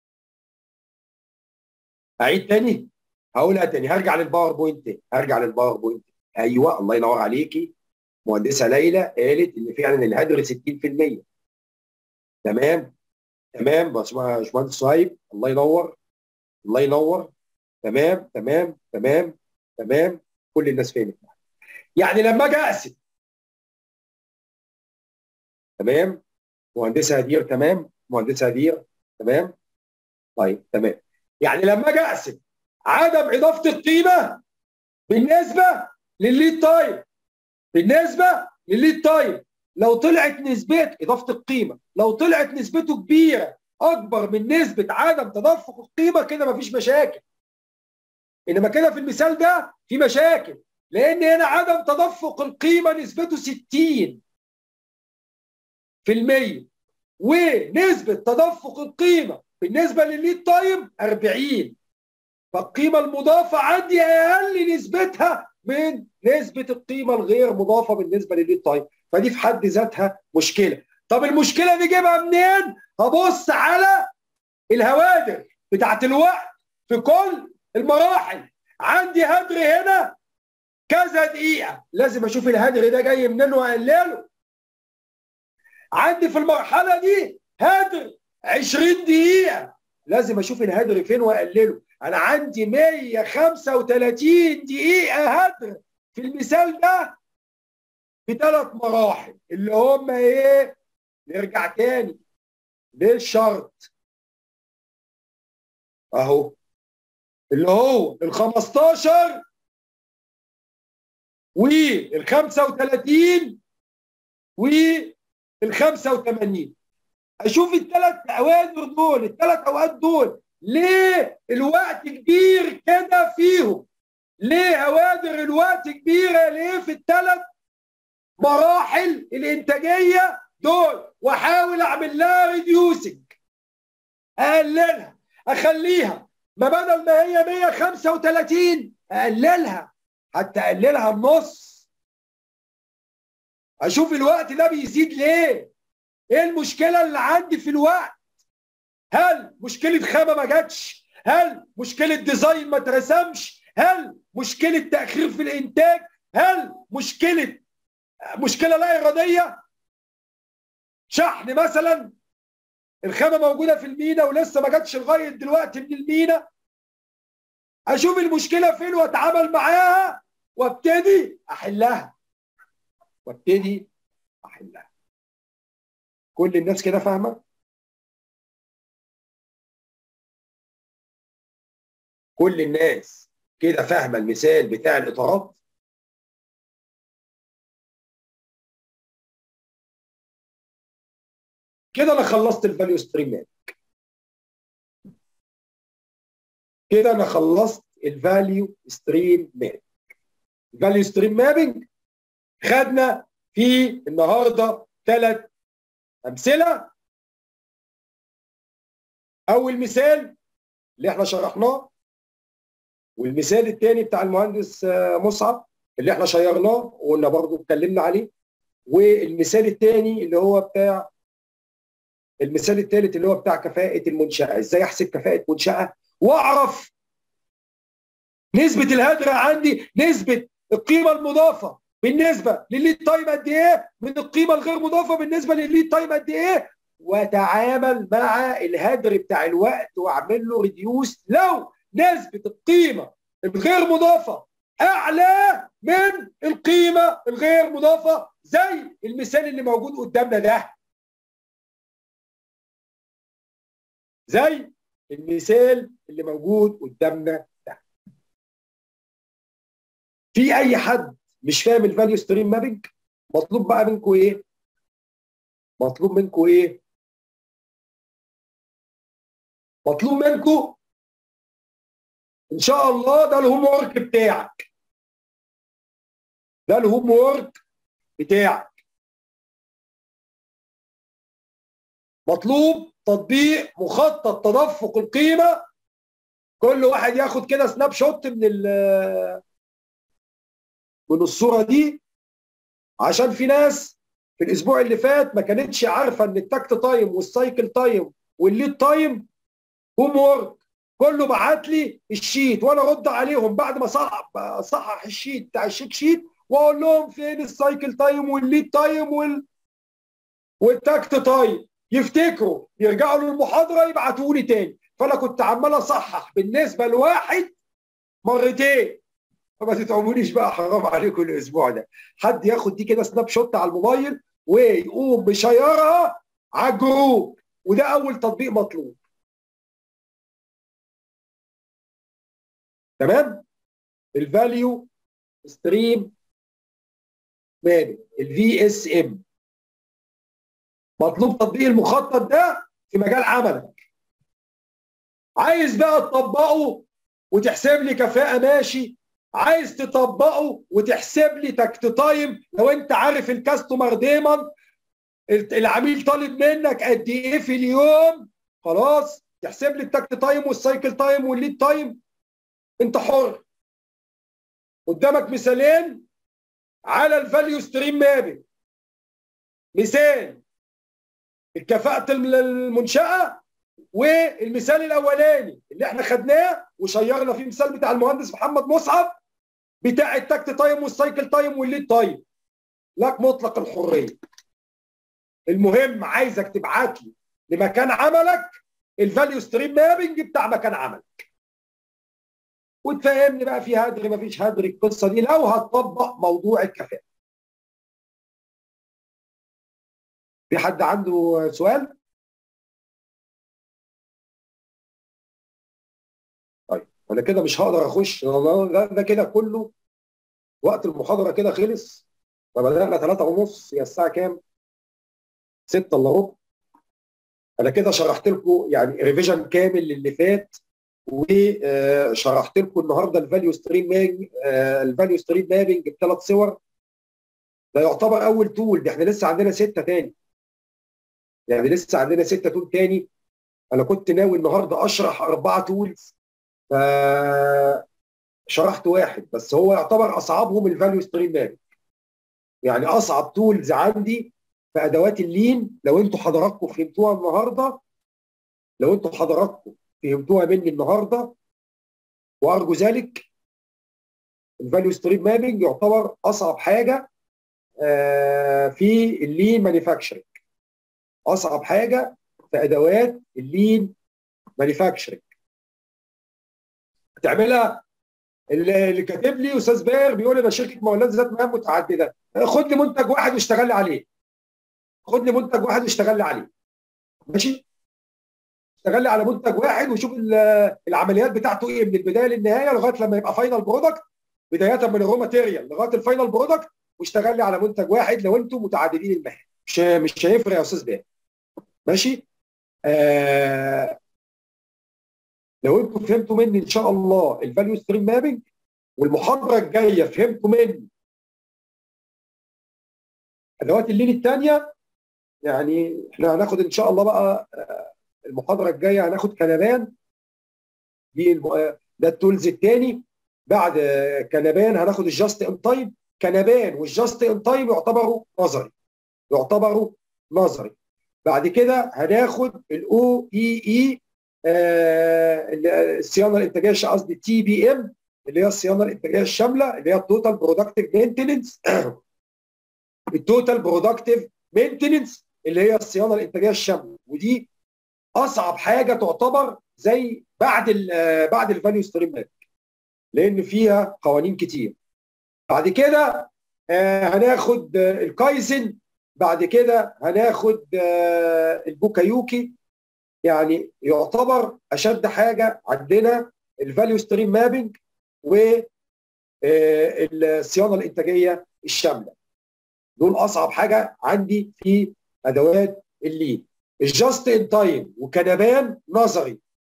أعيد تاني؟ هقولها تاني هرجع للباوربوينت تاني هرجع للباوربوينت أيوه الله ينور عليكي مهندسة ليلى قالت إن فعلا الهدر 60% تمام تمام باشمهندس صهيب الله ينور الله ينور تمام تمام تمام تمام كل الناس فهمت يعني لما اجي اقسم تمام مهندسه هدير تمام مهندسه هدير تمام طيب تمام يعني لما اجي اقسم عدم اضافه القيمه بالنسبه للليد تايم بالنسبه للليد تايم لو طلعت نسبه اضافه القيمه لو طلعت نسبته كبيره اكبر من نسبه عدم تدفق القيمه كده مفيش مشاكل انما كده في المثال ده في مشاكل لان هنا عدم تدفق القيمه نسبته 60 في المية ونسبة تدفق القيمة بالنسبة للليد تايم 40 فالقيمة المضافة عندي أقل نسبتها من نسبة القيمة الغير مضافة بالنسبة للليد تايم فدي في حد ذاتها مشكلة طب المشكلة دي جيبها منين؟ هبص على الهوادر بتاعت الوقت في كل المراحل عندي هدر هنا كذا دقيقة لازم أشوف الهدر ده جاي منين وأقلله عندي في المرحلة دي هدر 20 دقيقة لازم أشوف الهدر فين وأقلله أنا عندي 135 دقيقة هدر في المثال ده في ثلاث مراحل اللي هم إيه؟ نرجع تاني للشرط أهو اللي هو ال 15 وال 35 وال 85 اشوف الثلاث اوامر دول الثلاث اوقات دول ليه الوقت كبير كده فيهم ليه هوادر الوقت كبيره ليه في الثلاث مراحل الانتاجيه دول واحاول اعمل لها ريديوسنج اقللها اخليها ما بدل ما هي 135 اقللها حتى اقللها النص اشوف الوقت ده بيزيد ليه ايه المشكله اللي عندي في الوقت هل مشكله خامه ما جاتش هل مشكله ديزاين ما اترسمش هل مشكله تاخير في الانتاج هل مشكله مشكله لا اراديه شحن مثلا الخامه موجوده في المينا ولسه ما جاتش لغايه دلوقتي من المينا اشوف المشكله فين واتعامل معاها وابتدي احلها وابتدي احلها كل الناس كده فاهمه كل الناس كده فاهمه المثال بتاع الاطارات كده انا خلصت الفاليو ستريم ماب كده انا خلصت الفاليو ستريم ماب الفاليو ستريم مابنج خدنا في النهارده ثلاث امثله اول مثال اللي احنا شرحناه والمثال الثاني بتاع المهندس مصعب اللي احنا شيرناه وقلنا برضه اتكلمنا عليه والمثال الثاني اللي هو بتاع المثال الثالث اللي هو بتاع كفاءة المنشأة ازاي احسب كفاءة منشأة واعرف نسبة الهدر عندي نسبة القيمة المضافة بالنسبة للليد تايم قد ايه من القيمة الغير مضافة بالنسبة للليد تايم قد ايه واتعامل مع الهدر بتاع الوقت واعمل له ريديوس لو نسبة القيمة الغير مضافة اعلى من القيمة الغير مضافة زي المثال اللي موجود قدامنا ده زي المثال اللي موجود قدامنا ده في اي حد مش فاهم الفاليو ستريم مابنج مطلوب بقى منكم ايه مطلوب منكم ايه مطلوب منكم ان شاء الله ده الهوم ورك بتاعك ده الهوم ورك بتاعك مطلوب تطبيق مخطط تدفق القيمه كل واحد ياخد كده سناب شوت من من الصوره دي عشان في ناس في الاسبوع اللي فات ما كانتش عارفه ان التاكت تايم والسايكل تايم والليد تايم هوم ورك كله بعت لي الشيت وانا ارد عليهم بعد ما صح صحح الشيت بتاع الشيك شيت واقول لهم فين السايكل تايم والليد تايم وال والتاكت تايم يفتكروا يرجعوا للمحاضره يبعتوا لي تاني فانا كنت عمال اصحح بالنسبه لواحد مرتين فما تتعبونيش بقى حرام عليكم الاسبوع ده حد ياخد دي كده سناب شوت على الموبايل ويقوم مشيرها على الجروب وده اول تطبيق مطلوب تمام الفاليو ستريم مابنج الفي اس ام مطلوب تطبيق المخطط ده في مجال عملك عايز بقى تطبقه وتحسب لي كفاءه ماشي عايز تطبقه وتحسب لي تكت تايم لو انت عارف الكاستمر دايما العميل طالب منك قد ايه في اليوم خلاص تحسب لي التكت تايم والسايكل تايم والليد تايم انت حر قدامك مثالين على الفاليو ستريم مابنج مثال الكفاءة المنشأة والمثال الأولاني اللي احنا خدناه وشيرنا فيه مثال بتاع المهندس محمد مصعب بتاع التكت تايم والسايكل تايم والليد تايم لك مطلق الحرية المهم عايزك تبعت لي لمكان عملك الفاليو ستريم مابنج بتاع مكان عملك وتفهمني بقى في هدر ما فيش هدر القصه دي لو هتطبق موضوع الكفاءه في حد عنده سؤال طيب انا كده مش هقدر اخش ده, ده كده كله وقت المحاضره كده خلص فبدانا 3 ونص هي الساعه كام 6 الا ربع انا كده شرحت لكم يعني ريفيجن كامل للي فات وشرحت لكم النهارده الفاليو ستريم مابنج الفاليو ستريم مابنج بثلاث صور ده يعتبر اول تول ده احنا لسه عندنا سته تاني يعني لسه عندنا سته تول تاني انا كنت ناوي النهارده اشرح اربعه تولز ف شرحت واحد بس هو يعتبر اصعبهم الفاليو ستريم مابنج يعني اصعب تولز عندي في ادوات اللين لو انتوا حضراتكم فهمتوها النهارده لو انتوا حضراتكم فهمتوها مني النهارده وارجو ذلك الفاليو ستريم مابنج يعتبر اصعب حاجه آه، في اللين مانيفاكتشرنج اصعب حاجه في ادوات اللين مانيفاكتشرنج تعملها اللي اللي كاتب لي استاذ باهر بيقول انا شركه مولات ذات مهام متعدده خد لي منتج واحد واشتغل لي عليه خد لي منتج واحد واشتغل لي عليه ماشي اشتغل لي على منتج واحد وشوف ال- العمليات بتاعته ايه من البدايه للنهايه لغايه لما يبقى فاينل برودكت بدايه من الرو ماتيريال لغايه الفاينل برودكت واشتغل لي على منتج واحد لو انتم متعددين المهام مش مش هيفرق يا استاذ باهر ماشي آه لو انتم فهمتوا مني ان شاء الله الفاليو ستريم مابنج والمحاضره الجايه فهمتوا مني ادوات اللين الثانيه يعني احنا هناخد ان شاء الله بقى آه، المحاضره الجايه هناخد كنبان دي الم- آه، ده التولز الثاني بعد آه، كنبان هناخد الجاست ان تايم كنبان والجاست ان تايم يعتبروا نظري يعتبروا نظري بعد كده هناخد الاو اي اي الصيانه الانتاجيه الش- قصدي تي بي ام اللي هي الصيانه الانتاجيه الشامله اللي هي التوتال برودكتيف مينتننس التوتال برودكتيف مينتننس اللي هي الصيانه الانتاجيه الشامله ودي اصعب حاجه تعتبر زي بعد ال بعد الفاليو ستريم ماب لان فيها قوانين كتير بعد كده آه، هناخد آه، الكايزن بعد كده هناخد آه، البوكايوكي يعني يعتبر اشد حاجه عندنا الفاليو ستريم مابنج والصيانه الانتاجيه الشامله دول اصعب حاجه عندي في ادوات اللين الجاست ان تايم وكنبان نظري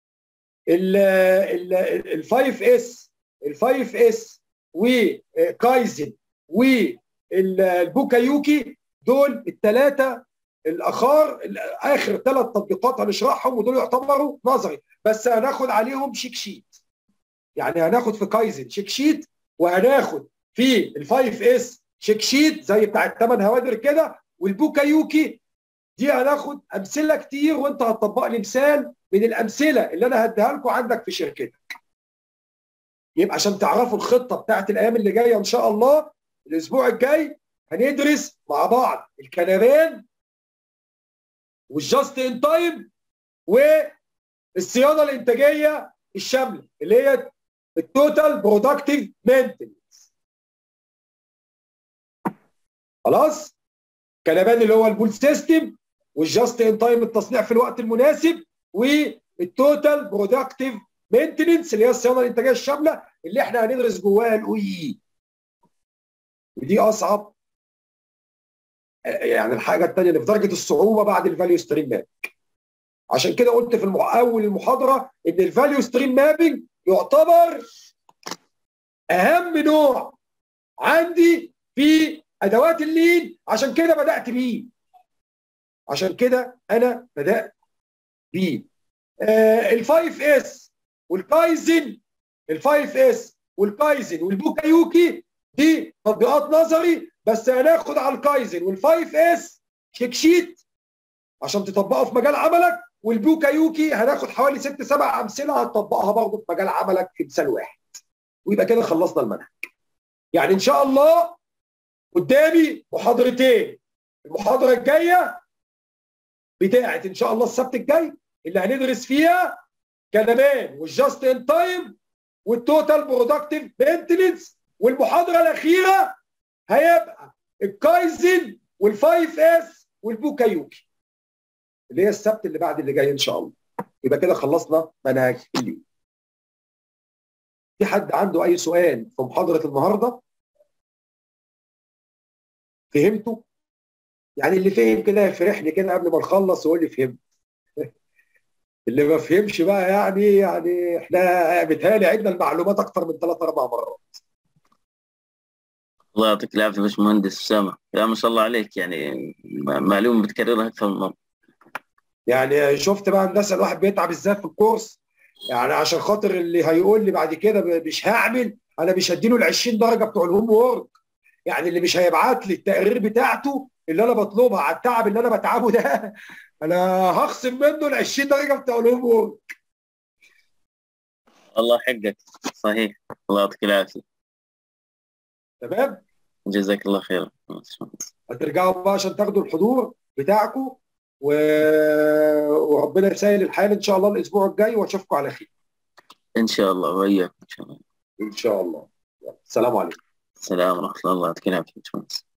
ال 5 اس ال 5 اس وكايزن والبوكايوكي دول الثلاثه الاخار اخر ثلاث تطبيقات هنشرحهم ودول يعتبروا نظري بس هناخد عليهم شيك شيت يعني هناخد في كايزن شيك شيت وهناخد في ال 5 اس شيك شيت زي بتاع الثمان هوادر كده والبوكايوكي دي هناخد امثله كتير وانت هتطبق لي مثال من الامثله اللي انا هديها لكم عندك في شركتك يبقى عشان تعرفوا الخطه بتاعت الايام اللي جايه ان شاء الله الاسبوع الجاي هندرس مع بعض الكنبان والجاست ان تايم والصيانه الانتاجيه الشامله اللي هي التوتال برودكتيف مينتنس خلاص كنبان اللي هو البول سيستم والجاست ان تايم التصنيع في الوقت المناسب والتوتال برودكتيف مينتننس اللي هي الصيانه الانتاجيه الشامله اللي احنا هندرس جواها الاو اي ودي اصعب يعني الحاجه الثانيه اللي في درجه الصعوبه بعد الفاليو ستريم ماب عشان كده قلت في المح... اول المحاضره ان الفاليو ستريم مابنج يعتبر اهم نوع عندي في ادوات اللين عشان كده بدات بيه عشان كده انا بدات بيه ال 5 اس والكايزن ال 5 اس والكايزن والبوكايوكي دي تطبيقات نظري بس هناخد على الكايزن وال 5 اس شيك شيت عشان تطبقه في مجال عملك والبوكايوكي هناخد حوالي ست سبع امثله هتطبقها برضه في مجال عملك في مثال واحد ويبقى كده خلصنا المنهج يعني ان شاء الله قدامي محاضرتين المحاضره الجايه بتاعت ان شاء الله السبت الجاي اللي هندرس فيها كنبان والجاست ان تايم والتوتال برودكتيف مينتننس والمحاضره الاخيره هيبقى الكايزن والفايف اس والبوكايوكي اللي هي السبت اللي بعد اللي جاي ان شاء الله يبقى كده خلصنا منهج اليوم في حد عنده اي سؤال في محاضره النهارده فهمتوا يعني اللي فهم كده يفرحني كده قبل ما نخلص ويقول لي فهمت اللي ما فهمش بقى يعني يعني احنا بيتهيألي عندنا المعلومات اكتر من ثلاث اربع مرات الله يعطيك العافيه يا باشمهندس اسامه يا ما شاء الله عليك يعني م- معلومه بتكررها اكثر من مره يعني شفت بقى الناس الواحد بيتعب ازاي في الكورس يعني عشان خاطر اللي هيقول لي بعد كده ب- مش هعمل انا مش هديله ال 20 درجه بتوع الهوم وورك يعني اللي مش هيبعت لي التقرير بتاعته اللي انا بطلبها على التعب اللي انا بتعبه ده انا هخصم منه ال 20 درجه بتوع الهوم الله حقك صحيح الله يعطيك العافيه تمام جزاك الله خير باشمهندس. هترجعوا بقى عشان تاخدوا الحضور بتاعكم و... وربنا يسهل الحال ان شاء الله الاسبوع الجاي واشوفكم على خير ان شاء الله واياك ان شاء الله ان شاء الله يلا، السلام عليكم السلام ورحمه الله الله يعطيك العافيه باشمهندس.